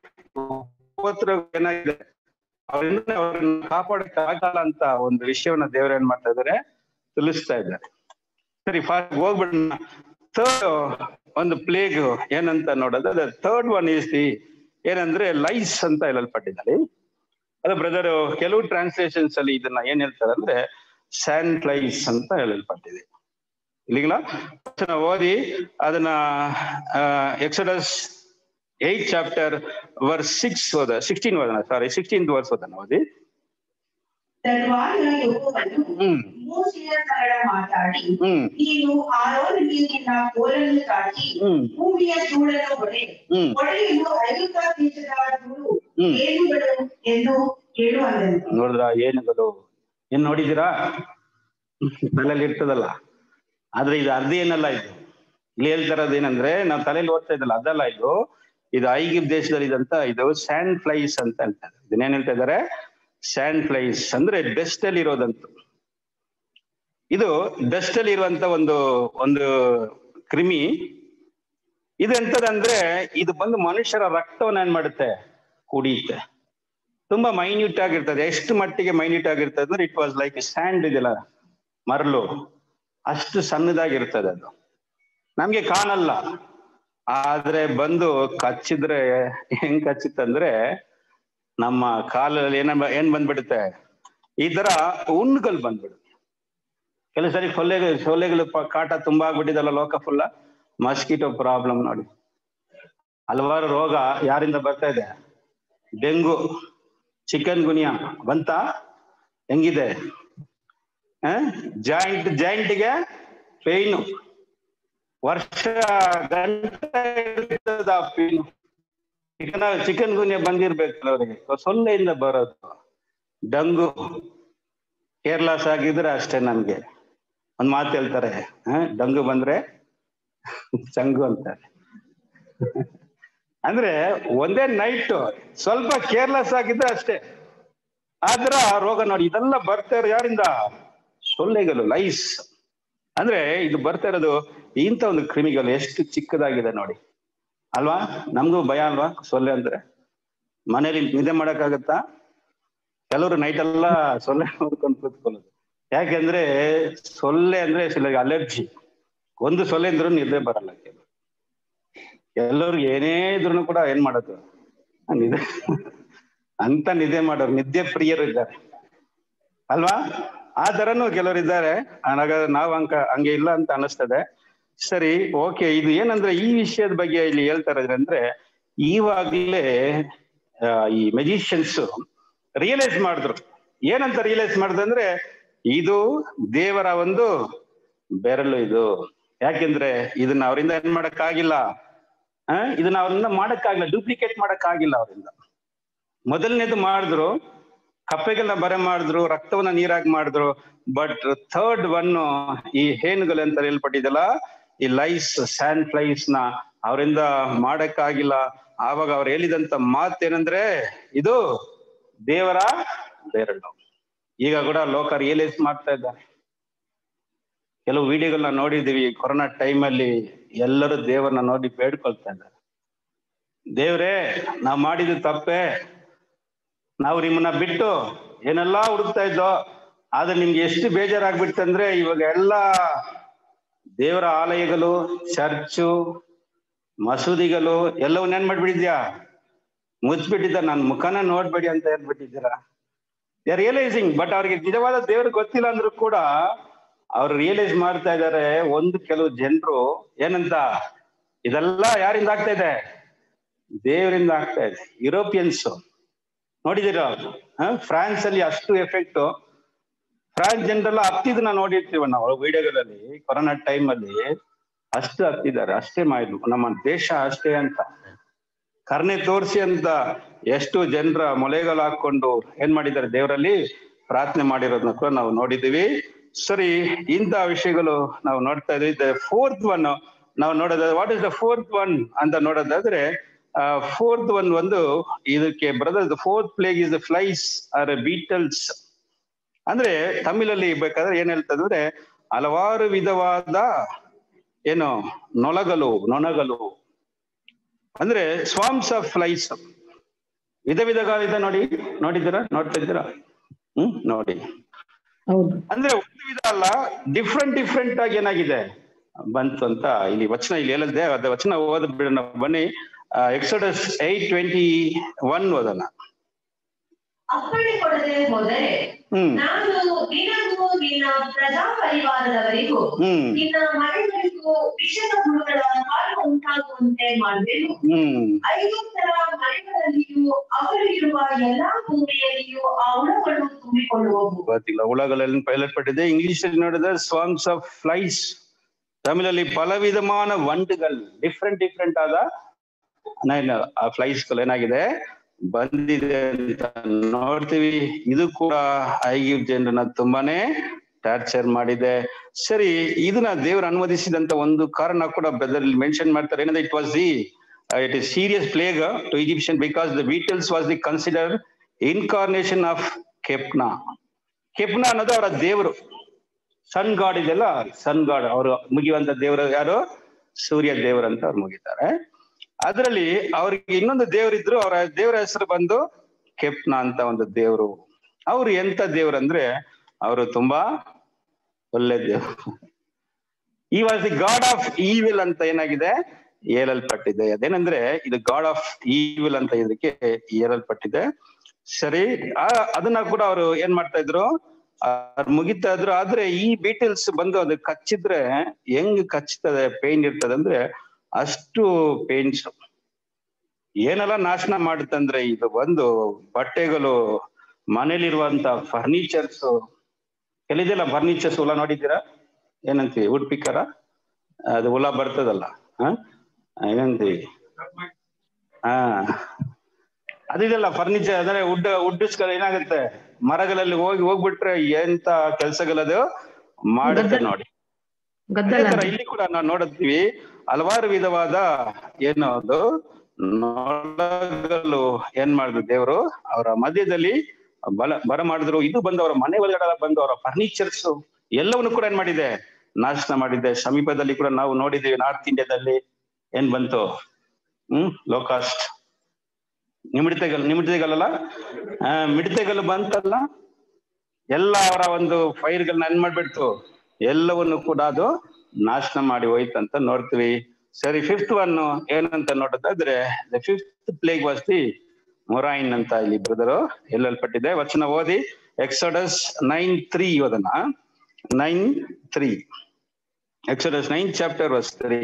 ಏನಾಗಿದೆ ಅವರಿಂದ ಅವ್ರನ್ನ ಕಾಪಾಡಕ್ಕೆ ಆಗಲ್ಲ ಅಂತ ಒಂದು ವಿಷಯವನ್ನ ದೇವ್ರ ಏನ್ ಮಾಡ್ತಾ ಇದಾರೆ ತಿಳಿಸ್ತಾ ಇದ್ದಾರೆ ಸರಿ ಫಾಸ್ಟ್ ಹೋಗ್ಬಿಡೋಣ ಥರ್ಡ್ ಒಂದು ಪ್ಲೇಗ್ ಏನಂತ ನೋಡೋದು ಥರ್ಡ್ ಒನ್ ಈಸ್ ದಿ ಏನಂದ್ರೆ ಲೈಸ್ ಅಂತ ಹೇಳಲ್ಪಟ್ಟಿದ್ದಾರೆ ಅದು ಬ್ರದರ್ ಕೆಲವು ಟ್ರಾನ್ಸ್ಲೇಷನ್ಸ್ ಅಲ್ಲಿ ಇದನ್ನ ಏನ್ ಹೇಳ್ತಾರೆ ಅಂದ್ರೆ ಸ್ಯಾನ್ ಲೈಸ್ ಅಂತ ಹೇಳಲ್ಪಟ್ಟಿದೆ ಇಲ್ಲಿಗಳ ಓದಿ ಅದನ್ನ Exodus eight chapter verse six ಓದ ಸಿಕ್ಸ್ಟೀನ್ ಓದನ ಸಾರಿ ಸಿಕ್ಸ್ಟೀನ್ ವರ್ಸ್ ಓದನ ಓದಿ ತರುವಾಯ ಯೆಹೋವನು ಹ್ಮ್ ಮೋಶೆಯ ಸಂಗಡ ಮಾತಾಡಿ ಹ್ಮ್ ನೀನು ಆರೋನಿಗೆ ನಿನ್ನ ಕೋಲನ್ನು ಚಾಚಿ ಹ್ಮ್ ಭೂಮಿಯ ಧೂಳನ್ನು ಹೊಡೆ ಹ್ಮ್ ಹೊಡೆಯಲು ಐಗುಪ್ತ ದೇಶದ ಧೂಳು ಹ್ಮ್. ಏನುಗಳು ಎಂದು ಹೇಳು ಅಂದನು ನೋಡಿದ್ರ ಏನುಗಳು ಏನ್ ನೋಡಿದೀರಾ ತಲೆಯಲ್ಲಿ ಇರ್ತದಲ್ಲ ಆದ್ರೆ ಇದು ಅರ್ಧ ಏನಲ್ಲ ಇದು ಇಲ್ಲಿ ಹೇಳ್ತಾರದು ಏನಂದ್ರೆ ನಾವು ತಲೆಯಲ್ಲಿ ಓದ್ತಾ ಇದ್ದಲ್ಲ ಅದಲ್ಲ ಇದು ಇದು ಐಗಿಪ್ ದೇಶದಲ್ಲಿ ಇದಂತ ಇದು ಸ್ಯಾಂಡ್ ಫ್ಲೈಸ್ ಅಂತ ಹೇಳ್ತಾರೆ ಇದನ್ನೇನ್ ಹೇಳ್ತಾ ಇದಾರೆ ಸ್ಯಾಂಡ್ ಫ್ಲೈಸ್ ಅಂದ್ರೆ ಡಸ್ಟ್ ಅಲ್ಲಿ ಇರೋದಂತ ಇದು ಡಸ್ಟ್ ಅಲ್ಲಿ ಇರುವಂತ ಒಂದು ಒಂದು ಕ್ರಿಮಿ ಇದು ಎಂತದಂದ್ರೆ ಇದು ಬಂದು ಮನುಷ್ಯರ ರಕ್ತವನ್ನ ಏನ್ ಮಾಡುತ್ತೆ ಕುಡಿಯುತ್ತೆ ತುಂಬಾ ಮೈನ್ಯೂಟ್ ಆಗಿರ್ತದೆ ಎಷ್ಟು ಮಟ್ಟಿಗೆ ಮೈನ್ಯೂಟ್ ಆಗಿರ್ತದೆ ಅಂದ್ರೆ ಇಟ್ ವಾಸ್ ಲೈಕ್ ಸ್ಯಾಂಡ್ ಇದೆಲ್ಲ ಮರಳು ಅಷ್ಟು ಸಣ್ಣದಾಗಿರ್ತದೆ ಅದು ನಮ್ಗೆ ಕಾಣಲ್ಲ ಆದ್ರೆ ಬಂದು ಕಚ್ಚಿದ್ರೆ ಹೆಂಗ್ ಕಚ್ಚಿತ್ತಂದ್ರೆ ನಮ್ಮ ಕಾಲಲ್ಲಿ ಏನ ಏನ್ ಬಂದ್ಬಿಡುತ್ತೆ ಈ ತರ ಹುಣ್ಣುಗಳು ಬಂದ್ಬಿಡುತ್ತೆ ಕೆಲವು ಸರಿ ಸೊಳ್ಳೆ ಸೊಳ್ಳೆಗಳು ಪ- ಕಾಟ ತುಂಬಾ ಆಗ್ಬಿಟ್ಟಿದಲ್ಲ ಲೋಕ ಫುಲ್ಲ ಮಸ್ಕಿಟೋ ಪ್ರಾಬ್ಲಮ್ ನೋಡಿ ಹಲವಾರು ರೋಗ ಯಾರಿಂದ ಬರ್ತಾ ಇದೆ ಡೆಂಗು ಚಿಕನ್ ಗುನಿಯಾ ಬಂತ ಹೆಂಗಿದೆ ಜಾಯಿಂಟ್ ಜಾಯಿಂಟ್ಗೆ ಪೇಯ್ನು ವರ್ಷ ಗಂಟೆ ಇರ್ತದ ಆ ಪೇಯ್ನು ಚಿಕನ್ ಚಿಕನ್ ಗುನಿಯಾ ಬಂದಿರ್ಬೇಕಲ್ಲ ಅವರಿಗೆ ಸೊಳ್ಳೆಯಿಂದ ಬರೋದು ಡಂಗು ಕೇರ್ಲಾಸ್ ಆಗಿದ್ರೆ ಅಷ್ಟೇ ನನ್ಗೆ ಒಂದ್ ಮಾತು ಹೇಳ್ತಾರೆ ಹ ಡಂಗು ಬಂದ್ರೆ ಚಂಗು ಅಂತಾರೆ ಅಂದ್ರೆ ಒಂದೇ ನೈಟ್ ಸ್ವಲ್ಪ ಕೇರ್ಲೆಸ್ ಆಗಿದ್ರೆ ಅಷ್ಟೇ ಆದ್ರ ರೋಗ ನೋಡಿ ಇದೆಲ್ಲ ಬರ್ತಾ ಇರೋ ಯಾರಿಂದ ಸೊಳ್ಳೆಗಳು ಲೈಸ್ ಅಂದ್ರೆ ಇದು ಬರ್ತಾ ಇರೋದು ಇಂಥ ಒಂದು ಕ್ರಿಮಿಗಳು ಎಷ್ಟು ಚಿಕ್ಕದಾಗಿದೆ ನೋಡಿ ಅಲ್ವಾ ನಮಗೂ ಭಯ ಅಲ್ವಾ ಸೊಳ್ಳೆ ಅಂದ್ರೆ ಮನೇಲಿ ನಿದ್ದೆ ಮಾಡಕ್ಕಾಗತ್ತಾ ಕೆಲವರು ನೈಟ್ ಎಲ್ಲ ಸೊಳ್ಳೆ ನೋಡ್ಕೊಂಡು ಕೂತ್ಕೊಳ್ಳೋದು ಯಾಕೆಂದ್ರೆ ಸೊಳ್ಳೆ ಅಂದ್ರೆ ಸಿಲ ಅಲರ್ಜಿ ಒಂದು ಸೊಳ್ಳೆ ಅಂದ್ರೂ ನಿದ್ದೆ ಬರಲ್ಲ ಕೆಲವ್ರು. ಎಲ್ಲರಿಗೂ ಏನೇ ಇದ್ರು ಕೂಡ ಏನ್ ಮಾಡೋದು ಆ ನಿದ್ದೆ ಅಂತ ನಿದ್ದೆ ಮಾಡೋರು ನಿದ್ದೆ ಪ್ರಿಯರು ಇದ್ದಾರೆ ಅಲ್ವಾ ಆ ತರನು ಕೆಲವರು ಇದ್ದಾರೆ ಹಾಗಾದ್ರೆ ನಾವು ಅಂಕ ಹಂಗೆ ಇಲ್ಲ ಅಂತ ಅನಿಸ್ತದೆ ಸರಿ ಓಕೆ ಇದು ಏನಂದ್ರೆ ಈ ವಿಷಯದ ಬಗ್ಗೆ ಇಲ್ಲಿ ಹೇಳ್ತಾ ಇರೋದ್ರೆ ಅಂದ್ರೆ ಈವಾಗ್ಲೇ ಆ, ಈ ಮೆಜಿಷಿಯನ್ಸ್ ರಿಯಲೈಸ್ ಮಾಡಿದ್ರು ಏನಂತ ರಿಯಲೈಸ್ ಮಾಡಿದ್ರು ಅಂದ್ರೆ ಇದು ದೇವರ ಒಂದು ಬೆರಳು ಇದು ಯಾಕೆಂದ್ರೆ ಇದನ್ನ ಅವರಿಂದ ಏನ್ ಮಾಡಕ್ಕಾಗಿಲ್ಲ ಆ ಇದನ್ನ ಅವರಿಂದ ಮಾಡಕ್ಕಾಗಿಲ್ಲ ಡೂಪ್ಲಿಕೇಟ್ ಮಾಡಕ್ಕಾಗಿಲ್ಲ ಅವರಿಂದ ಮೊದಲನೇದು ಮಾಡಿದ್ರು ಕಪ್ಪೆಗಳನ್ನ ಬರೆ ಮಾಡಿದ್ರು ರಕ್ತವನ್ನ ನೀರಾಗಿ ಮಾಡಿದ್ರು ಬಟ್ ಥರ್ಡ್ ಒನ್ ಈ ಹೇನುಗಳು ಅಂತ ಹೇಳ್ಪಟ್ಟಿದಲ್ಲ ಈ ಲೈಸ್ ಸ್ಯಾನ್ ಫ್ಲೈಸ್ ನ ಅವರಿಂದ ಮಾಡಕ್ಕಾಗಿಲ್ಲ ಆವಾಗ ಅವ್ರು ಹೇಳಿದಂತ ಮಾತೇನಂದ್ರೆ ಇದು ದೇವರ ಬೆರಳು ಈಗ ಕೂಡ ಲೋಕ ರಿಯಲೈಸ್ ಮಾಡ್ತಾ ಇದ್ದಾರೆ ಕೆಲವು ವಿಡಿಯೋಗಳನ್ನ ನೋಡಿದೀವಿ ಕೊರೋನಾ ಟೈಮಲ್ಲಿ ಎಲ್ಲರೂ ದೇವರನ್ನ ನೋಡಿ ಬೇಡ್ಕೊಳ್ತಾ ಇದ್ದಾರೆ ದೇವ್ರೇ ನಾವ್ ಮಾಡಿದ ತಪ್ಪೆ ನಾವು ನಿಮ್ಮನ್ನ ಬಿಟ್ಟು ಏನೆಲ್ಲಾ ಹುಡುಕ್ತಾ ಇದ್ದೋ ಆದ್ರೆ ನಿಮ್ಗೆ ಎಷ್ಟು ಬೇಜಾರಾಗ್ಬಿಡ್ತಂದ್ರೆ ಇವಾಗ ಎಲ್ಲ ದೇವರ ಆಲಯಗಳು ಚರ್ಚು ಮಸೂದಿಗಳು ಎಲ್ಲವನ್ನ ಏನ್ ಮಾಡ್ಬಿಟ್ಟಿದ್ಯಾ ಮುಚ್ಚಿಬಿಟ್ಟಿದ್ದ ನನ್ನ ಮುಖನ ನೋಡ್ಬೇಡಿ ಅಂತ ಹೇಳ್ಬಿಟ್ಟಿದ್ದೀರಾ ದೇ ರಿಯಲೈಸಿಂಗ್ ಬಟ್ ಅವ್ರಿಗೆ ನಿಜವಾದ ದೇವ್ರು ಗೊತ್ತಿಲ್ಲ ಅಂದ್ರೂ ಕೂಡ ಅವ್ರು ರಿಯಲೈಸ್ ಮಾಡ್ತಾ ಇದ್ದಾರೆ ಒಂದು ಕೆಲವು ಜನರು ಏನಂತ ಇದೆಲ್ಲ ಯಾರಿಂದ ಆಗ್ತಾ ಇದೆ ದೇವರಿಂದ ಆಗ್ತಾ ಇದೆ ಯುರೋಪಿಯನ್ಸ್ ನೋಡಿದಿರ ಫ್ರಾನ್ಸ್ ಅಲ್ಲಿ ಅಷ್ಟು ಎಫೆಕ್ಟ್ ಫ್ರಾನ್ಸ್ ಜನರೆಲ್ಲ ಹತ್ತಿದ್ ನಾವು ನೋಡಿರ್ತೀವಿ ನಾವು ವಿಡಿಯೋಗಳಲ್ಲಿ ಕೊರೋನಾ ಟೈಮ್ ಅಲ್ಲಿ ಅಷ್ಟು ಹತ್ತಿದ್ದಾರೆ ಅಷ್ಟೇ ಮಾಡಿದ್ರು ನಮ್ಮ ದೇಶ ಅಷ್ಟೇ ಅಂತ ಕರ್ಣೆ ತೋರಿಸಿ ಅಂತ ಎಷ್ಟು ಜನರ ಮೊಲೆಗಳು ಹಾಕೊಂಡು ಏನ್ ಮಾಡಿದ್ದಾರೆ ದೇವರಲ್ಲಿ ಪ್ರಾರ್ಥನೆ ಮಾಡಿರೋದನ್ನ ಕೂಡ ನಾವು ನೋಡಿದೀವಿ ಸರಿ ಇಂಥ ವಿಷಯಗಳು ನಾವು ನೋಡ್ತಾ ಇದ್ವಿ ದ ಫೋರ್ತ್ ಒನ್ ನಾವು ನೋಡೋದಾದ್ರೆ what is the fourth one ಅಂತ ನೋಡೋದಾದ್ರೆ ಫೋರ್ತ್ ಒನ್ ಒಂದು ಇದಕ್ಕೆ brother the fourth plague is the flies or beetles ಅಂದ್ರೆ ತಮಿಳಲ್ಲಿ ಬೇಕಾದ್ರೆ ಏನ್ ಹೇಳ್ತದಂದ್ರೆ ಹಲವಾರು ವಿಧವಾದ ಏನು ನೊಲಗಲು ನೊಣಗಳು ಅಂದ್ರೆ ಸ್ವಾಮ್ಸ್ ಆಫ್ ಫ್ಲೈಸ್ ವಿಧ ವಿಧಗಳಿದೆ ನೋಡಿ ನೋಡಿದ್ದೀರಾ ನೋಡ್ತಾ ಇದ್ದೀರಾ ಹ್ಮ್ ನೋಡಿ ಹೌದು ಅಂದ್ರೆ ಒಂದು ವಿಧ ಅಲ್ಲ ಡಿಫ್ರೆಂಟ್ ಡಿಫ್ರೆಂಟ್ ಆಗಿ ಏನಾಗಿದೆ ಬಂತು ಅಂತ ಇಲ್ಲಿ ವಚನ ಇಲ್ಲಿ ಹೇಳಿದೆ ಅದ ವಚನ ಓದ ಬಿಡೋಣ ಬನ್ನಿ ಎಕ್ಸೋಡಸ್ ಏಟ್ ಟ್ವೆಂಟಿ ಒನ್ ಓದೋಣ ಅಪ್ಪಣೆ ಕೊಡದೆ ಹೋದರೆ ಹ್ಮ್ ನಾನು ನಿನಗೂ ನಿನ್ನ ಪ್ರಜಾ ಪರಿವಾರದವರಿಗೂ ಹ್ಮ್ ನಿನ್ನ ಮನೆಗಳಿಗೂ ವಿಷದ ಹುಳುಗಳ ಕಾಲ ಉಂಟಾಗುವಂತೆ ಮಾಡುವೆನು ಹ್ಮ್ ಐಗುಪ್ತರ ಮನೆಗಳಲ್ಲಿಯೂ ಅವರು ಇರುವ ಎಲ್ಲಾ ಭೂಮಿಯಲ್ಲಿಯೂ ಆ ಹುಳುಗಳು ತುಂಬಿಕೊಳ್ಳುವವು ಗೊತ್ತಿಲ್ಲ ಹುಳಗಳಲ್ಲಿ ಪೈಲಟ್ ಪಟ್ಟಿದೆ ಇಂಗ್ಲಿಷ್ ಅಲ್ಲಿ ನೋಡಿದ್ರೆ ಸಾಂಗ್ಸ್ ಆಫ್ ಫ್ಲೈಸ್ ತಮಿಳಲ್ಲಿ ಪಲ ವಿಧಮಾನ ವಂಡುಗಳು ಡಿಫ್ರೆಂಟ್ ಡಿಫ್ರೆಂಟ್ ಆದ ಏನು ಆ ಫ್ಲೈಸ್ ಏನಾಗಿದೆ ಬಂದಿದೆ ಅಂತ ನೋಡ್ತೀವಿ ಇದು ಕೂಡ ಐಗಿಪ್ ಜನರನ್ನ ತುಂಬಾನೇ ಟಾರ್ಚರ್ ಮಾಡಿದೆ ಸರಿ ಇದನ್ನ ದೇವರು ಅನುಮತಿಸಿದಂತ ಒಂದು ಕಾರಣ ಕೂಡ ಬೆದರಲ್ಲಿ ಮೆನ್ಷನ್ ಮಾಡ್ತಾರೆ ಏನಂದ್ರೆ it was the it is serious plague to Egyptian because the beetles was the consider incarnation of ಕೆಪ್ನಾ ಕೆಪ್ನ ಅನ್ನೋದು ಅವರ ದೇವರು ಸನ್ ಗಾಡ್ ಇದೆಲ್ಲ ಸನ್ ಗಾಡ್ ಅವರು ಮುಗಿಯುವಂತ ದೇವರು ಯಾರು ಸೂರ್ಯ ದೇವರು ಅಂತ ಅವ್ರು ಮುಗಿತಾರೆ ಅದರಲ್ಲಿ ಅವ್ರಿಗೆ ಇನ್ನೊಂದು ದೇವರಿದ್ರು ಅವರ ದೇವರ ಹೆಸರು ಬಂದು ಕೆಪ್ನ ಅಂತ ಒಂದು ದೇವರು ಅವ್ರು ಎಂತ ದೇವ್ರು ಅಂದ್ರೆ ಅವರು ತುಂಬಾ ಒಳ್ಳೆ ದೇವರು ಈ was the god of evil ಅಂತ ಏನಾಗಿದೆ ಹೇಳಲ್ಪಟ್ಟಿದೆ ಅದೇನಂದ್ರೆ ಇದು ಗಾಡ್ ಆಫ್ ಈವಿಲ್ ಅಂತ ಇದಕ್ಕೆ ಹೇಳಲ್ಪಟ್ಟಿದೆ ಸರಿ ಆ ಅದನ್ನ ಕೂಡ ಅವರು ಏನ್ ಮಾಡ್ತಾ ಇದ್ರು ಅವ್ರು ಮುಗಿತಾ ಇದ್ರು ಆದ್ರೆ ಈ ಬೀಟಲ್ಸ್ ಬಂದು ಅದು ಕಚ್ಚಿದ್ರೆ ಹೆಂಗ್ ಕಚ್ತದೆ ಪೇನ್ ಇರ್ತದೆ ಅಂದ್ರೆ ಅಷ್ಟು ಪೇನ್ಸ್ ಏನೆಲ್ಲ ನಾಶನ ಮಾಡುತ್ತಂದ್ರೆ ಇದು ಬಂದು ಬಟ್ಟೆಗಳು ಮನೇಲಿರುವಂತ ಫರ್ನಿಚರ್ಸ್ ಎಲ್ಲಿದೆಲ್ಲ ಫರ್ನಿಚರ್ಸ್ ಹುಳ ನೋಡಿದ್ದೀರಾ ಏನಂತೀವಿ ವುಡ್ ಪಿಕ್ಕರ ಅದು ಹುಳ ಬರ್ತದಲ್ಲ ಹ ಏನಂತೀವಿ ಹಾ ಅದಿದೆಲ್ಲ ಫರ್ನಿಚರ್ ಅಂದ್ರೆ ವುಡ್ ವುಡ್ಸ್ಗಳು ಏನಾಗುತ್ತೆ ಮರಗಳಲ್ಲಿ ಹೋಗಿ ಹೋಗ್ಬಿಟ್ರೆ ಎಂತ ಕೆಲ್ಸಗಳದು ಮಾಡುತ್ತೆ ಗದ್ದಲ. ನೋಡಿ ಅದೇ ಗದ್ದಲ ತರ ಇಲ್ಲಿ ಕೂಡ ನಾವು ನೋಡುತ್ತೀವಿ ಹಲವಾರು ವಿಧವಾದ ಏನು ಅದು ನೊಳಗಳು ಏನ್ ಮಾಡಿದ್ರು ದೇವರು ಅವರ ಮಧ್ಯದಲ್ಲಿ ಬಲ ಬರ ಮಾಡಿದ್ರು ಇದು ಬಂದು ಅವರ ಮನೆ ಒಳಗಡೆ ಬಂದು ಅವರ ಫರ್ನಿಚರ್ಸ್ ಎಲ್ಲವನ್ನು ಕೂಡ ಏನ್ ಮಾಡಿದೆ ನಾಶನ ಮಾಡಿದೆ ಸಮೀಪದಲ್ಲಿ ಕೂಡ ನಾವು ನೋಡಿದ್ದೀವಿ ನಾರ್ತ್ ಇಂಡಿಯಾದಲ್ಲಿ ಏನ್ ಬಂತು ಹ್ಮ್ ಲೋ ಕಾಸ್ಟ್ ನಿಮಿಡತೆಗಳು ನಿಮಿಡತೆಗಳಲ್ಲ ಆ ಮಿಡತೆಗಳು ಬಂತಲ್ಲ ಎಲ್ಲ ಅವರ ಒಂದು ಫೈರ್ಗಳನ್ನ ಏನ್ ಮಾಡ್ಬಿಡ್ತು ಎಲ್ಲವನ್ನು ಕೂಡ ಅದು ನಾಶನ ಮಾಡಿ ಹೋಯ್ತಂತ ನೋಡ್ತೀವಿ ಸರಿ ಫಿಫ್ತ್ ಒನ್ ಏನಂತ ನೋಡೋದಾದ್ರೆ the fifth plague was the murrain ಅಂತ ಇಲ್ಲಿ ಬ್ರದರು ಎಲ್ಲಲ್ಪಟ್ಟಿದೆ ವಚನ ಓದಿ ಎಕ್ಸೋಡಸ್ ನೈನ್ ತ್ರೀ ಓದನ nine three Exodus nine chapter was three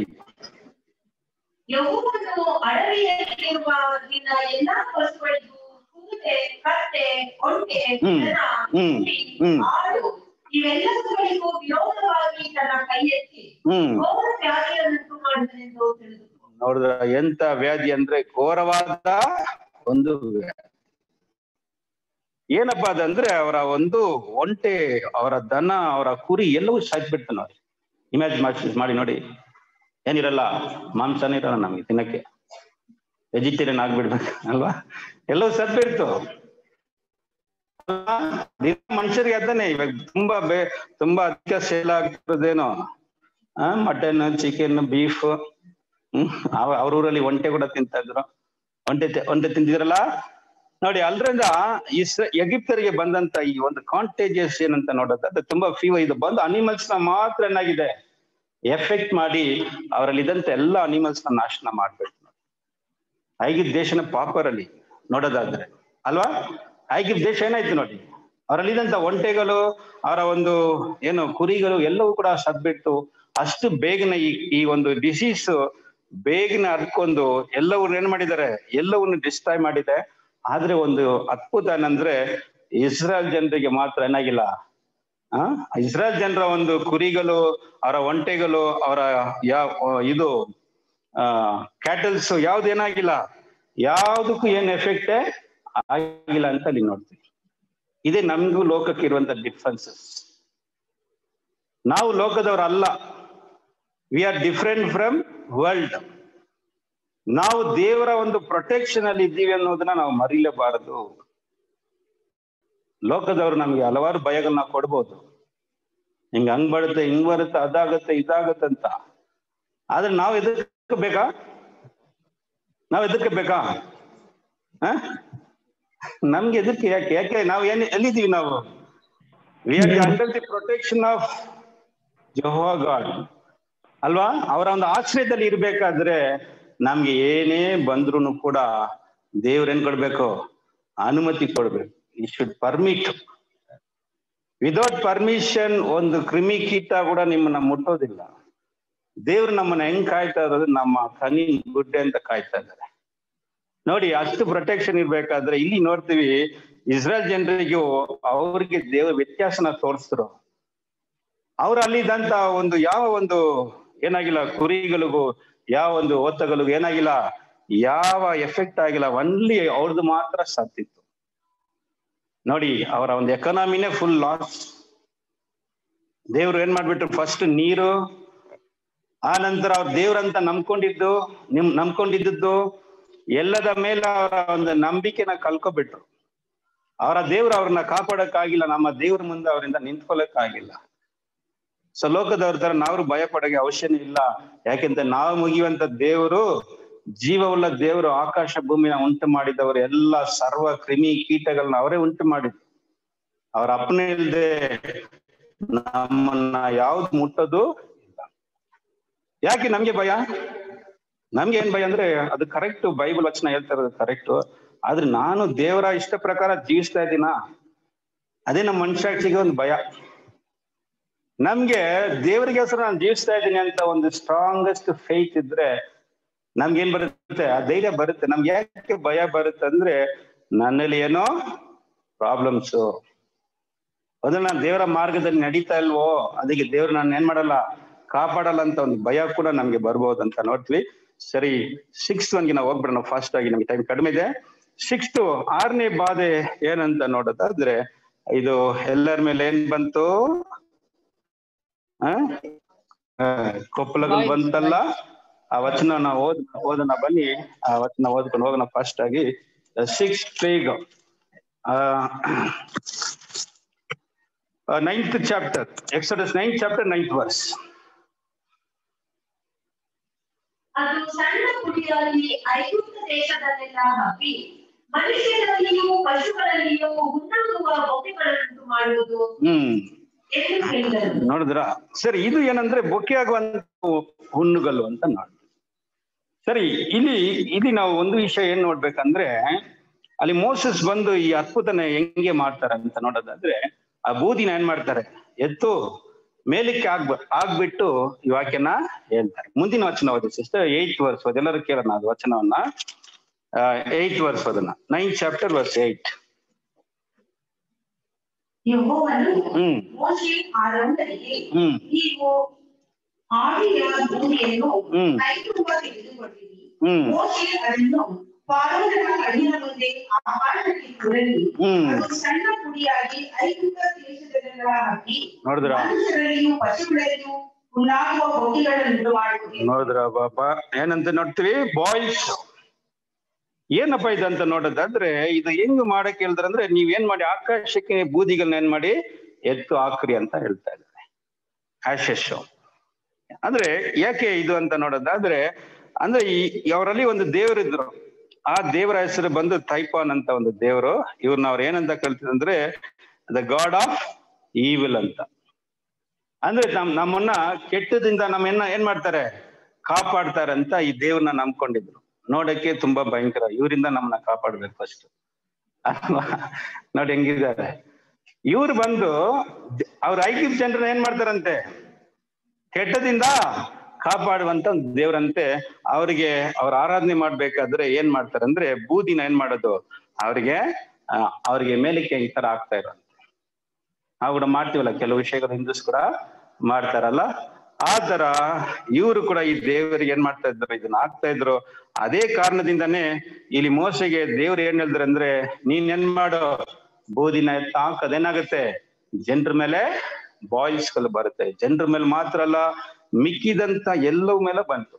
ಯಹೋವನು ಅಡವಿಯಲ್ಲಿರುವ ನಿನ್ನ ಎಲ್ಲಾ ವಸ್ತುಗಳಿಗೂ ಕುದುರೆ ಕತ್ತೆ ಒಂಟೆ ಹ್ಮ್, ದನ, ಹ್ಮ್, ಕುರಿ, ಹ್ಮ್. ಆಡು ಇವೆಲ್ಲವುಗಳಿಗೂ ವಿರೋಧವಾಗಿ ತನ್ನ ಕೈ ಎತ್ತಿ ಹ್ಮ್ ಘೋರ ವ್ಯಾಧಿಯನ್ನುಂಟು ಮಾಡಿದನೆಂದು ತಿಳಿದು ನೋಡಿದ್ರ ಎಂತ ವ್ಯಾಧಿ ಅಂದ್ರೆ ಘೋರವಾದ ಒಂದು ವ್ಯಾಧಿ ಏನಪ್ಪ ಅದಂದ್ರೆ ಅವರ ಒಂದು ಒಂಟೆ ಅವರ ದನ ಅವರ ಕುರಿ ಎಲ್ಲವೂ ಸಾಯ್ಬಿಡ್ತು ನೋಡಿ ಇಮ್ಯಾಜ್ ಮಾಡಿ ನೋಡಿ ಏನಿರಲ್ಲ ಮಾಂಸನೇ ಇರಲ್ಲ ನಮಗೆ ತಿನ್ನಕ್ಕೆ ವೆಜಿಟೇರಿಯನ್ ಆಗ್ಬಿಡ್ಬೇಕು ಅಲ್ವಾ ಎಲ್ಲವೂ ಸತ್ಬಿಡ್ತು ದಿನ ಮನುಷ್ಯರಿಗೆ ಅದನ್ನೇ ಇವಾಗ ತುಂಬಾ ಬೇ ತುಂಬಾ ಅಧಿಕ ಸೇಲ್ ಆಗ್ತಿರೋದೇನೋ ಆ ಮಟನ್ ಚಿಕನ್ ಬೀಫ್ ಹ್ಮ್ ಅವ ಅವ್ರ ಊರಲ್ಲಿ ಒಂಟೆ ಕೂಡ ತಿಂತಾ ಇದ್ರು ಒಂಟೆ ತಿ- ಒಂಟೆ ತಿಂತಿದ್ರಲ್ಲ ನೋಡಿ ಅಲ್ರಿಂದ ಇಸ್ ಎಗಿಪ್ತರಿಗೆ ಬಂದಂತ ಈ ಒಂದು ಕಾಂಟೇಜಿಯಸ್ ಏನಂತ ನೋಡೋದು ಅದು ತುಂಬಾ ಫೀವರ್ ಇದು ಬಂದು ಅನಿಮಲ್ಸ್ ನ ಮಾತ್ರ ಏನಾಗಿದೆ ಎಫೆಕ್ಟ್ ಮಾಡಿ ಅವರಲ್ಲಿ ಇದ್ದಂತ ಎಲ್ಲ ಅನಿಮಲ್ಸ್ ನ ನಾಶನ ಮಾಡ್ಬೇಕು ಐಗಿಪ್ ದೇಶನ ಪಾಪರಲ್ಲಿ ನೋಡೋದಾದ್ರೆ ಅಲ್ವಾ ಐಗಿಪ್ ದೇಶ ಏನಾಯ್ತು ನೋಡಿ ಅವರಲ್ಲಿ ಇದ್ದಂತ ಒಂಟೆಗಳು ಅವರ ಒಂದು ಏನು ಕುರಿಗಳು ಎಲ್ಲವೂ ಕೂಡ ಸದ್ಬಿಟ್ಟು ಅಷ್ಟು ಬೇಗನೆ ಈ ಈ ಒಂದು ಡಿಸೀಸ್ ಬೇಗನೆ ಹರ್ಕೊಂಡು ಎಲ್ಲವನ್ನ ಏನ್ ಮಾಡಿದ್ದಾರೆ ಎಲ್ಲವನ್ನು ಡಿಸ್ಟ್ರಾಯ್ ಮಾಡಿದೆ ಆದ್ರೆ ಒಂದು ಅದ್ಭುತ ಏನಂದ್ರೆ ಇಸ್ರಾಯಲ್ ಜನರಿಗೆ ಮಾತ್ರ ಏನಾಗಿಲ್ಲ ಆ ಇಸ್ರಾಯಲ್ ಜನರ ಒಂದು ಕುರಿಗಳು ಅವರ ಒಂಟೆಗಳು ಅವರ ಯಾವ ಇದು ಆ ಕ್ಯಾಟಲ್ಸ್ ಯಾವ್ದು ಏನಾಗಿಲ್ಲ ಯಾವ್ದಕ್ಕೂ ಏನ್ ಎಫೆಕ್ಟ್ ಆಗಿಲ್ಲ ಅಂತ ಅಲ್ಲಿ ನೋಡ್ತೀವಿ ಇದೇ ನಮ್ಗೂ ಲೋಕಕ್ಕೆ ಇರುವಂತ ಡಿಫ್ರೆನ್ಸಸ್ ನಾವು ಲೋಕದವರಲ್ಲ we are different from world ನಾವು ದೇವರ ಒಂದು ಪ್ರೊಟೆಕ್ಷನ್ ಅಲ್ಲಿ ಇದ್ದೀವಿ ಅನ್ನೋದನ್ನ ನಾವು ಮರಿಲೇಬಾರದು ಲೋಕದವರು ನಮ್ಗೆ ಹಲವಾರು ಭಯಗಳನ್ನ ಕೊಡ್ಬೋದು ಹಿಂಗ ಹಂಗ್ ಬರುತ್ತೆ ಹಿಂಗ್ ಬರುತ್ತೆ ಅದಾಗತ್ತೆ ಇದಾಗತ್ತೆ ಅಂತ ಆದ್ರೆ ನಾವು ಎದಕ್ಕೆ ಬೇಕಾ ನಾವ್ ಎದಕ್ಕೆ ಬೇಕಾ ಹ? ನಮ್ಗೆ ಎದಕ್ಕೆ ಯಾಕೆ ಯಾಕೆ ನಾವು ಏನ್ ಎಲ್ಲಿದ್ದೀವಿ ನಾವು we are under the protection of Jehovah God ಅಲ್ವಾ ಅವರ ಒಂದು ಆಶ್ರಯದಲ್ಲಿ ಇರ್ಬೇಕಾದ್ರೆ ನಮ್ಗೆ ಏನೇ ಬಂದ್ರು ಕೂಡ ದೇವ್ರ ಏನ್ ಕೊಡ್ಬೇಕು ಅನುಮತಿ ಕೊಡ್ಬೇಕು ಈ ಶುಡ್ ಪರ್ಮಿಟ್ ವಿದೌಟ್ ಪರ್ಮಿಷನ್ ಒಂದು ಕ್ರಿಮಿ ಕೀಟ ಕೂಡ ನಿಮ್ಮನ್ನ ಮುಟ್ಟೋದಿಲ್ಲ ದೇವ್ರು ನಮ್ಮನ್ನ ಹೆಂಗ್ ಕಾಯ್ತಾ ಇರೋದು ನಮ್ಮ ಕನಿ ಗುಡ್ಡೆ ಅಂತ ಕಾಯ್ತಾ ಇದ್ದಾರೆ ನೋಡಿ ಅಷ್ಟು ಪ್ರೊಟೆಕ್ಷನ್ ಇರ್ಬೇಕಾದ್ರೆ ಇಲ್ಲಿ ನೋಡ್ತೀವಿ ಇಸ್ರೇಲ್ ಜನರಿಗೂ ಅವ್ರಿಗೆ ದೇವ್ರ ವ್ಯತ್ಯಾಸನ ತೋರಿಸಿದ್ರು ಅವ್ರು ಅಲ್ಲಿದ್ದಂತ ಒಂದು ಯಾವ ಒಂದು ಏನಾಗಿಲ್ಲ ಕುರಿಗಳಿಗೂ ಯಾವ ಒಂದು ಓತಗಳಿಗೂ ಏನಾಗಿಲ್ಲ ಯಾವ ಎಫೆಕ್ಟ್ ಆಗಿಲ್ಲ ಒನ್ಲಿ ಅವ್ರದ್ದು ಮಾತ್ರ ಸತ್ತಿತ್ತು ನೋಡಿ ಅವರ ಒಂದು ಎಕನಾಮಿನೇ ಫುಲ್ ಲಾಸ್ ದೇವ್ರು ಏನ್ ಮಾಡ್ಬಿಟ್ರು ಫಸ್ಟ್ ನೀರು ಆ ನಂತರ ಅವ್ರ ದೇವ್ರಂತ ನಂಬ್ಕೊಂಡಿದ್ದು ನಿಮ್ ನಂಬ್ಕೊಂಡಿದ್ದು ಎಲ್ಲದ ಮೇಲೆ ಅವರ ಒಂದು ನಂಬಿಕೆನ ಕಲ್ಕೊಬಿಟ್ರು ಅವರ ದೇವ್ರು ಅವ್ರನ್ನ ಕಾಪಾಡಕ್ಕಾಗಿಲ್ಲ ನಮ್ಮ ದೇವ್ರ ಮುಂದೆ ಅವರಿಂದ ನಿಂತ್ಕೊಳಕ್ಕಾಗಿಲ್ಲ ಸೊ ಲೋಕದವ್ರ ತರ ನಾವು ಭಯ ಪಡೋಕೆ ಅವಶ್ಯನೇ ಇಲ್ಲ ಯಾಕೆಂದ್ರೆ ನಾವು ಮುಗಿಯುವಂತ ದೇವರು ಜೀವವುಳ್ಳ ದೇವರು ಆಕಾಶ ಭೂಮಿನ ಉಂಟು ಮಾಡಿದವರು ಎಲ್ಲ ಸರ್ವ ಕ್ರಿಮಿ ಕೀಟಗಳನ್ನ ಅವರೇ ಉಂಟು ಮಾಡಿದ್ರು ಅವ್ರ ಅಪ್ಪನೇ ಇಲ್ದೆ ನಮ್ಮನ್ನ ಯಾವ್ದು ಮುಟ್ಟೋದು ಇಲ್ಲ ಯಾಕೆ ನಮ್ಗೆ ಭಯ ನಮ್ಗೆ ಏನ್ ಭಯ ಅಂದ್ರೆ ಅದು ಕರೆಕ್ಟ್ ಬೈಬಲ್ ವಚನ ಹೇಳ್ತಾ ಇರೋದು ಕರೆಕ್ಟ್ ಆದ್ರೆ ನಾನು ದೇವರ ಇಷ್ಟ ಪ್ರಕಾರ ಜೀವಿಸ್ತಾ ಇದ್ದೀನ ಅದೇ ನಮ್ಮ ಮನುಷ್ಯಾಕ್ಷಿಗೆ ಒಂದು ಭಯ ನಮ್ಗೆ ದೇವರಿಗೆ ಹೆಸರು ನಾನು ಜೀವಿಸ್ತಾ ಇದ್ದೀನಿ ಅಂತ ಒಂದು ಸ್ಟ್ರಾಂಗೆಸ್ಟ್ ಫೇತ್ ಇದ್ರೆ ನಮ್ಗೆ ಏನ್ ಬರುತ್ತೆ ಆ ಧೈರ್ಯ ಬರುತ್ತೆ ನಮ್ಗೆ ಯಾಕೆ ಭಯ ಬರುತ್ತೆ ಅಂದ್ರೆ ನನ್ನಲ್ಲಿ ಏನೋ ಪ್ರಾಬ್ಲಮ್ಸ್ ಅದು ನಾನು ದೇವರ ಮಾರ್ಗದಲ್ಲಿ ನಡೀತಾ ಇಲ್ವೋ ಅದಕ್ಕೆ ದೇವ್ರು ನಾನು ಏನ್ ಮಾಡಲ್ಲ ಕಾಪಾಡಲ್ಲ ಅಂತ ಒಂದು ಭಯ ಕೂಡ ನಮ್ಗೆ ಬರ್ಬೋದು ಅಂತ ನೋಡ್ತೀವಿ ಸರಿ ಸಿಕ್ಸ್ ಒನ್ಗೆ ನಾವು ಹೋಗ್ಬಿಡೋಣ ಫಾಸ್ಟ್ ಆಗಿ ನಮ್ಗೆ ಟೈಮ್ ಕಡಿಮೆ ಇದೆ ಸಿಕ್ಸ್ತ್ ಆರನೇ ಬಾಧೆ ಏನಂತ ನೋಡೋದಾದ್ರೆ ಇದು ಎಲ್ಲರ ಮೇಲೆ ಏನ್ ಬಂತು ಆ ಆ, ಕೊಪ್ಪಳಗಳು ಬಂತಲ್ಲ ಆ ವಚನ ನಾವು ಓದ್ ಓದೋಣ ಬನ್ನಿ ಆ ವಚನ ಓದ್ಕೊಂಡು ಹೋಗೋಣ ಫಾಸ್ಟ್ ಆಗಿ six plague ninth chapter Exodus ninth chapter ninth verse ಅದು ಸಣ್ಣ ಪುಡಿಯಲ್ಲಿ ಐಗುಪ್ತ ದೇಶದಲ್ಲೆಲ್ಲ ಹಬ್ಬಿ ಮನುಷ್ಯರಲ್ಲಿಯೂ ಪಶುಗಳಲ್ಲಿಯೂ ಹುಣ್ಣಾಗುವ ಬೊಬ್ಬೆಗಳನ್ನುಂಟು ಮಾಡುವುದು ಹ್ಮ್ ಎಂದು ಹೇಳಿದರು ನೋಡಿದ್ರ ಸರಿ ಇದು ಏನಂದ್ರೆ ಬೊಕ್ಕೆ ಆಗುವಂತ ಹುಣ್ಣುಗಳು ಅಂತ ನೋಡಿ ಸರಿ ಇಲ್ಲಿ ಇಲ್ಲಿ ನಾವು ಒಂದು ವಿಷಯ ಏನ್ ನೋಡ್ಬೇಕಂದ್ರೆ ಅಲ್ಲಿ ಮೋಸಸ್ ಬಂದು ಈ ಅದ್ಭುತನ ಹೆಂಗೆ ಮಾಡ್ತಾರೆ ಅಂತ ನೋಡೋದಾದ್ರೆ ಆ ಬೂದಿನ ಏನ್ ಮಾಡ್ತಾರೆ ಎತ್ತು ಮೇಲಕ್ಕೆ ಆಗ್ಬ ಆಗ್ಬಿಟ್ಟು ಈ ವಾಕ್ಯನ ಹೇಳ್ತಾರೆ ಮುಂದಿನ ವಚನ ಓದಿ ಸಿಸ್ಟರ್ ಏಯ್ತ್ ವರ್ಸ್ ಎಲ್ಲರೂ ಕೇಳೋಣ ಅದು ವಚನವನ್ನ ಏಯ್ತ್ ವರ್ಸ್ ಅದನ್ನ ನೈನ್ ಚಾಪ್ಟರ್ ವರ್ಸ್ ಏಯ್ಟ್ ಯೆಹೋವನು ಹ್ಮ್ ಮೋಶೆ ಆರೋನರಿಗೆ ಹ್ಮ್ ನೀವು ಆಡಿಯ ಭೂಮಿಯನ್ನು ಹ್ಮ್. ಕೈತುಂಬ ತೆಗೆದುಕೊಂಡಿರಿ ಹ್ಮ್ ಮೋಶೆ ಅದನ್ನು ಫಾರೋನನ ಕಣ್ಣಿನ ಮುಂದೆ ಆಕಾಶಕ್ಕೆ ತುರಲಿ ಹ್ಮ್. ಅದು ಸಣ್ಣ ಪುಡಿಯಾಗಿ ಐಗುಪ್ತ ದೇಶದಲ್ಲೆಲ್ಲ ಹಬ್ಬಿ ನೋಡಿದ್ರ ಮನುಷ್ಯರಲ್ಲಿಯೂ ಪಶುಗಳಲ್ಲಿಯೂ ಉಣ್ಣಾಗುವ ಬೊಗ್ಗಿಗಳನ್ನುಂಟು ಮಾಡುವುದು ನೋಡಿದ್ರ ಬಾಬಾ ಏನಂತ ನೋಡ್ತೀವಿ ಬಾಯ್ಸ್ ಏನಪ್ಪ ಇದು ಅಂತ ನೋಡೋದಾದ್ರೆ ಇದು ಹೆಂಗ್ ಮಾಡಕ್ ಹೇಳಿದ್ರಂದ್ರೆ ನೀವ್ ಏನ್ ಮಾಡಿ ಆಕಾಶಕ್ಕೆ ಬೂದಿಗಳನ್ನ ಏನ್ ಮಾಡಿ ಎತ್ತು ಹಾಕ್ರಿ ಅಂತ ಹೇಳ್ತಾ ಇದ್ದಾರೆ ಆಶಸ್ ಅಂದ್ರೆ ಯಾಕೆ ಇದು ಅಂತ ನೋಡೋದಾದ್ರೆ ಅಂದ್ರೆ ಈ ಅವರಲ್ಲಿ ಒಂದು ದೇವರಿದ್ರು ಆ ದೇವರ ಹೆಸರು ಬಂದು ಥೈಪಾನ್ ಅಂತ ಒಂದು ದೇವರು ಇವ್ರನ್ನ ಅವ್ರು ಏನಂತ ಕಲ್ತಿದಂದ್ರೆ ದ ಗಾಡ್ ಆಫ್ ಈವಿಲ್ ಅಂತ ಅಂದ್ರೆ ನಮ್ ನಮ್ಮನ್ನ ಕೆಟ್ಟದಿಂದ ನಮ್ಮನ್ನ ಏನ್ ಮಾಡ್ತಾರೆ ಕಾಪಾಡ್ತಾರೆ ಅಂತ ಈ ದೇವ್ರನ್ನ ನಂಬ್ಕೊಂಡಿದ್ರು ನೋಡಕ್ಕೆ ತುಂಬಾ ಭಯಂಕರ ಇವರಿಂದ ನಮ್ಮನ್ನ ಕಾಪಾಡ್ಬೇಕು ಫಸ್ಟ್ ಅಲ್ವಾ ನೋಡಿ ಹೆಂಗಿದ್ದಾರೆ ಇವ್ರು ಬಂದು ಅವ್ರ ಐಕ್ಯ ಜನರನ್ನ ಏನ್ ಮಾಡ್ತಾರಂತೆ ಕೆಟ್ಟದಿಂದ ಕಾಪಾಡುವಂತ ಒಂದು ದೇವ್ರಂತೆ ಅವರಿಗೆ ಅವ್ರ ಆರಾಧನೆ ಮಾಡ್ಬೇಕಾದ್ರೆ ಏನ್ ಮಾಡ್ತಾರೆ ಅಂದ್ರೆ ಬೂದಿನ ಏನ್ ಮಾಡೋದು ಅವ್ರಿಗೆ ಆ, ಅವ್ರಿಗೆ ಮೇಲಕ್ಕೆ ಈ ತರ ಆಗ್ತಾ ಇರೋಂತೆ ನಾವು ಕೂಡ ಮಾಡ್ತೀವಲ್ಲ ಕೆಲವು ವಿಷಯಗಳು ಹಿಂದೂಸ್ ಕೂಡ ಮಾಡ್ತಾರಲ್ಲ ಆ ತರ ಇವರು ಕೂಡ ಈ ದೇವರಿಗೆ ಏನ್ ಮಾಡ್ತಾ ಇದ್ರು ಇದನ್ನ ಆಗ್ತಾ ಇದ್ರು ಅದೇ ಕಾರಣದಿಂದಾನೇ ಇಲ್ಲಿ ಮೋಸೆಗೆ ದೇವ್ರು ಏನ್ ಹೇಳಿದ್ರು ಅಂದ್ರೆ ನೀನ್ ಏನ್ ಮಾಡೋ ಬೂದಿನ ಎತ್ತ ಹಾಕದೇನಾಗುತ್ತೆ ಜನರ ಮೇಲೆ ಬಾಯ್ಸ್ ಗಳು ಬರುತ್ತೆ ಜನರ ಮೇಲೆ ಮಾತ್ರ ಅಲ್ಲ ಮಿಕ್ಕಿದಂತ ಎಲ್ಲವೂ ಮೇಲೆ ಬಂತು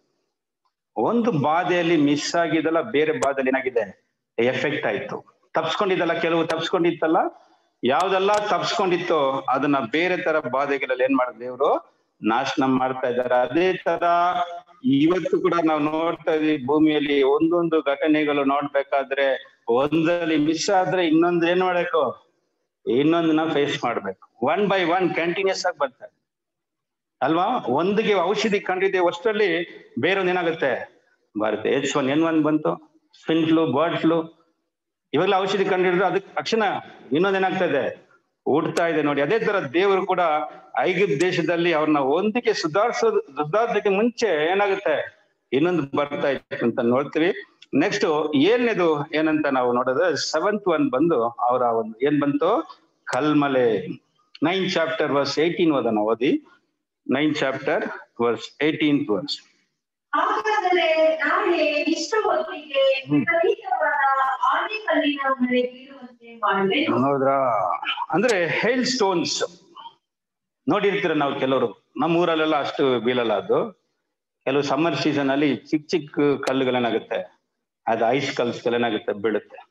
ಒಂದು ಬಾಧೆಯಲ್ಲಿ ಮಿಸ್ ಆಗಿದಲ್ಲ ಬೇರೆ ಬಾಧೆಯಲ್ಲಿ ಏನಾಗಿದೆ ಎಫೆಕ್ಟ್ ಆಯ್ತು ತಪ್ಸ್ಕೊಂಡಿದ್ದಲ್ಲ ಕೆಲವು ತಪ್ಸ್ಕೊಂಡಿತ್ತಲ್ಲ ಯಾವ್ದೆಲ್ಲ ತಪ್ಸ್ಕೊಂಡಿತ್ತೋ ಅದನ್ನ ಬೇರೆ ತರ ಬಾಧೆಗಳಲ್ಲಿ ಏನ್ ಮಾಡಿದ ದೇವ್ರು ನಾಶನ ಮಾಡ್ತಾ ಇದ್ದಾರೆ ಅದೇ ತರ ಇವತ್ತು ಕೂಡ ನಾವು ನೋಡ್ತಾ ಇದೀವಿ ಭೂಮಿಯಲ್ಲಿ ಒಂದೊಂದು ಘಟನೆಗಳು ನೋಡ್ಬೇಕಾದ್ರೆ ಒಂದಲ್ಲಿ ಮಿಸ್ ಆದ್ರೆ ಇನ್ನೊಂದು ಏನ್ ಮಾಡ್ಬೇಕು ಇನ್ನೊಂದನ್ನ ಫೇಸ್ ಮಾಡ್ಬೇಕು ಒನ್ ಬೈ ಒನ್ ಕಂಟಿನ್ಯೂಸ್ ಆಗಿ ಬರ್ತಾರೆ ಅಲ್ವಾ ಒಂದಿಗೆ ಔಷಧಿ ಕಂಡಿದೆ ಅಷ್ಟರಲ್ಲಿ ಬೇರೊಂದು ಏನಾಗುತ್ತೆ ಬರುತ್ತೆ ಎಚ್ ಒನ್ ಎನ್ ಒನ್ ಬಂತು ಸ್ವಿನ್ ಫ್ಲೂ ಬರ್ಡ್ ಫ್ಲೂ ಇವಾಗಲೇ ಔಷಧಿ ಕಂಡಿಡಿದ್ರೆ ಅದಕ್ಕೆ ತಕ್ಷಣ ಇನ್ನೊಂದ್ ಏನಾಗ್ತಾ ಇದೆ ಹುಡ್ತಾ ಇದೆ ನೋಡಿ ಅದೇ ತರ ದೇವರು ಕೂಡ ಐಗುಪ್ತ ದೇಶದಲ್ಲಿ ಅವ್ರನ್ನ ಒಂದಿಗೆ ಸುಧಾರಿಸೋದು ಸುಧಾರಿಸೋದಕ್ಕೆ ಮುಂಚೆ ಏನಾಗುತ್ತೆ ಇನ್ನೊಂದು ಬರ್ತಾ ಇತ್ತು ಅಂತ ನೋಡ್ತೀವಿ ನೆಕ್ಸ್ಟ್ ಏಳನೇದು ಏನಂತ ನಾವು ನೋಡೋದು ಸೆವೆಂತ್ ಒನ್ ಬಂದು ಅವರ ಒಂದು ಏನ್ ಬಂತು ಕಲ್ಮಲೆ ನೈನ್ ಚಾಪ್ಟರ್ ವರ್ಸ್ ಏಯ್ಟೀನ್ ಓದನ ಓದಿ nine chapter verse eighteenth verse ಹಾಗಾದರೆ ನಾಳೆ ಇಷ್ಟು ಹೊತ್ತಿಗೆ ವಿಪರೀತವಾದ ಆನೆಕಲ್ಲಿನ ಮಳೆ ಬೀಳುವಂತೆ ಮಾಡುವೆನು ನೋಡ್ರಾ ಅಂದ್ರೆ ಹೇಲ್ ಸ್ಟೋನ್ಸ್ ನೋಡಿರ್ತೀರ ನಾವು ಕೆಲವರು ನಮ್ಮ ಊರಲ್ಲೆಲ್ಲ ಅಷ್ಟು ಬೀಳಲ್ಲ ಅದು ಕೆಲವು ಸಮ್ಮರ್ ಸೀಸನ್ ಅಲ್ಲಿ ಚಿಕ್ಕ ಚಿಕ್ಕ ಕಲ್ಲುಗಳೇನಾಗುತ್ತೆ ಅದು ಐಸ್ ಕಲ್ಸ್ ಏನಾಗುತ್ತೆ ಬೀಳುತ್ತೆ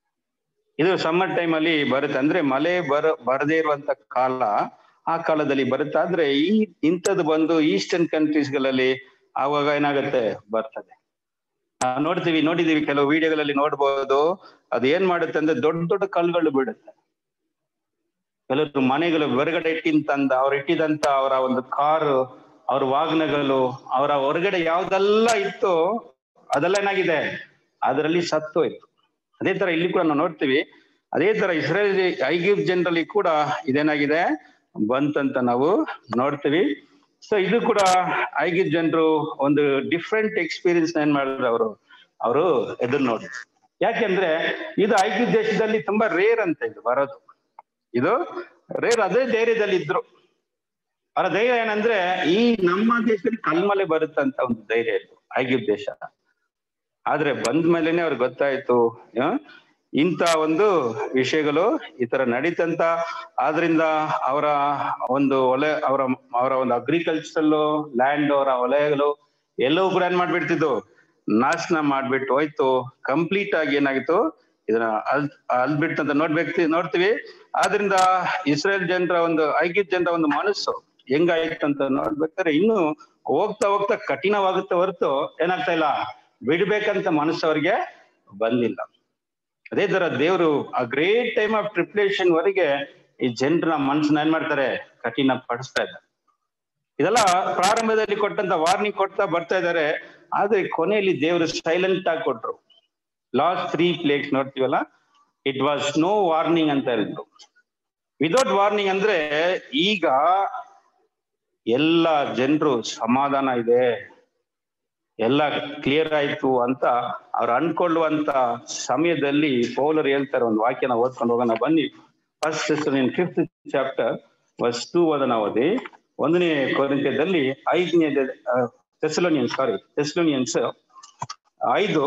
ಇದು ಸಮ್ಮರ್ ಟೈಮ್ ಅಲ್ಲಿ ಬರುತ್ತೆ ಅಂದ್ರೆ ಮಳೆ ಬರ ಬರದೇ ಇರುವಂತ ಕಾಲ ಆ ಕಾಲದಲ್ಲಿ ಬರುತ್ತೆ ಆದ್ರೆ ಈ ಇಂಥದ್ದು ಬಂದು ಈಸ್ಟರ್ನ್ ಕಂಟ್ರೀಸ್ ಗಳಲ್ಲಿ ಆವಾಗ ಏನಾಗುತ್ತೆ ಬರ್ತದೆ ನಾವು ನೋಡ್ತೀವಿ ನೋಡಿದೀವಿ ಕೆಲವು ವಿಡಿಯೋಗಳಲ್ಲಿ ನೋಡ್ಬೋದು ಅದು ಏನ್ ಮಾಡುತ್ತೆ ಅಂದ್ರೆ ದೊಡ್ಡ ದೊಡ್ಡ ಕಲ್ಲುಗಳು ಬೀಳುತ್ತೆ ಕೆಲವರು ಮನೆಗಳು ಹೊರಗಡೆ ಇಟ್ಟಿಂತಂದ ಅವ್ರು ಇಟ್ಟಿದಂತ ಅವರ ಒಂದು ಕಾರು ಅವ್ರ ವಾಹನಗಳು ಅವರ ಹೊರಗಡೆ ಯಾವ್ದೆಲ್ಲ ಇತ್ತು ಅದೆಲ್ಲ ಏನಾಗಿದೆ ಅದರಲ್ಲಿ ಸತ್ತೋಯ್ತು ಅದೇ ತರ ಇಲ್ಲಿ ಕೂಡ ನಾವು ನೋಡ್ತೀವಿ ಅದೇ ತರ ಇಸ್ರೇಲ್ ಐಗಿಪ್ ಜನರಲ್ಲಿ ಕೂಡ ಇದೇನಾಗಿದೆ ಬಂತಂತ ನಾವು ನೋಡ್ತೀವಿ ಸೊ ಇದು ಕೂಡ ಐಗಿಪ್ ಜನರು ಒಂದು ಡಿಫ್ರೆಂಟ್ ಎಕ್ಸ್ಪೀರಿಯನ್ಸ್ ಏನ್ ಮಾಡಿದ್ರು ಅವರು ಅವರು ಎದುರು ನೋಡಿ ಯಾಕೆಂದ್ರೆ ಇದು ಐಗಿಪ್ ದೇಶದಲ್ಲಿ ತುಂಬಾ ರೇರ್ ಅಂತ ಇದು ಬರೋದು ಇದು ರೇರ್ ಅದೇ ಧೈರ್ಯದಲ್ಲಿ ಇದ್ರು ಅವರ ಧೈರ್ಯ ಏನಂದ್ರೆ ಈ ನಮ್ಮ ದೇಶದಲ್ಲಿ ಕಲ್ಮಲೆ ಬರುತ್ತಂತ ಒಂದು ಧೈರ್ಯ ಇತ್ತು ಐಗಿಪ್ ದೇಶ ಆದ್ರೆ ಬಂದ ಮೇಲೆನೆ ಅವ್ರಿಗೆ ಗೊತ್ತಾಯ್ತು ಆ, ಇಂಥ ಒಂದು ವಿಷಯಗಳು ಈ ತರ ನಡೀತಂತ ಆದ್ರಿಂದ ಅವರ ಒಂದು ಹೊಲೆ ಅವರ ಅವರ ಒಂದು ಅಗ್ರಿಕಲ್ಚರಲ್ ಲ್ಯಾಂಡ್ ಅವರ ಹೊಲೆಗಳು ಎಲ್ಲವೂ ಕೂಡ ಏನ್ ಮಾಡ್ಬಿಡ್ತಿದ್ದು ನಾಶನ ಮಾಡ್ಬಿಟ್ಟು ಹೋಯ್ತು ಕಂಪ್ಲೀಟ್ ಆಗಿ ಏನಾಗಿತ್ತು ಇದನ್ನ ಅಲ್ ಅಲ್ಬಿಟ್ಟು ಅಂತ ನೋಡ್ಬೇಕು ನೋಡ್ತೀವಿ ಆದ್ರಿಂದ ಇಸ್ರೇಲ್ ಜನರ ಒಂದು ಐಗಿತ್ ಜನರ ಒಂದು ಮನಸ್ಸು ಹೆಂಗಾಯ್ತು ಅಂತ ನೋಡ್ಬೇಕಾದ್ರೆ ಇನ್ನು ಹೋಗ್ತಾ ಹೋಗ್ತಾ ಕಠಿಣವಾಗುತ್ತೆ ಹೊರತು ಏನಾಗ್ತಾ ಇಲ್ಲ ಬಿಡ್ಬೇಕಂತ ಮನಸ್ಸು ಅವ್ರಿಗೆ ಬಂದಿಲ್ಲ ಅದೇ ತರ ದೇವರು ಆ ಗ್ರೇಟ್ ಟೈಮ್ ಆಫ್ ಪ್ರಿಪ್ರೇಷನ್ ವರೆಗೆ ಈ ಜನರ ಮನಸ್ಸನ್ನ ಏನ್ ಮಾಡ್ತಾರೆ ಕಠಿಣ ಪಡಿಸ್ತಾ ಇದ್ದಾರೆ ಇದೆಲ್ಲ ಪ್ರಾರಂಭದಲ್ಲಿ ಕೊಟ್ಟಂತ ವಾರ್ನಿಂಗ್ ಕೊಡ್ತಾ ಬರ್ತಾ ಇದ್ದಾರೆ ಆದ್ರೆ ಕೊನೆಯಲ್ಲಿ ದೇವರು ಸೈಲೆಂಟ್ ಆಗಿ ಕೊಟ್ರು ಲಾಸ್ಟ್ ತ್ರೀ ಪ್ಲೇಕ್ಸ್ ನೋಡ್ತೀವಲ್ಲ ಇಟ್ ವಾಸ್ ನೋ ವಾರ್ನಿಂಗ್ ಅಂತ ಹೇಳಿದ್ರು ವಿದೌಟ್ ವಾರ್ನಿಂಗ್ ಅಂದ್ರೆ ಈಗ ಎಲ್ಲ ಜನರು ಸಮಾಧಾನ ಇದೆ ಎಲ್ಲ ಕ್ಲಿಯರ್ ಆಯ್ತು ಅಂತ ಅವ್ರು ಅನ್ಕೊಳ್ಳುವಂತ ಸಮಯದಲ್ಲಿ ಪೌಲರು ಹೇಳ್ತಾರೆ ಒಂದು ವಾಕ್ಯನ ಓದ್ಕೊಂಡು ಹೋಗೋಣ ಬನ್ನಿ first fifth chapter verse two ಓದನ ಓದಿ ಒಂದನೇ ಕೊರಿಂತ್ಯದಲ್ಲಿ ಐದನೇ ಟೆಸ್ಲೋನಿಯನ್ ಸಾರಿ ಟೆಸ್ಲೋನಿಯನ್ಸ್ ಐದು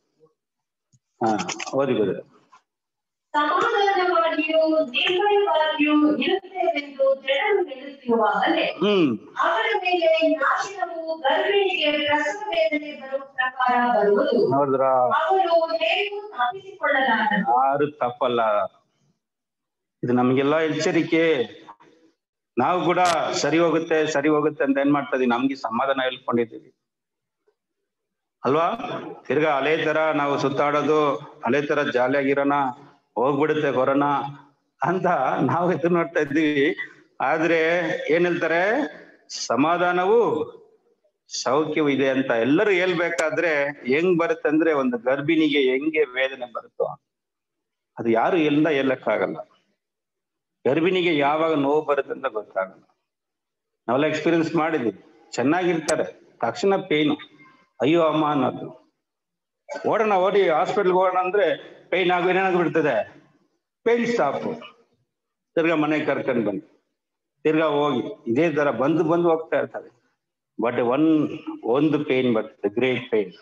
ಹಾ ಓದಿ ಬದ ಸಮಾಧಾನವಾಗಿಯೂ ನಿರ್ಭಯವಾಗಿಯೂ ಇರುತ್ತೇವೆಂದು ಜನರು ಹೇಳುತ್ತಾರೆ ಬರುತ್ತಿರುವಾಗಲೇ ಹ್ಮ್ ಅವರ ಮೇಲೆ ನಾಶನವು ಗರ್ಭಿಣಿಗೆ ಪ್ರಸವ ವೇದನೆ ಬರುವ ಪ್ರಕಾರ ಬರುವುದು ನೋಡಿದ್ರ ಅವರು ಹೇಗೂ ತಪ್ಪಿಸಿಕೊಳ್ಳಲಾರರು ಯಾರು ತಪ್ಪಲ್ಲ ಇದು ನಮ್ಗೆಲ್ಲ ಎಚ್ಚರಿಕೆ ನಾವು ಕೂಡ ಸರಿ ಹೋಗುತ್ತೆ ಸರಿ ಹೋಗುತ್ತೆ ಅಂತ ಏನ್ ಮಾಡ್ತಾ ಇದೀವಿ ನಮ್ಗೆ ಸಮಾಧಾನ ಹೇಳ್ಕೊಂಡಿದ್ದೀವಿ ಅಲ್ವಾ ತಿರ್ಗಾ ಹಳೆ ತರ ನಾವು ಸುತ್ತಾಡೋದು ಹಳೆ ತರ ಜಾಲಿಯಾಗಿರೋಣ ಹೋಗ್ಬಿಡುತ್ತೆ ಕೊರೋನಾ ಅಂತ ನಾವು ಎದುರು ನೋಡ್ತಾ ಇದ್ದೀವಿ ಆದ್ರೆ ಏನ್ ಹೇಳ್ತಾರೆ ಸಮಾಧಾನವು ಸೌಖ್ಯವೂ ಇದೆ ಅಂತ ಎಲ್ಲರೂ ಹೇಳ್ಬೇಕಾದ್ರೆ ಹೆಂಗ್ ಬರುತ್ತೆ ಅಂದ್ರೆ ಒಂದು ಗರ್ಭಿಣಿಗೆ ಹೆಂಗೆ ವೇದನೆ ಬರುತ್ತೋ ಅದು ಯಾರು ಎಲ್ಲ ಹೇಳಕ್ಕಾಗಲ್ಲ ಗರ್ಭಿಣಿಗೆ ಯಾವಾಗ ನೋವು ಬರುತ್ತೆ ಅಂತ ಗೊತ್ತಾಗಲ್ಲ ನಾವೆಲ್ಲ ಎಕ್ಸ್ಪೀರಿಯನ್ಸ್ ಮಾಡಿದ್ವಿ ಚೆನ್ನಾಗಿರ್ತಾರೆ ತಕ್ಷಣ ಪೇನು ಅಯ್ಯೋ ಅಮ್ಮ ಅನ್ನೋದು ಓಡೋಣ ಓಡಿ ಹಾಸ್ಪಿಟ್ಲ್ಗೆ ಓಡೋಣ ಅಂದ್ರೆ ಪೇನ್ ಆಗೋ ಏನಾಗ್ಬಿಡ್ತದೆ ಪೇನ್ ಸ್ಟಾಪ್ ತಿರ್ಗಾ ಮನೆಗೆ ಕರ್ಕೊಂಡು ಬನ್ನಿ ತಿರ್ಗಾ ಹೋಗಿ ಇದೇ ತರ ಬಂದು ಬಂದು ಹೋಗ್ತಾ ಇರ್ತಾರೆ ಬಟ್ ಒನ್ ಒಂದು ಪೇನ್ ಬರ್ತದೆ ಗ್ರೇಟ್ ಪೇನ್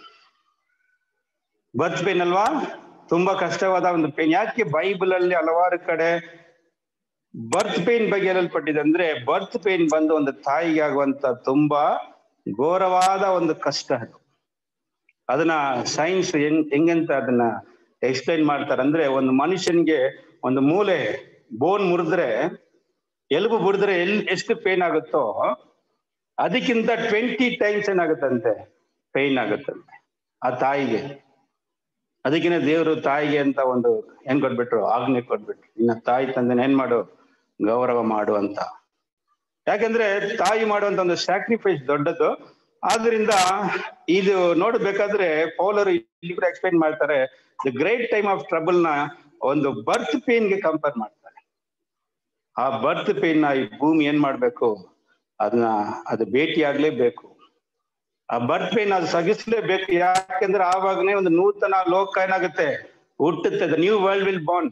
ಬರ್ತ್ ಪೇನ್ ಅಲ್ವಾ ತುಂಬಾ ಕಷ್ಟವಾದ ಒಂದು ಪೇನ್ ಯಾಕೆ ಬೈಬಲ್ ಅಲ್ಲಿ ಹಲವಾರು ಕಡೆ ಬರ್ತ್ ಪೇನ್ ಬಗ್ಗೆ ಹೇಳಲ್ಪಟ್ಟಿದೆ ಅಂದ್ರೆ ಬರ್ತ್ ಪೇನ್ ಬಂದು ಒಂದು ತಾಯಿಗೆ ಆಗುವಂತ ತುಂಬಾ ಘೋರವಾದ ಒಂದು ಕಷ್ಟ ಅದು ಅದನ್ನ ಸೈನ್ಸ್ ಹೆಂಗ್ ಹೆಂಗಂತ ಅದನ್ನ ಎಕ್ಸ್ಪ್ಲೈನ್ ಮಾಡ್ತಾರೆ ಅಂದ್ರೆ ಒಂದು ಮನುಷ್ಯನ್ಗೆ ಒಂದು ಮೂಲೆ ಬೋನ್ ಮುರಿದ್ರೆ ಎಲುಬು ಮುರಿದ್ರೆ ಎಲ್ ಎಷ್ಟು ಪೇನ್ ಆಗುತ್ತೋ ಅದಕ್ಕಿಂತ ಟ್ವೆಂಟಿ ಟೈಮ್ಸ್ ಏನಾಗುತ್ತಂತೆ ಪೇನ್ ಆಗುತ್ತಂತೆ ಆ ತಾಯಿಗೆ ಅದಕ್ಕಿಂತ ದೇವರು ತಾಯಿಗೆ ಅಂತ ಒಂದು ಏನ್ ಕೊಟ್ಬಿಟ್ರು ಆಜ್ಞೆ ಕೊಟ್ಬಿಟ್ರು ಇನ್ನ ತಾಯಿ ತಂದೆನ ಏನ್ ಮಾಡು ಗೌರವ ಮಾಡು ಅಂತ ಯಾಕಂದ್ರೆ ತಾಯಿ ಮಾಡುವಂತ ಒಂದು ಸ್ಯಾಕ್ರಿಫೈಸ್ ದೊಡ್ಡದು ಆದ್ರಿಂದ ಇದು ನೋಡ್ಬೇಕಾದ್ರೆ ಪೌಲರು ಇಲ್ಲಿ ಕೂಡ ಎಕ್ಸ್ಪ್ಲೈನ್ ಮಾಡ್ತಾರೆ the great time of trouble ನ ಒಂದು ಬರ್ತ್ ಪೇನ್ ಗೆ ಕಂಪೇರ್ ಮಾಡ್ತಾರೆ ಆ ಬರ್ತ್ ಪೇನ್ ನ ಈ ಭೂಮಿ ಏನ್ ಮಾಡ್ಬೇಕು ಅದನ್ನ ಅದು ಭೇಟಿ ಆಗ್ಲೇಬೇಕು ಆ ಬರ್ತ್ ಪೇನ್ ಅದು ಸಗಿಸ್ಲೇಬೇಕು ಯಾಕೆಂದ್ರೆ ಆವಾಗನೇ ಒಂದು ನೂತನ ಲೋಕ ಏನಾಗುತ್ತೆ ಹುಟ್ಟುತ್ತೆ ನ್ಯೂ ವರ್ಲ್ಡ್ ವಿಲ್ ಬಾರ್ನ್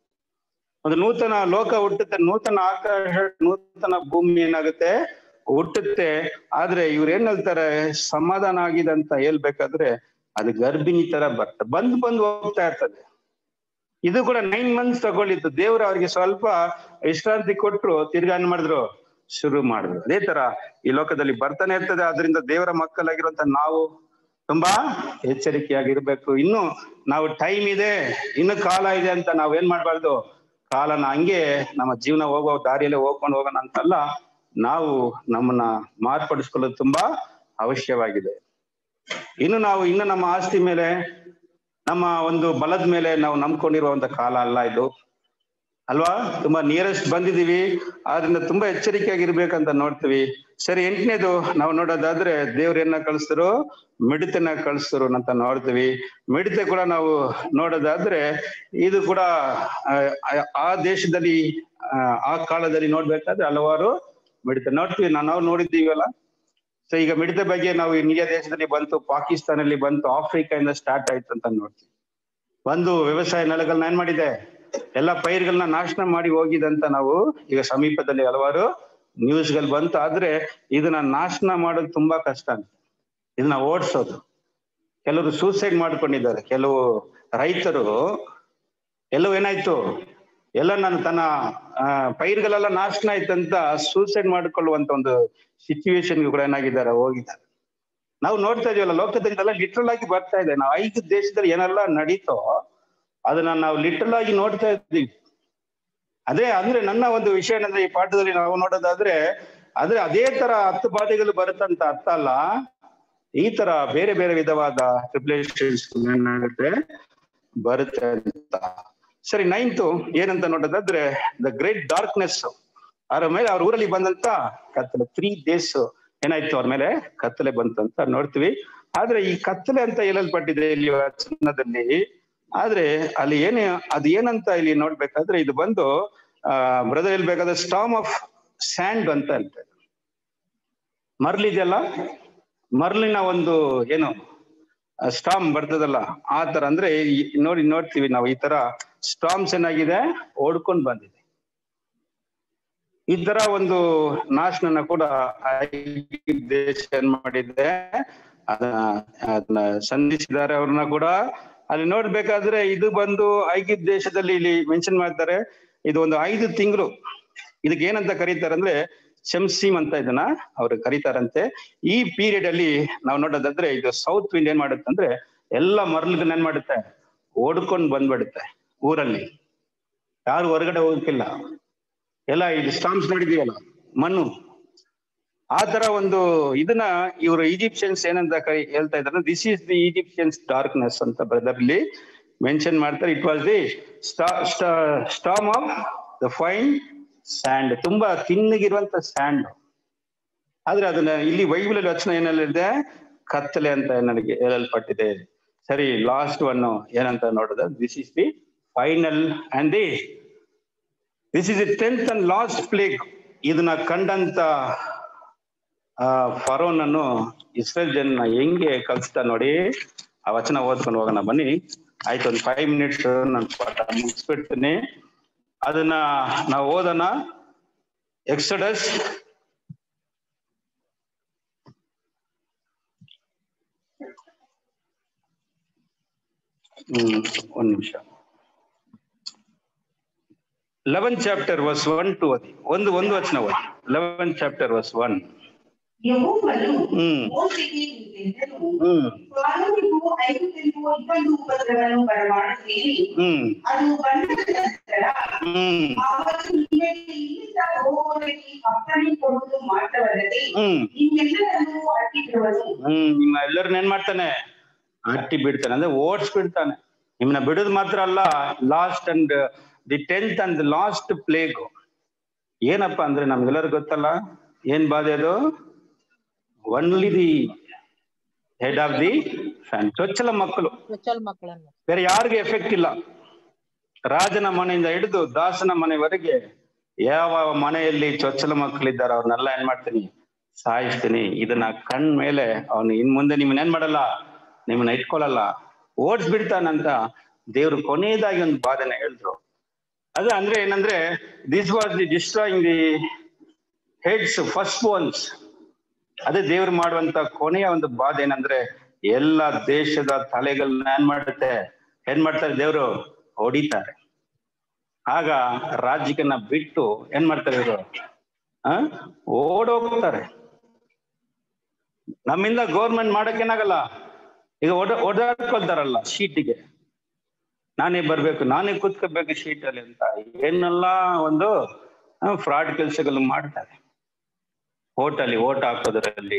ಒಂದು ನೂತನ ಲೋಕ ಹುಟ್ಟುತ್ತೆ ನೂತನ ಆಕಾಶ ನೂತನ ಭೂಮಿ ಏನಾಗುತ್ತೆ ಹುಟ್ಟುತ್ತೆ ಆದ್ರೆ ಇವ್ರು ಏನ್ ಹೇಳ್ತಾರೆ ಸಮಾಧಾನ ಆಗಿದೆ ಅಂತ ಹೇಳ್ಬೇಕಾದ್ರೆ ಅದು ಗರ್ಭಿಣಿ ತರ ಬರ್ತದೆ ಬಂದ್ ಬಂದ್ ಹೋಗ್ತಾ ಇರ್ತದೆ ಇದು ಕೂಡ ನೈನ್ ಮಂತ್ಸ್ ತಗೊಳ್ಳಿತ್ತು ದೇವ್ರು ಅವ್ರಿಗೆ ಸ್ವಲ್ಪ ವಿಶ್ರಾಂತಿ ಕೊಟ್ರು ತಿರ್ಗಾ ಏನ್ ಮಾಡಿದ್ರು ಶುರು ಮಾಡಿದ್ರು ಅದೇ ತರ ಈ ಲೋಕದಲ್ಲಿ ಬರ್ತಾನೆ ಇರ್ತದೆ ಅದರಿಂದ ದೇವರ ಮಕ್ಕಳಾಗಿರುವಂತ ನಾವು ತುಂಬಾ ಎಚ್ಚರಿಕೆಯಾಗಿರ್ಬೇಕು ಇನ್ನು ನಾವು ಟೈಮ್ ಇದೆ ಇನ್ನು ಕಾಲ ಇದೆ ಅಂತ ನಾವ್ ಏನ್ ಮಾಡ್ಬಾರ್ದು ಕಾಲನ ಹಂಗೆ ನಮ್ಮ ಜೀವನ ಹೋಗೋ ದಾರಿಯಲ್ಲೇ ಹೋಗ್ಕೊಂಡು ಹೋಗೋಣ ಅಂತಲ್ಲ ನಾವು ನಮ್ಮನ್ನ ಮಾರ್ಪಡಿಸ್ಕೊಳ್ಳೋದು ತುಂಬಾ ಅವಶ್ಯವಾಗಿದೆ ಇನ್ನು ನಾವು ಇನ್ನು ನಮ್ಮ ಆಸ್ತಿ ಮೇಲೆ ನಮ್ಮ ಒಂದು ಬಲದ ಮೇಲೆ ನಾವು ನಂಬ್ಕೊಂಡಿರುವಂತ ಕಾಲ ಅಲ್ಲ ಇದು ಅಲ್ವಾ ತುಂಬಾ ನಿಯರೆಸ್ಟ್ ಬಂದಿದೀವಿ ಆದ್ರಿಂದ ತುಂಬಾ ಎಚ್ಚರಿಕೆಯಾಗಿರ್ಬೇಕಂತ ನೋಡ್ತೀವಿ ಸರಿ ಎಂಟನೇದು ನಾವು ನೋಡೋದಾದ್ರೆ ದೇವ್ರನ್ನ ಕಳಿಸ್ತರು ಮಿಡಿತನ ಕಳಿಸ್ತರು ಅಂತ ನೋಡ್ತೀವಿ ಮಿಡಿತೆ ಕೂಡ ನಾವು ನೋಡೋದಾದ್ರೆ ಇದು ಕೂಡ ಆ, ಆ ದೇಶದಲ್ಲಿ ಆ, ಆ ಕಾಲದಲ್ಲಿ ನೋಡ್ಬೇಕಾದ್ರೆ ಹಲವಾರು ಮಿಡಿತ ನೋಡ್ತೀವಿ ನಾವು ನಾವು ನೋಡಿದ್ದೀವಲ್ಲ ಸೊ ಈಗ ಮಿಡಿತ ಬಗ್ಗೆ ನಾವು ಇಂಡಿಯಾ ದೇಶದಲ್ಲಿ ಬಂತು ಪಾಕಿಸ್ತಾನಲ್ಲಿ ಬಂತು ಆಫ್ರಿಕಾದಿಂದ ಸ್ಟಾರ್ಟ್ ಆಯ್ತು ಅಂತ ನೋಡ್ತೀವಿ ಒಂದು ವ್ಯವಸಾಯ ನೆಲಗಳನ್ನ ಏನ್ ಮಾಡಿದೆ ಎಲ್ಲ ಪೈರ್ಗಳನ್ನ ನಾಶನ ಮಾಡಿ ಹೋಗಿದೆ ಅಂತ ನಾವು ಈಗ ಸಮೀಪದಲ್ಲಿ ಹಲವಾರು ನ್ಯೂಸ್ಗಳು ಬಂತು ಆದ್ರೆ ಇದನ್ನ ನಾಶನ ಮಾಡೋದು ತುಂಬಾ ಕಷ್ಟ ಅಂತ ಇದನ್ನ ಓಡಿಸೋದು ಕೆಲವರು ಸೂಸೈಡ್ ಮಾಡ್ಕೊಂಡಿದ್ದಾರೆ ಕೆಲವು ರೈತರು ಎಲ್ಲವೂ ಏನಾಯ್ತು ಎಲ್ಲ ನನ್ನ ತನ್ನ ಆ, ಪೈರ್ಗಳೆಲ್ಲ ನಾಶನ ಆಯ್ತಂತ ಸೂಸೈಡ್ ಮಾಡಿಕೊಳ್ಳುವಂತ ಒಂದು ಸಿಚುವೇಶನ್ ಕೂಡ ಏನಾಗಿದ್ದಾರೆ ಹೋಗಿದ್ದಾರೆ ನಾವು ನೋಡ್ತಾ ಇದೀವಲ್ಲ ಲೋಕದಲ್ಲಿ ಇದೆಲ್ಲ ಲಿಟ್ರಲ್ ಆಗಿ ಬರ್ತಾ ಇದೆ ನಾವು ಐದು ದೇಶದಲ್ಲಿ ಏನೆಲ್ಲ ನಡೀತೋ ಅದನ್ನ ನಾವು ಲಿಟ್ರಲ್ ಆಗಿ ನೋಡ್ತಾ ಇದ್ದೀವಿ ಅದೇ ಅಂದ್ರೆ ನನ್ನ ಒಂದು ವಿಷಯ ಏನಂದ್ರೆ ಈ ಪಾಠದಲ್ಲಿ ನಾವು ನೋಡೋದಾದ್ರೆ ಆದ್ರೆ ಅದೇ ತರ ಹತ್ತು ಬಾಧೆಗಳು ಬರುತ್ತಂತ ಅರ್ಥ ಅಲ್ಲ ಈ ತರ ಬೇರೆ ಬೇರೆ ವಿಧವಾದ ಟ್ರಿಬ್ಯುಲೇಷನ್ಸ್ ಏನಾಗುತ್ತೆ ಬರುತ್ತೆ ಅಂತ ಸರಿ ನೈನ್ತು ಏನಂತ ನೋಡೋದಾದ್ರೆ ದ ಗ್ರೇಟ್ ಡಾರ್ಕ್ನೆಸ್ ಅವ್ರ ಮೇಲೆ ಅವ್ರ ಊರಲ್ಲಿ ಬಂದಂತ ಕತ್ತಲೆ ತ್ರೀ ಡೇಸ್ ಏನಾಯ್ತು ಅವ್ರ ಮೇಲೆ ಕತ್ತಲೆ ಬಂತು ಅಂತ ನೋಡ್ತೀವಿ ಆದ್ರೆ ಈ ಕತ್ತಲೆ ಅಂತ ಹೇಳಲ್ಪಟ್ಟಿದೆ ಇಲ್ಲಿ ವಚನದಲ್ಲಿ ಆದ್ರೆ ಅಲ್ಲಿ ಏನೇ ಅದು ಏನಂತ ಇಲ್ಲಿ ನೋಡ್ಬೇಕಾದ್ರೆ ಇದು ಬಂದು ಆ ಬ್ರದರ್ ಹೇಳ್ಬೇಕಾದ್ರೆ ಸ್ಟಾಮ್ ಆಫ್ ಸ್ಯಾಂಡ್ ಅಂತ ಹೇಳ್ತಾರೆ ಮರ್ಲಿದೆಯಲ್ಲ ಮರ್ಲಿನ ಒಂದು ಏನು ಸ್ಟಾಮ್ ಬರ್ತದಲ್ಲ ಆ ತರ ಅಂದ್ರೆ ಈ- ನೋಡಿ ನೋಡ್ತೀವಿ ನಾವು ಈ ತರ ಸ್ಟಾಮ್ಸ್ ಏನಾಗಿದೆ ಓಡ್ಕೊಂಡ್ ಬಂದಿದೆ ಈ ತರ ಒಂದು ನಾಶನನ ಕೂಡ ಐಗುಪ್ತ ದೇಶ ಏನ್ ಮಾಡಿದೆ ಅದನ್ನ ಅದನ್ನ ಸಂಧಿಸಿದ್ದಾರೆ ಅವ್ರನ್ನ ಕೂಡ ಅಲ್ಲಿ ನೋಡ್ಬೇಕಾದ್ರೆ ಇದು ಬಂದು ಐಗಿಪ್ತ ದೇಶದಲ್ಲಿ ಇಲ್ಲಿ ಮೆನ್ಷನ್ ಮಾಡ್ತಾರೆ ಇದು ಒಂದು ಐದು ತಿಂಗಳು ಇದಕ್ಕೆ ಏನಂತ ಕರೀತಾರೆ ಅಂದ್ರೆ ಶೆಮ್ಸೀಮ್ ಅಂತ ಇದನ್ನ ಅವರು ಕರೀತಾರಂತೆ ಈ ಪೀರಿಯಡ್ ಅಲ್ಲಿ ನಾವು ನೋಡೋದಾದ್ರೆ ಇದು ಸೌತ್ ವಿಂಡ್ ಏನ್ ಮಾಡುತ್ತೆ ಅಂದ್ರೆ ಎಲ್ಲ ಮರಳುಗಳನ್ನ ಏನ್ ಮಾಡುತ್ತೆ ಓಡ್ಕೊಂಡು ಬಂದ್ಬಿಡುತ್ತೆ ಊರಲ್ಲಿ ಯಾರು ಹೊರಗಡೆ ಹೋಗಕ್ಕಿಲ್ಲ ಎಲ್ಲ ಇದು ಸ್ಟಾಮ್ಸ್ ನೋಡಿದೀವಲ್ಲ ಮಣ್ಣು ಆ ತರ ಒಂದು ಇದನ್ನ ಇವರು ಈಜಿಪ್ಷಿಯನ್ಸ್ ಏನಂತ ಕೈ ಹೇಳ್ತಾ ಇದ್ದಾರೆ this is the Egyptians darkness ಅಂತ ಬ್ರದರ್ಲಿ ಮೆನ್ಷನ್ ಮಾಡ್ತಾರೆ it was the storm of the fine sand ತುಂಬಾ ತಿನ್ನಗಿರುವಂತ ಸ್ಯಾಂಡ್ ಆದ್ರೆ ಅದನ್ನ ಇಲ್ಲಿ ಬೈಬಲ್ ಅಲ್ಲಿ ವಚನ ಏನೆಲ್ಲಿದೆ ಕತ್ತಲೆ ಅಂತ ನನಗೆ ಹೇಳಲ್ಪಟ್ಟಿದೆ ಸರಿ ಲಾಸ್ಟ್ ಒನ್ ಏನಂತ ನೋಡಿದ this is the final and the this is the tenth and last plague ಇದನ್ನ ಕಂಡಂತ ಆ ಫರೋನ್ ಅನ್ನು ಇಸ್ರೇಲ್ ಜನ ಹೆಂಗೆ ಕಲಿಸ್ತಾ ನೋಡಿ ಆ ವಚನ ಓದ್ಕೊಂಡು ಹೋಗೋಣ ಬನ್ನಿ ಆಯ್ತು ಒಂದು ಫೈವ್ ಮಿನಿಟ್ಸ್ ನಾನು ಪಾಠ ಮುಗಿಸ್ಬಿಡ್ತೀನಿ ಅದನ್ನ ನಾವು ಓದೋಣ ಎಕ್ಸಡಸ್ ಹ್ಮ್ ಒಂದ್ ನಿಮಿಷ eleven chapter verse one two ಓದಿ ಒಂದು ಒಂದು ವಚನ ಓದಿ ಲೆವೆನ್ ಚಾಪ್ಟರ್ ವರ್ಸ್ ಒನ್ ಯೆಹೋವನು ಹ್ಮ್ ಮೋಶೆಗೆ ಹೀಗೆಂದನು, ಹ್ಮ್ ಫಾರೋನಿಗೂ ಐಗುಪ್ತನಿಗೂ ಇಬ್ಬರು ಉಪದ್ರವವನ್ನು ಬರಮಾಡುತ್ತೇನೆ ಹ್ಮ್ ಅದು ಬಂದ ನಂತರ ಹ್ಮ್ ಅವರು ನಿನಗೆ ಇಲ್ಲಿಂದ ಹೋಗುವವರಿಗೆ ಅಪ್ಪಣೆ ಕೊಡುವುದು ಮಾತ್ರವಲ್ಲದೆ ಹ್ಮ್ ನಿಮ್ಮೆಲ್ಲರನ್ನು ಅಟ್ಟಿಬಿಡುವನು ಹ್ಮ್ ನಿಮ್ಮ ಎಲ್ಲರನ್ನ ಏನ್ ಮಾಡ್ತಾನೆ ಅಟ್ಟಿ ಬಿಡ್ತಾನೆ ಅಂದ್ರೆ ಓಡಿಸ್ಬಿಡ್ತಾನೆ ನಿಮ್ಮನ್ನ ಬಿಡೋದು ಮಾತ್ರ ಅಲ್ಲ last and the tenth and last plague ಏನಪ್ಪಾ ಅಂದ್ರೆ ನಮ್ಗೆಲ್ಲರಿಗೂ ಗೊತ್ತಲ್ಲ ಏನ್ ಬಾಧೆ ಅದು only the head of the fan ಚೊಚ್ಚಲ ಮಕ್ಕಳು ಚೊಚ್ಚಲ ಮಕ್ಕಳನ್ನು ಬೇರೆ ಯಾರಿಗೂ ಎಫೆಕ್ಟ್ ಇಲ್ಲ ರಾಜನ ಮನೆಯಿಂದ ಹಿಡಿದು ದಾಸನ ಮನೆವರೆಗೆ ಯಾವ ಮನೆಯಲ್ಲಿ ಚೊಚ್ಚಲ ಮಕ್ಕಳಿದ್ದಾರೆ ಅವ್ರನ್ನೆಲ್ಲ ಏನ್ ಮಾಡ್ತೀನಿ ಸಾಯಿಸ್ತೀನಿ ಇದನ್ನ ಕಣ್ ಮೇಲೆ ಅವನು ಇನ್ ಮುಂದೆ ನಿಮ್ಮನ್ನ ಏನ್ ಮಾಡಲ್ಲ ನಿಮ್ಮನ್ನ ಇಟ್ಕೊಳ್ಳಲ್ಲ ಓಡಿಸ್ಬಿಡ್ತಾನಂತ ದೇವ್ರು ಕೊನೆಯದಾಗಿ ಒಂದು ಬಾಧನ ಹೇಳಿದ್ರು ಅದು ಅಂದ್ರೆ ಏನಂದ್ರೆ this was the destroying the heads first ones ಅದೇ ದೇವ್ರು ಮಾಡುವಂತ ಕೊನೆಯ ಒಂದು ಬಾಧೆ ಏನಂದ್ರೆ ಎಲ್ಲ ದೇಶದ ತಲೆಗಳನ್ನ ಏನ್ ಮಾಡುತ್ತೆ ಏನ್ ಮಾಡ್ತಾರೆ ದೇವ್ರು ಹೊಡಿತಾರೆ ಆಗ ರಾಜ್ಯಕ್ಕನ್ನ ಬಿಟ್ಟು ಏನ್ ಮಾಡ್ತಾರೆ ಇವರು ಆ ಓಡೋಗ್ತಾರೆ ನಮ್ಮಿಂದ ಗೌರ್ಮೆಂಟ್ ಮಾಡಕ್ಕೇನಾಗಲ್ಲ ಈಗ ಓಡ ಓಡಾಡ್ಕೊಳ್ತಾರಲ್ಲ ಶೀಟಿಗೆ ನಾನೇ ಬರ್ಬೇಕು ನಾನೇ ಕೂತ್ಕೋಬೇಕು ಶೀಟ್ ಅಲ್ಲಿ ಅಂತ ಏನೆಲ್ಲ ಒಂದು ಫ್ರಾಡ್ ಕೆಲಸಗಳು ಮಾಡ್ತಾರೆ ಓಟಲ್ಲಿ ಓಟ್ ಹಾಕೋದ್ರಲ್ಲಿ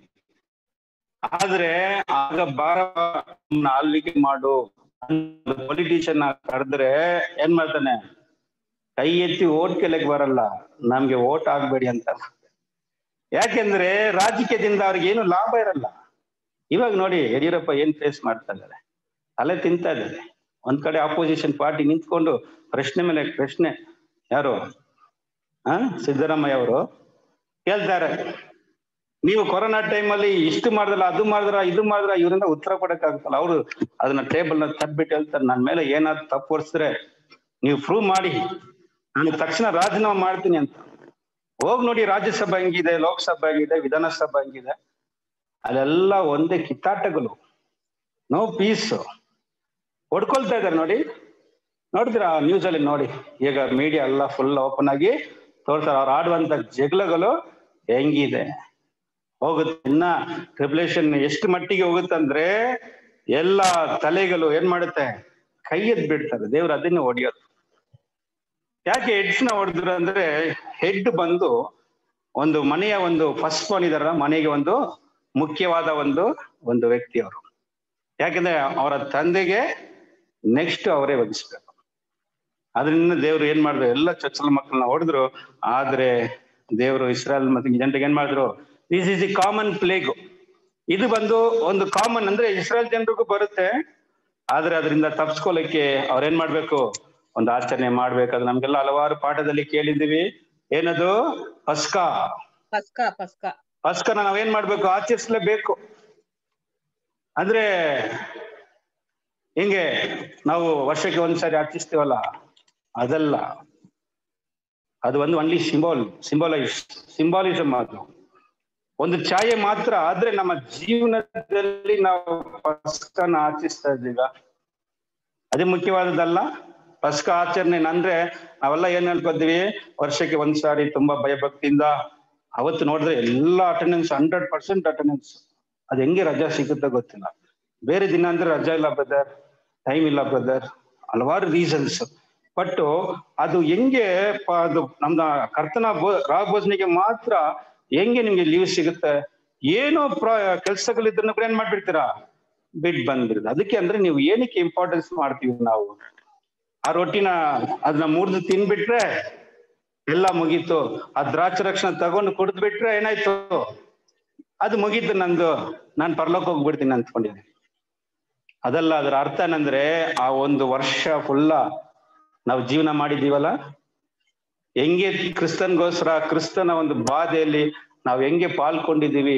ಆದ್ರೆ ಆಗ ಬಾರ ಆಳ್ವಿಕೆ ಮಾಡು ಪೊಲಿಟಿಷಿಯನ್ ಕರೆದ್ರೆ ಏನ್ ಮಾಡ್ತಾನೆ ಕೈ ಎತ್ತಿ ಓಟ್ ಕೆಳಕ್ ಬರಲ್ಲ ನಮ್ಗೆ ಓಟ್ ಆಗ್ಬೇಡಿ ಅಂತ ಯಾಕೆಂದ್ರೆ ರಾಜಕೀಯದಿಂದ ಅವ್ರಿಗೆ ಏನು ಲಾಭ ಇರಲ್ಲ ಇವಾಗ ನೋಡಿ ಯಡಿಯೂರಪ್ಪ ಏನ್ ಫೇಸ್ ಮಾಡ್ತಾ ಇದ್ದಾರೆ ತಲೆ ತಿಂತಾ ಇದ್ದಾರೆ ಒಂದ್ ಕಡೆ ಅಪೋಸಿಷನ್ ಪಾರ್ಟಿ ನಿಂತ್ಕೊಂಡು ಪ್ರಶ್ನೆ ಮೇಲೆ ಪ್ರಶ್ನೆ ಯಾರು ಆ ಸಿದ್ದರಾಮಯ್ಯ ಅವರು ಕೇಳ್ತಾರೆ ನೀವು ಕೊರೋನಾ ಟೈಮಲ್ಲಿ ಇಷ್ಟು ಮಾಡಿದ್ರಲ್ಲ ಅದು ಮಾಡಿದ್ರ ಇದು ಮಾಡಿದ್ರ ಇವರಿಂದ ಉತ್ತರ ಕೊಡಕ್ಕಾಗುತ್ತಲ್ಲ ಅವರು ಅದನ್ನ ಟೇಬಲ್ ನ ತಬ್ಬಿಟ್ಟು ಹೇಳ್ತಾರೆ ನನ್ನ ಮೇಲೆ ಏನಾದ್ರು ತಪ್ಪು ಹೊರಿಸಿದ್ರೆ ನೀವು ಪ್ರೂವ್ ಮಾಡಿ ನಾನು ತಕ್ಷಣ ರಾಜೀನಾಮೆ ಮಾಡ್ತೀನಿ ಅಂತ ಹೋಗ್ ನೋಡಿ ರಾಜ್ಯಸಭಾ ಹೆಂಗಿದೆ ಲೋಕಸಭಾ ಹೆಂಗಿದೆ ವಿಧಾನಸಭಾ ಹೆಂಗಿದೆ ಅಲ್ಲೆಲ್ಲ ಒಂದೇ ಕಿತ್ತಾಟಗಳು ನೋ ಪೀಸ್ ಹೊಡ್ಕೊಳ್ತಾ ಇದ್ದಾರೆ ನೋಡಿ ನೋಡಿದ್ರ ನ್ಯೂಸ್ ಅಲ್ಲಿ ನೋಡಿ ಈಗ ಮೀಡಿಯಾ ಎಲ್ಲ ಫುಲ್ ಓಪನ್ ಆಗಿ ತೋರ್ತಾರೆ ಅವ್ರು ಆಡುವಂತ ಜಗಳಗಳು ಹೆಂಗಿದೆ ಹೋಗುತ್ತೆ ಇನ್ನ ಟ್ರಿಬ್ಯುಲೇಷನ್ ಎಷ್ಟು ಮಟ್ಟಿಗೆ ಹೋಗುತ್ತಂದ್ರೆ ಎಲ್ಲ ತಲೆಗಳು ಏನ್ ಮಾಡುತ್ತೆ ಕೈ ಎದ್ ಬಿಡ್ತಾರೆ ದೇವ್ರು ಅದನ್ನೇ ಹೊಡಿಯೋದು ಯಾಕೆ ಹೆಡ್ಸ್ ನ ಹೊಡೆದ್ರು ಅಂದ್ರೆ ಹೆಡ್ ಬಂದು ಒಂದು ಮನೆಯ ಒಂದು ಫಸ್ಟ್ ಒನ್ ಇದಾರ ಮನೆಗೆ ಒಂದು ಮುಖ್ಯವಾದ ಒಂದು ಒಂದು ವ್ಯಕ್ತಿ ಅವರು ಯಾಕಂದ್ರೆ ಅವರ ತಂದೆಗೆ ನೆಕ್ಸ್ಟ್ ಅವರೇ ವಹಿಸ್ಬೇಕು ಅದರಿಂದ ದೇವ್ರು ಏನ್ ಮಾಡಿದ್ರು ಎಲ್ಲ ಚೊಚ್ಚಲ ಮಕ್ಕಳನ್ನ ಹೊಡೆದ್ರು ಆದ್ರೆ ದೇವರು ಇಸ್ರಾಯಲ್ ಮತ್ತೆ ಜನರಿಗೆ ಏನ್ ಮಾಡಿದ್ರು this is the common plague ಇದು ಬಂದು ಒಂದು ಕಾಮನ್ ಅಂದ್ರೆ ಇಸ್ರಾಯಲ್ ಜನರಿಗೂ ಬರುತ್ತೆ ಆದ್ರೆ ಅದರಿಂದ ತಪ್ಸ್ಕೊಳಕ್ಕೆ ಅವ್ರೇನ್ ಮಾಡ್ಬೇಕು ಒಂದು ಆಚರಣೆ ಮಾಡ್ಬೇಕಾದ್ರೆ ನಮ್ಗೆಲ್ಲ ಹಲವಾರು ಪಾಠದಲ್ಲಿ ಕೇಳಿದೀವಿ ಏನದು ಪಸ್ಕಾ ಪಸ್ಕ ಪಸ್ಕ ಪಸ್ಕನ ನಾವೇನ್ ಮಾಡ್ಬೇಕು ಆಚರಿಸ್ಲೇಬೇಕು ಅಂದ್ರೆ ಹಿಂಗೆ ನಾವು ವರ್ಷಕ್ಕೆ ಒಂದ್ಸರಿ ಆಚರಿಸ್ತೀವಲ್ಲ ಅದಲ್ಲ ಅದು ಒಂದು ಒನ್ಲಿ ಸಿಂಬಾಲ್ ಸಿಂಬಲೈಸ್ ಸಿಂಬಾಲಿಸಮ್ ಅದು ಒಂದು ಛಾಯೆ ಮಾತ್ರ ಆದ್ರೆ ನಮ್ಮ ಜೀವನದಲ್ಲಿ ನಾವು ಪಸ್ಕನ ಆಚರಿಸ್ತಾ ಇದ್ದೀಗ ಅದೇ ಮುಖ್ಯವಾದದ್ದಲ್ಲ ಪಸ್ಕ ಆಚರಣೆ ಅಂದ್ರೆ ನಾವೆಲ್ಲ ಏನ್ ಹೇಳ್ಕೊತೀವಿ ವರ್ಷಕ್ಕೆ ಒಂದ್ಸಾರಿ ತುಂಬಾ ಭಯಭಕ್ತಿಯಿಂದ ಅವತ್ತು ನೋಡಿದ್ರೆ ಎಲ್ಲ ಅಟೆಂಡೆನ್ಸ್ ಹಂಡ್ರೆಡ್ ಪರ್ಸೆಂಟ್ ಅಟೆಂಡೆನ್ಸ್ ಅದು ಹೆಂಗೆ ರಜಾ ಸಿಗುತ್ತೆ ಗೊತ್ತಿಲ್ಲ ಬೇರೆ ದಿನ ಅಂದ್ರೆ ರಜಾ ಇಲ್ಲ ಬ್ರದರ್ ಟೈಮ್ ಇಲ್ಲ ಬ್ರದರ್ ಹಲವಾರು ರೀಸನ್ಸ್ ಬಟ್ ಅದು ಹೆಂಗೆ ಪ- ಅದು ನಮ್ದ ಕರ್ತನ ಬೋ- ರಾಗ ಭೋಜನಿಗೆ ಮಾತ್ರ ಹೆಂಗೆ ನಿಮ್ಗೆ ಲೀವ್ ಸಿಗುತ್ತೆ ಏನೋ ಪ್ರ ಕೆಲ್ಸಗಳಿದ್ದನ್ನು ಕೂಡ ಏನ್ ಮಾಡ್ಬಿಡ್ತೀರಾ ಬಿಟ್ ಬಂದ್ಬಿಡುದು ಅದಕ್ಕೆ ಅಂದ್ರೆ ನೀವು ಏನಕ್ಕೆ ಇಂಪಾರ್ಟೆನ್ಸ್ ಮಾಡ್ತೀವಿ ನಾವು ಆ ರೊಟ್ಟಿನ ಅದನ್ನ ಮುರಿದು ತಿನ್ಬಿಟ್ರೆ ಎಲ್ಲ ಮುಗೀತು ಆ ದ್ರಾಕ್ಷ ರಕ್ಷಣ ತಗೊಂಡು ಕುಡಿದ್ ಬಿಟ್ರೆ ಏನಾಯ್ತು ಅದು ಮುಗೀತು ನಂದು ನಾನ್ ಪರ್ಲೋಕ್ ಹೋಗ್ಬಿಡ್ತೀನಿ ಅಂದ್ಕೊಂಡಿದ್ದೀನಿ ಅದಲ್ಲ ಅದರ ಅರ್ಥ ಏನಂದ್ರೆ ಆ ಒಂದು ವರ್ಷ ಫುಲ್ಲ ನಾವು ಜೀವನ ಮಾಡಿದೀವಲ್ಲ ಹೆಂಗೆ ಕ್ರಿಸ್ತನ್ಗೋಸ್ಕರ ಕ್ರಿಸ್ತನ ಒಂದು ಬಾಧೆಯಲ್ಲಿ ನಾವು ಹೆಂಗೆ ಪಾಲ್ಕೊಂಡಿದೀವಿ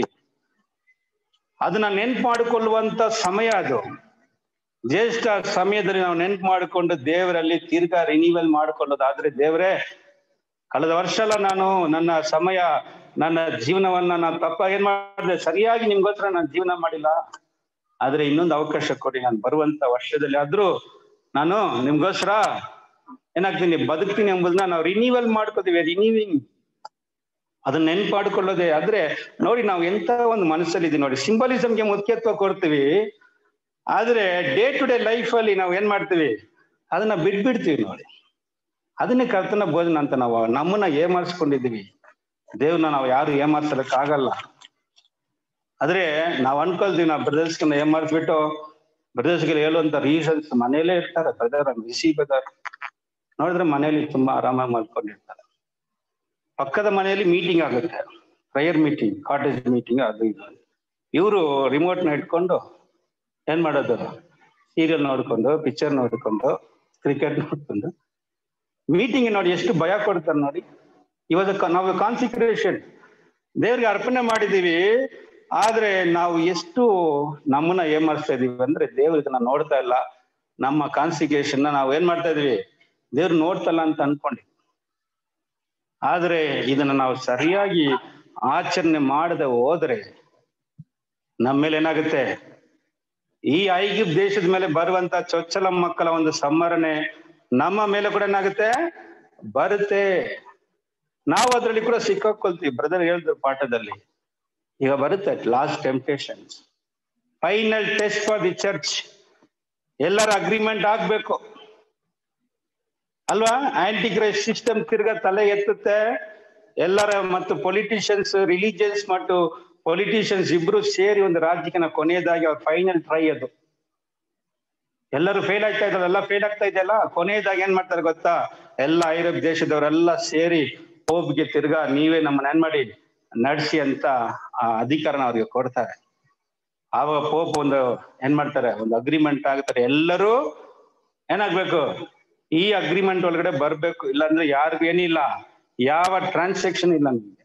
ಅದನ್ನ ನೆನ್ಪು ಮಾಡಿಕೊಳ್ಳುವಂತ ಸಮಯ ಅದು ಜ್ಯೇಷ್ಠ ಸಮಯದಲ್ಲಿ ನಾವು ನೆನ್ಪು ಮಾಡಿಕೊಂಡು ದೇವರಲ್ಲಿ ತಿರ್ಗಾ ರಿನಿವಲ್ ಮಾಡ್ಕೊಳ್ಳೋದಾದ್ರೆ ದೇವರೇ ಕಳೆದ ವರ್ಷ ಎಲ್ಲ ನಾನು ನನ್ನ ಸಮಯ ನನ್ನ ಜೀವನವನ್ನ ನಾನು ತಪ್ಪ ಏನ್ ಮಾಡಿದೆ ಸರಿಯಾಗಿ ನಿಮ್ಗೋಸ್ಕರ ನಾನು ಜೀವನ ಮಾಡಿಲ್ಲ ಆದ್ರೆ ಇನ್ನೊಂದು ಅವಕಾಶ ಕೊಡಿ ನಾನು ಬರುವಂತ ವರ್ಷದಲ್ಲಿ ಆದ್ರೂ ನಾನು ನಿಮ್ಗೋಸ್ಕರ ಏನಾಗ್ತೀನಿ ಬದುಕ್ತೀನಿ ಎಂಬುದನ್ನ ನಾವು ರಿನಿವಲ್ ಮಾಡ್ಕೋತೀವಿ ರಿನಿವಿಂಗ್ ಅದನ್ನ ನೆನ್ಪು ಮಾಡ್ಕೊಳ್ಳೋದೇ ಆದ್ರೆ ನೋಡಿ ನಾವು ಎಂತ ಒಂದು ಮನಸ್ಸಲ್ಲಿ ಇದೀವಿ ನೋಡಿ ಸಿಂಬಲಿಸಮ್ಗೆ ಮುಖ್ಯತ್ವ ಕೊಡ್ತೀವಿ ಆದ್ರೆ ಡೇ ಟು ಡೇ ಲೈಫ್ ಅಲ್ಲಿ ನಾವು ಏನ್ ಮಾಡ್ತೀವಿ ಅದನ್ನ ಬಿಟ್ಬಿಡ್ತೀವಿ ನೋಡಿ ಅದನ್ನೇ ಕರ್ತನ ಭೋಜನ ಅಂತ ನಾವು ನಮ್ಮನ್ನ ಏಮಾರಿಸ್ಕೊಂಡಿದೀವಿ ದೇವ್ರನ್ನ ನಾವು ಯಾರು ಏಮಾರ್ಸಲಕ್ ಆಗಲ್ಲ ಆದ್ರೆ ನಾವ್ ಅನ್ಕೊಳ್ತೀವಿ ನಾವು ಬ್ರದರ್ಸ್ಗಳನ್ನ ಏಮಾರಿಸ್ಬಿಟ್ಟು ಬ್ರದರ್ಸ್ಗಳು ಹೇಳುವಂತ ರೀಸನ್ಸ್ ಮನೇಲೇ ಇರ್ತಾರೆ ಬ್ರದರ್ ಬಿಸಿ ಬ್ರದರ್ ನೋಡಿದ್ರೆ ಮನೇಲಿ ತುಂಬಾ ಆರಾಮಾಗಿ ಮಲ್ಕೊಂಡಿರ್ತಾರೆ ಪಕ್ಕದ ಮನೆಯಲ್ಲಿ ಮೀಟಿಂಗ್ ಆಗುತ್ತೆ ಪ್ರೇಯರ್ ಮೀಟಿಂಗ್ ಕಾಟೇಜ್ ಮೀಟಿಂಗ್ ಅದು ಇದು ಇವರು ರಿಮೋಟ್ನ ಇಟ್ಕೊಂಡು ಏನ್ ಮಾಡೋದು ಸೀರಿಯಲ್ ನೋಡ್ಕೊಂಡು ಪಿಕ್ಚರ್ ನೋಡ್ಕೊಂಡು ಕ್ರಿಕೆಟ್ ನೋಡ್ಕೊಂಡು ಮೀಟಿಂಗ್ ನೋಡಿ ಎಷ್ಟು ಭಯ ಕೊಡ್ತಾರೆ ನೋಡಿ ಇವಾಗ ಕ- ನಾವು ಕಾನ್ಸಿಕ್ರೇಷನ್ ದೇವ್ರಿಗೆ ಅರ್ಪಣೆ ಮಾಡಿದೀವಿ ಆದ್ರೆ ನಾವು ಎಷ್ಟು ನಮ್ಮನ್ನ ಏಮಾರಿಸ್ತಾ ಇದೀವಿ ಅಂದ್ರೆ ದೇವ್ರು ಇದನ್ನ ನೋಡ್ತಾ ಇಲ್ಲ ನಮ್ಮ ಕಾನ್ಸಿಕ್ರೇಷನ್ ನಾವು ಏನ್ ಮಾಡ್ತಾ ಇದೀವಿ ದೇವ್ರು ನೋಡ್ತಲ್ಲ ಅಂತ ಅನ್ಕೊಂಡಿ ಆದ್ರೆ ಇದನ್ನ ನಾವು ಸರಿಯಾಗಿ ಆಚರಣೆ ಮಾಡದೆ ಹೋದ್ರೆ ನಮ್ಮ ಮೇಲೆ ಏನಾಗುತ್ತೆ ಈ ಐಗಿಪ್ ದೇಶದ ಮೇಲೆ ಬರುವಂತ ಚೊಚ್ಚಲ ಮಕ್ಕಳ ಒಂದು ಸಂವರಣೆ ನಮ್ಮ ಮೇಲೆ ಕೂಡ ಏನಾಗುತ್ತೆ ಬರುತ್ತೆ ನಾವು ಅದ್ರಲ್ಲಿ ಕೂಡ ಸಿಕ್ಕಾಕೊಳ್ತೀವಿ ಬ್ರದರ್ ಹೇಳಿದ್ರು ಪಾಠದಲ್ಲಿ ಈಗ ಬರುತ್ತೆ last temptations final test for the church ಎಲ್ಲರ ಅಗ್ರಿಮೆಂಟ್ ಆಗ್ಬೇಕು ಅಲ್ವಾ ಆಂಟಿ ಕ್ರೈಸ್ಟ್ ಸಿಸ್ಟಮ್ ತಿರ್ಗಾ ತಲೆ ಎತ್ತುತ್ತೆ ಎಲ್ಲರ ಮತ್ತು ಪೊಲಿಟಿಷಿಯನ್ಸ್ ರಿಲಿಜಿಯನ್ಸ್ ಮತ್ತು ಪೊಲಿಟಿಷಿಯನ್ಸ್ ಇಬ್ರು ಸೇರಿ ಒಂದು ರಾಜ್ಯಕ್ಕೆ ಕೊನೆಯದಾಗಿ ಅವ್ರ ಫೈನಲ್ ಟ್ರೈ ಅದು ಎಲ್ಲರೂ ಫೇಲ್ ಆಗ್ತಾ ಇದ್ದಾರೆ ಎಲ್ಲ ಫೇಲ್ ಆಗ್ತಾ ಇದೆಯಲ್ಲ ಕೊನೆಯದಾಗಿ ಏನ್ ಮಾಡ್ತಾರೆ ಗೊತ್ತಾ ಎಲ್ಲ ಐರೋಪ್ ದೇಶದವರೆಲ್ಲ ಸೇರಿ ಪೋಪ್ಗೆ ತಿರ್ಗಾ ನೀವೇ ನಮ್ಮನ್ನ ಏನ್ ಮಾಡಿ ನಡೆಸಿ ಅಂತ ಆ ಅಧಿಕಾರನ ಅವ್ರಿಗೆ ಕೊಡ್ತಾರೆ ಆವಾಗ ಪೋಪ್ ಒಂದು ಏನ್ ಮಾಡ್ತಾರೆ ಒಂದು ಅಗ್ರಿಮೆಂಟ್ ಆಗ್ತಾರೆ ಎಲ್ಲರೂ ಏನಾಗ್ಬೇಕು ಈ ಅಗ್ರಿಮೆಂಟ್ ಒಳಗಡೆ ಬರ್ಬೇಕು ಇಲ್ಲಾಂದ್ರೆ ಯಾರಿಗೂ ಏನಿಲ್ಲ ಯಾವ ಟ್ರಾನ್ಸಾಕ್ಷನ್ ಇಲ್ಲ ನಿಮ್ಗೆ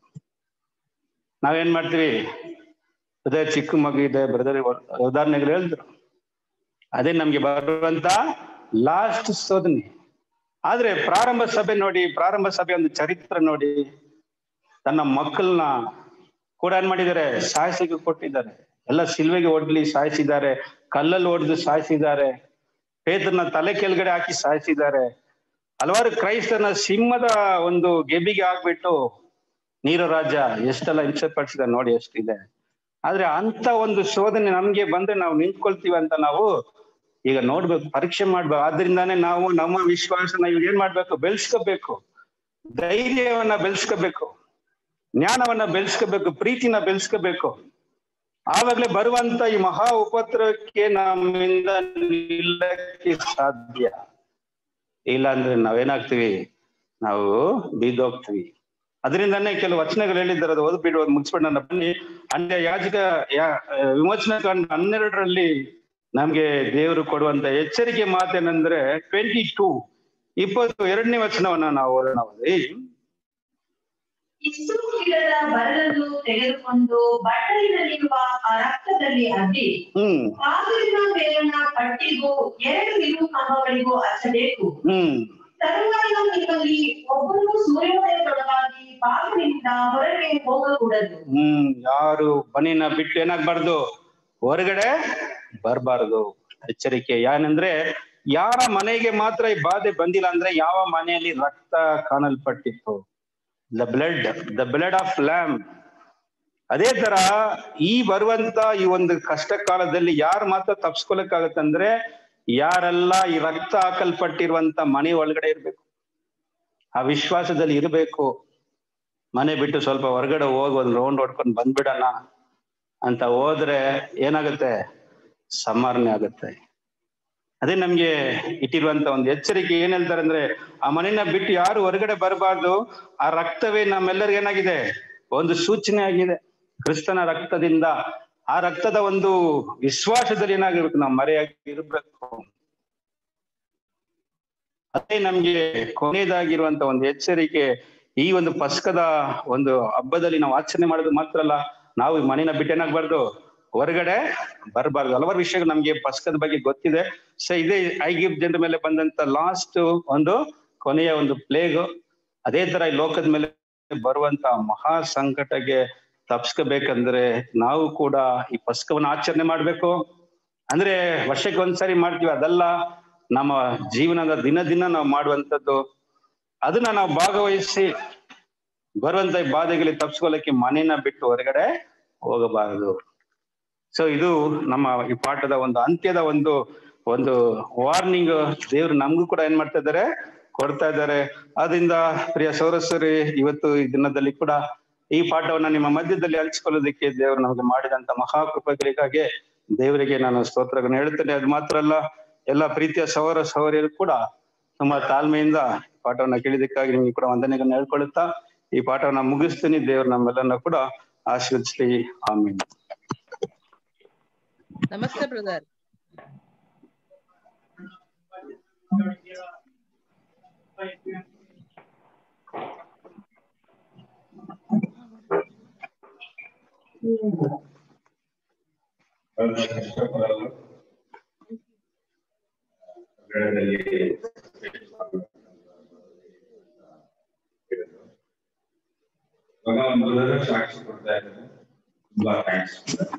ನಾವೇನ್ ಮಾಡ್ತೀವಿ ಅದೇ ಚಿಕ್ಕ ಮಗು ಇದೆ ಬ್ರದರ್ ಉದಾಹರಣೆಗಳು ಹೇಳಿದ್ರು ಅದೇ ನಮ್ಗೆ ಬರುವಂತ ಲಾಸ್ಟ್ ಶೋಧನೆ ಆದ್ರೆ ಪ್ರಾರಂಭ ಸಭೆ ನೋಡಿ ಪ್ರಾರಂಭ ಸಭೆ ಒಂದು ಚರಿತ್ರೆ ನೋಡಿ ತನ್ನ ಮಕ್ಕಳನ್ನ ಕೂಡ ಏನ್ ಮಾಡಿದ್ದಾರೆ ಸಾಯಿಸಿಗೆ ಕೊಟ್ಟಿದ್ದಾರೆ ಎಲ್ಲ ಸಿಲ್ವೆಗೆ ಹೊಡ್ಲಿ ಸಾಯಿಸಿದ್ದಾರೆ ಕಲ್ಲಲ್ಲಿ ಹೊಡೆದು ಸಾಯಿಸಿದ್ದಾರೆ ಪೇತ್ರನ ತಲೆ ಕೆಳಗಡೆ ಹಾಕಿ ಸಾಯಿಸಿದ್ದಾರೆ ಹಲವಾರು ಕ್ರೈಸ್ತನ ಸಿಂಹದ ಒಂದು ಗೆಬಿಗೆ ಆಗ್ಬಿಟ್ಟು ನೀರು ರಾಜ ಎಷ್ಟೆಲ್ಲ ಹಿಂಸೆ ಪಡಿಸಿದ ನೋಡಿ ಎಷ್ಟಿದೆ ಆದ್ರೆ ಅಂತ ಒಂದು ಶೋಧನೆ ನಮ್ಗೆ ಬಂದ್ರೆ ನಾವು ನಿಂತ್ಕೊಳ್ತೀವಿ ಅಂತ ನಾವು ಈಗ ನೋಡ್ಬೇಕು ಪರೀಕ್ಷೆ ಮಾಡ್ಬೇಕು ಆದ್ರಿಂದಾನೇ ನಾವು ನಮ್ಮ ವಿಶ್ವಾಸನ ಇವಾಗ ಏನ್ ಮಾಡ್ಬೇಕು ಬೆಳೆಸ್ಕೋಬೇಕು ಧೈರ್ಯವನ್ನ ಬೆಳೆಸ್ಕೋಬೇಕು ಜ್ಞಾನವನ್ನ ಬೆಳೆಸ್ಕೋಬೇಕು ಪ್ರೀತಿನ ಬೆಳೆಸ್ಕೋಬೇಕು ಆವಾಗ್ಲೇ ಬರುವಂತ ಈ ಮಹಾ ಉಪದ್ರವಕ್ಕೆ ನಮ್ಮಿಂದ ನಿಲ್ಲಕ್ಕೆ ಸಾಧ್ಯ ಇಲ್ಲ ಅಂದ್ರೆ ನಾವೇನಾಗ್ತೀವಿ ನಾವು ಬಿದ್ದೋಗ್ತೀವಿ ಅದರಿಂದಾನೇ ಕೆಲವು ವಚನಗಳು ಹೇಳಿದ್ದಾರೆ ಅದು ಓದ್ಬಿಡು ಅದು ಮುಗಿಸ್ಬಿಟ್ಟು ನನ್ನ ಬನ್ನಿ ಅಂದ್ರೆ ಯಾಜಕ ಯಾ ವಿಮೋಚನಾ ಕಾಂಡ ಹನ್ನೆರಡರಲ್ಲಿ ನಮ್ಗೆ ದೇವರು ಕೊಡುವಂತ ಎಚ್ಚರಿಕೆ ಮಾತೇನಂದ್ರೆ ಟ್ವೆಂಟಿ ಟೂ ಇಪ್ಪತ್ತು ಎರಡನೇ ವಚನವನ್ನ ನಾವು ಓದೋಣ ಓದಿ. ಇಷ್ಟು ಗಿಡದ ಬರಲನ್ನು ತೆಗೆದುಕೊಂಡು ಬಟ್ಟಲಿನಲ್ಲಿರುವ ಆ ರಕ್ತದಲ್ಲಿ ಅದ್ದಿ ಹ್ಮ್ ಬಾಗಿಲಿನ ಮೇಲಿನ ಪಟ್ಟಿಗೂ ಎರಡು ನಿಲುವು ಕಂಬಗಳಿಗೂ ಹಚ್ಚಬೇಕು ಹ್ಮ್ ತರುವಾಯ ನಿಮ್ಮಲ್ಲಿ ಒಬ್ಬನು ಸೂರ್ಯೋದಯದೊಳಗಾಗಿ ಬಾಗಿಲಿನಿಂದ ಹೊರಗೆ ಹೋಗಕೂಡದು ಹ್ಮ್ ಯಾರು ಮನೆಯನ್ನ ಬಿಟ್ಟು ಏನಾಗ್ಬಾರ್ದು ಹೊರಗಡೆ ಬರಬಾರ್ದು ಎಚ್ಚರಿಕೆ ಏನಂದ್ರೆ ಯಾರ ಮನೆಗೆ ಮಾತ್ರ ಈ ಬಾಧೆ ಬಂದಿಲ್ಲ ಅಂದ್ರೆ ಯಾವ ಮನೆಯಲ್ಲಿ ರಕ್ತ ಕಾಣಲ್ಪಟ್ಟಿತ್ತು the blood the blood of lamb ಅದೇ ತರ ಈ ಬರುವಂತ ಈ ಒಂದು ಕಷ್ಟ ಕಾಲದಲ್ಲಿ ಯಾರು ಮಾತ್ರ ತಪ್ಸ್ಕೊಳಕ್ಕಾಗತ್ತಂದ್ರೆ ಯಾರೆಲ್ಲ ಈ ರಕ್ತ ಹಾಕಲ್ಪಟ್ಟಿರುವಂತ ಮನೆ ಒಳಗಡೆ ಇರ್ಬೇಕು ಆ ವಿಶ್ವಾಸದಲ್ಲಿ ಇರಬೇಕು ಮನೆ ಬಿಟ್ಟು ಸ್ವಲ್ಪ ಹೊರಗಡೆ ಹೋಗಿ ಒಂದು ರೌಂಡ್ ಹೊಡ್ಕೊಂಡು ಬಂದ್ಬಿಡೋಣ ಅಂತ ಹೋದ್ರೆ ಏನಾಗುತ್ತೆ ಸಮಾರಣೆ ಆಗುತ್ತೆ ಅದೇ ನಮ್ಗೆ ಇಟ್ಟಿರುವಂತ ಒಂದು ಎಚ್ಚರಿಕೆ ಏನ್ ಹೇಳ್ತಾರೆ ಅಂದ್ರೆ ಆ ಮನೆನ ಬಿಟ್ಟು ಯಾರು ಹೊರಗಡೆ ಬರಬಾರ್ದು ಆ ರಕ್ತವೇ ನಮ್ಮೆಲ್ಲರಿಗೂ ಏನಾಗಿದೆ ಒಂದು ಸೂಚನೆ ಆಗಿದೆ ಕ್ರಿಸ್ತನ ರಕ್ತದಿಂದ ಆ ರಕ್ತದ ಒಂದು ವಿಶ್ವಾಸದಲ್ಲಿ ಏನಾಗಿರ್ಬೇಕು ನಾವು ಮರೆಯಾಗಿ ಇರಬೇಕು ಅದೇ ನಮ್ಗೆ ಕೊನೆಯದಾಗಿರುವಂತ ಒಂದು ಎಚ್ಚರಿಕೆ ಈ ಒಂದು ಪಸ್ಕದ ಒಂದು ಹಬ್ಬದಲ್ಲಿ ನಾವು ಆಚರಣೆ ಮಾಡೋದು ಮಾತ್ರ ಅಲ್ಲ ನಾವು ಈ ಮನೆನ ಬಿಟ್ಟು ಏನಾಗ್ಬಾರ್ದು ಹೊರಗಡೆ ಬರಬಾರ್ದು ಹಲವಾರು ವಿಷಯಗಳು ನಮ್ಗೆ ಪಸ್ಕದ ಬಗ್ಗೆ ಗೊತ್ತಿದೆ ಸೊ ಇದೇ ಐಗಿಪ್ ಜನರ ಮೇಲೆ ಬಂದಂತ ಲಾಸ್ಟ್ ಒಂದು ಕೊನೆಯ ಒಂದು ಪ್ಲೇಗ್ ಅದೇ ತರ ಈ ಲೋಕದ ಮೇಲೆ ಬರುವಂತ ಮಹಾ ಸಂಕಟಕ್ಕೆ ತಪ್ಸ್ಕೋಬೇಕಂದ್ರೆ ನಾವು ಕೂಡ ಈ ಪಸ್ಕವನ್ನ ಆಚರಣೆ ಮಾಡ್ಬೇಕು ಅಂದ್ರೆ ವರ್ಷಕ್ಕೆ ಒಂದ್ಸರಿ ಮಾಡ್ತೀವಿ ಅದಲ್ಲ ನಮ್ಮ ಜೀವನದ ದಿನ ದಿನ ನಾವು ಮಾಡುವಂತದ್ದು ಅದನ್ನ ನಾವು ಭಾಗವಹಿಸಿ ಬರುವಂತ ಈ ಬಾಧೆಗಳಿಗೆ ತಪ್ಸ್ಕೊಳ್ಳಕ್ಕೆ ಮನೇನ ಬಿಟ್ಟು ಹೊರಗಡೆ ಹೋಗಬಾರದು ಸೊ ಇದು ನಮ್ಮ ಈ ಪಾಠದ ಒಂದು ಅಂತ್ಯದ ಒಂದು ಒಂದು ವಾರ್ನಿಂಗ್ ದೇವ್ರು ನಮಗೂ ಕೂಡ ಏನ್ ಮಾಡ್ತಾ ಇದ್ದಾರೆ ಕೊಡ್ತಾ ಇದ್ದಾರೆ ಆದ್ರಿಂದ ಪ್ರಿಯ ಸೌರಸ್ವರಿ ಇವತ್ತು ಈ ದಿನದಲ್ಲಿ ಕೂಡ ಈ ಪಾಠವನ್ನ ನಿಮ್ಮ ಮಧ್ಯದಲ್ಲಿ ಹಂಚಿಕೊಳ್ಳೋದಕ್ಕೆ ದೇವರು ನಮಗೆ ಮಾಡಿದಂತ ಮಹಾಕೃಪಗಳಿಗಾಗಿ ದೇವರಿಗೆ ನಾನು ಸ್ತೋತ್ರಗಳನ್ನು ಹೇಳ್ತೇನೆ ಅದು ಮಾತ್ರ ಅಲ್ಲ ಎಲ್ಲ ಪ್ರೀತಿಯ ಸೌರ ಸೌರ್ಯರು ಕೂಡ ತುಂಬಾ ತಾಳ್ಮೆಯಿಂದ ಪಾಠವನ್ನ ಕೇಳಿದಕ್ಕಾಗಿ ನಿಮ್ಗೆ ಕೂಡ ವಂದನೆಗಳನ್ನ ಹೇಳ್ಕೊಳುತ್ತಾ ಈ ಪಾಠವನ್ನ ಮುಗಿಸ್ತೀನಿ ದೇವರು ನಮ್ಮೆಲ್ಲರನ್ನ ಕೂಡ ಆಶೀರ್ವದಿಸ್ಲಿ ಆಮೀನ್ ನಮಸ್ತೆ ಬ್ರದರ್ ಕಷ್ಟಪಡಲು ನಗರದಲ್ಲಿ ಇವಾಗ ಒಂದು brother ಸಾಕ್ಷಿ ಕೊಡ್ತಾ ಇದ್ದಾರೆ ತುಂಬಾ ಥ್ಯಾಂಕ್ಸ್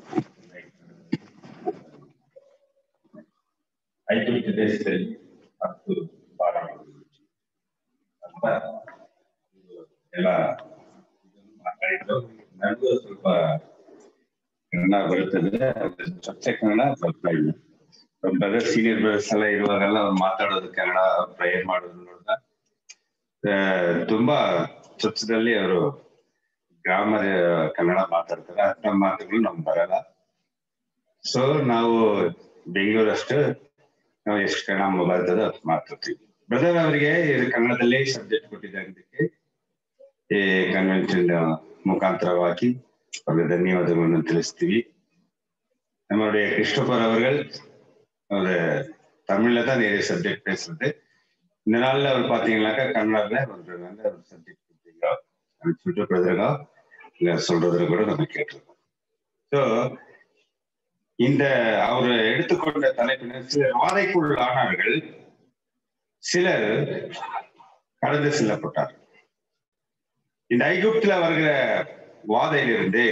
ಐದು ದೇಶದಲ್ಲಿ ಹತ್ತು ಪಾಠ ಅಂತ ಎಲ್ಲ ಮಾತಾಡಿದ್ದು ನನಗೂ ಸ್ವಲ್ಪ ಕನ್ನಡ ಬರುತ್ತದೆ ಅದು ಸ್ವಚ್ಛ ಕನ್ನಡ ಸ್ವಲ್ಪ ಇಲ್ಲ ಬ್ರದರ್ ಸೀನಿಯರ್ ಬ್ರದರ್ಸ್ ಎಲ್ಲ ಇರುವಾಗೆಲ್ಲ ಅವ್ರು ಮಾತಾಡೋದು ಕನ್ನಡ ಪ್ರೇಯರ್ ಮಾಡೋದು ನೋಡಿದ ತುಂಬಾ ಸ್ವಚ್ಛದಲ್ಲಿ ಅವರು ಗ್ರಾಮರ್ ಕನ್ನಡ ಮಾತಾಡ್ತಾರೆ ಅಂತ ಮಾತುಗಳು ನಮ್ಗೆ ಬರಲ್ಲ ಸೊ ನಾವು ಬೆಂಗಳೂರಷ್ಟು ನಾವು ಎಷ್ಟು ಕನ್ನಡ ಬರ್ತದೋ ಅಷ್ಟು ಮಾತಾಡ್ತೀವಿ ಬ್ರದರ್ ಅವರಿಗೆ ಇದು ಕನ್ನಡದಲ್ಲಿ ಸಬ್ಜೆಕ್ಟ್ ಕೊಟ್ಟಿದ್ದಾರೆ ಇದಕ್ಕೆ ಈ ಕನ್ವೆನ್ಷನ್ ಮುಖಾಂತರವಾಗಿ ಅವ್ರಿಗೆ ಧನ್ಯವಾದಗಳನ್ನು ತಿಳಿಸ್ತೀವಿ நம்மளுடைய கிறிஸ்டோபர் அவர்கள் ஒரு தமிழ்ல தான் நிறைய சப்ஜெக்ட் பேசுறது இந்த நாள்ல அவர் பாத்தீங்கன்னாக்கா கன்னடால ஒரு வந்து ஒரு சப்ஜெக்ட் கொடுத்தீங்க அது சுற்றுப்படுறதா இல்ல சொல்றதுல கூட நம்ம கேட்டிருக்கோம் ஸோ இந்த அவர் எடுத்துக்கொண்ட தலைப்பினர் சிலர் வாதைக்குள் ஆனார்கள் சிலர் கடந்து செல்லப்பட்டார் இந்த ஐகுப்துல வருகிற வாதையிலிருந்து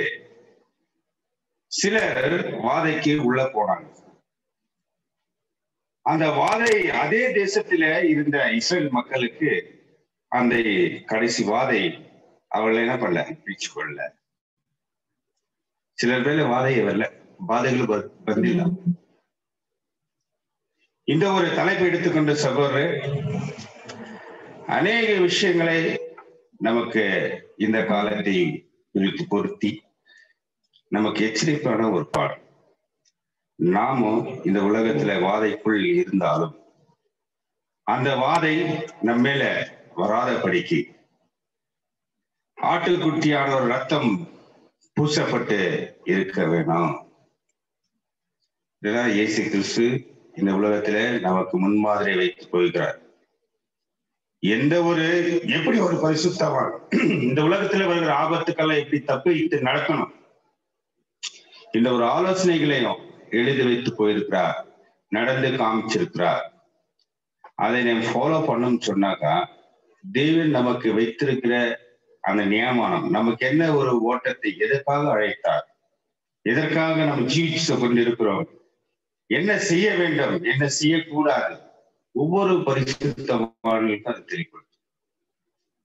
சிலர் வாதைக்கு உள்ள போனாங்க அந்த வாதை அதே தேசத்தில இருந்த இஸ்ரேல் மக்களுக்கு அந்த கடைசி வாதை அவளை என்ன பண்ணல பீச்சு கொள்ளல சிலர் பேர்ல வாதையே வரல வாதைகள் ಬಂದಿಲ್ಲ இந்த ஒரு தலைப்பு எடுத்துக்கொண்ட சகோதரர் அநேக விஷயங்களை நமக்கு இந்த காலத்தை குறித்து பொருத்தி நமக்கு எச்சரிப்பான ஒரு பாடம் நாமும் இந்த உலகத்துல வாதைக்குள் இருந்தாலும் அந்த வாதை நம்ம மேல வராதபடிக்கு ஆட்டுக்குட்டியான ஒரு ரத்தம் பூசப்பட்டு இருக்க வேணாம் இதுதான் இயேசு கிறிஸ்து இந்த உலகத்துல நமக்கு முன்மாதிரி வைத்து போகிறார் எந்த ஒரு எப்படி ஒரு பரிசுத்தவான் இந்த உலகத்துல வருகிற ஆபத்துக்களை எப்படி தப்பித்து நடக்கணும் இந்த ஒரு ஆலோசனைகளையும் எழுதி வைத்து போயிருக்கிறார் நடந்து காமிச்சிருக்கிறார் அதை நம்ம ஃபாலோ பண்ணணும்னு சொன்னாக்கா தேவன் நமக்கு வைத்திருக்கிற அந்த நியமானம் நமக்கு என்ன ஒரு ஓட்டத்தை எதற்காக அழைத்தார் எதற்காக நம்ம ஜீவிச்சு கொண்டிருக்கிறோம் என்ன செய்ய வேண்டும் என்ன செய்யக்கூடாது ஒவ்வொரு பரிசுத்தவான்களுக்கும் அது தெளிப்படுத்தும்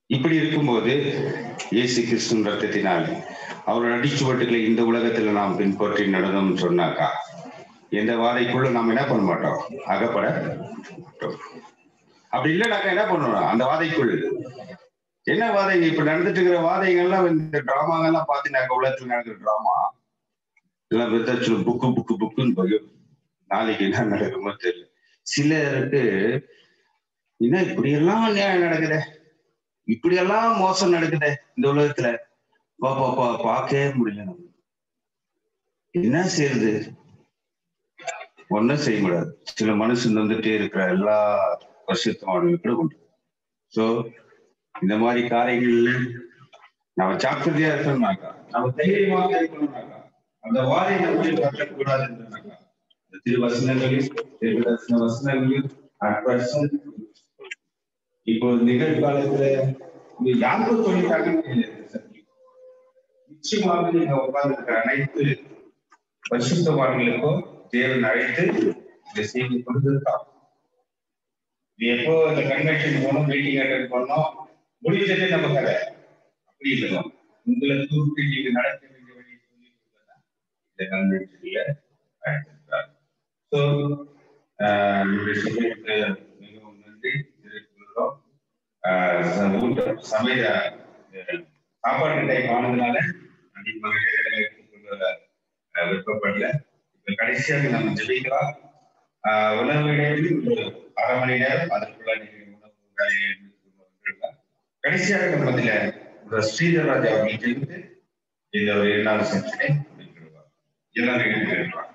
இப்படி இருக்கும்போது இயேசு கிறிஸ்துவின் ரத்தத்தினால் அவர் அடிச்சுவட்டுகளை இந்த உலகத்துல நாம் பின்பற்றி நடந்தோம்னு சொன்னாக்கா எந்த வாதைக்குள்ள நாம் என்ன பண்ண மாட்டோம் அகப்பட மாட்டோம் அப்படி இல்லைனாக்கா என்ன பண்ணணும் அந்த வாதைக்குள் என்ன வாதைங்க இப்ப நடந்துட்டு இருக்கிற வாதைகள்லாம் இந்த டிராமாங்கெல்லாம் பாத்தீங்கன்னாக்கா உலகத்துல நடக்கிற டிராமா எல்லாம் வித்தாச்சு புக்கு புக்கு புக்குன்னு போய் நாளைக்கு என்ன நடக்குமோ தெரியல சிலருக்கு என்ன இப்படி எல்லாம் நியாயம் நடக்குதே இப்படி எல்லாம் மோசம் நடக்குதே இந்த உலகத்துல பா பா பா பார்க்கவே முடியல நம்ம என்ன செய்யறது ஒன்னும் செய்ய முடியாது சில மனுஷன் வந்துட்டே இருக்கிற எல்லா வருஷத்தோட உண்டு சோ இந்த மாதிரி காரியங்கள்ல நம்ம ஜாக்கிரதையா இருக்கணும்னாக்கா நம்ம தைரியமாக இருக்கணும்னாக்கா அந்த வாரை நம்ம கட்டக்கூடாது என்றாக்கா இந்த திருவசனங்களில் திருவசன வசனங்களில் அட்ரஸும் இப்போ நிகழ்காலத்துல இது யாருக்கும் சொல்லிட்டாங்கன்னு தெரியாது சத்தியம். நிச்சயமாக நீங்க உட்கார்ந்து இருக்கிற அனைத்து பரிசுத்தவான்களுக்கும் தேவன் அழைத்து இந்த செய்தி கொடுத்திருக்கார் இது எப்போ இந்த கன்வென்ஷன் போனோம் மீட்டிங் அட்டன் பண்ணோம் முடிஞ்சதே நம்ம கதை அப்படி இல்லைங்க உங்களை கூப்பிட்டு நீங்க நடக்க வேண்டிய வழி சொல்லி கொடுத்ததா இந்த கன்வென்ஷன்ல அழைத்திருக்கார் ஸோ என்னுடைய சமயத்துக்கு மிகவும் நன்றி தெரிவித்துள்ளோம் ஆஹ் ச- ஊட்ட- சமய அஹ், சாப்பாட்டு டைம் ஆனதுனால அதிகமாக நேரங்களை எடுத்துக்கொள்ள அஹ், விருப்பப்படல இப்ப கடைசியாக நம்ம ஜெபிக்கலாம் ஆஹ், உணவு இடைவெளி ஒரு அரை மணி நேரம் அதற்குள்ள நீங்க உணவு வேலையை எடுத்துக்கொண்டு வந்துடலாம். கடைசியாக நம்ம இதுல ஒரு ஸ்ரீதர் ராஜா அவர்கள் ஜெயித்து இந்த ஒரு இரண்டாவது செக்ஷனை முடிக்கிடுவார் எல்லாரும் எழுதி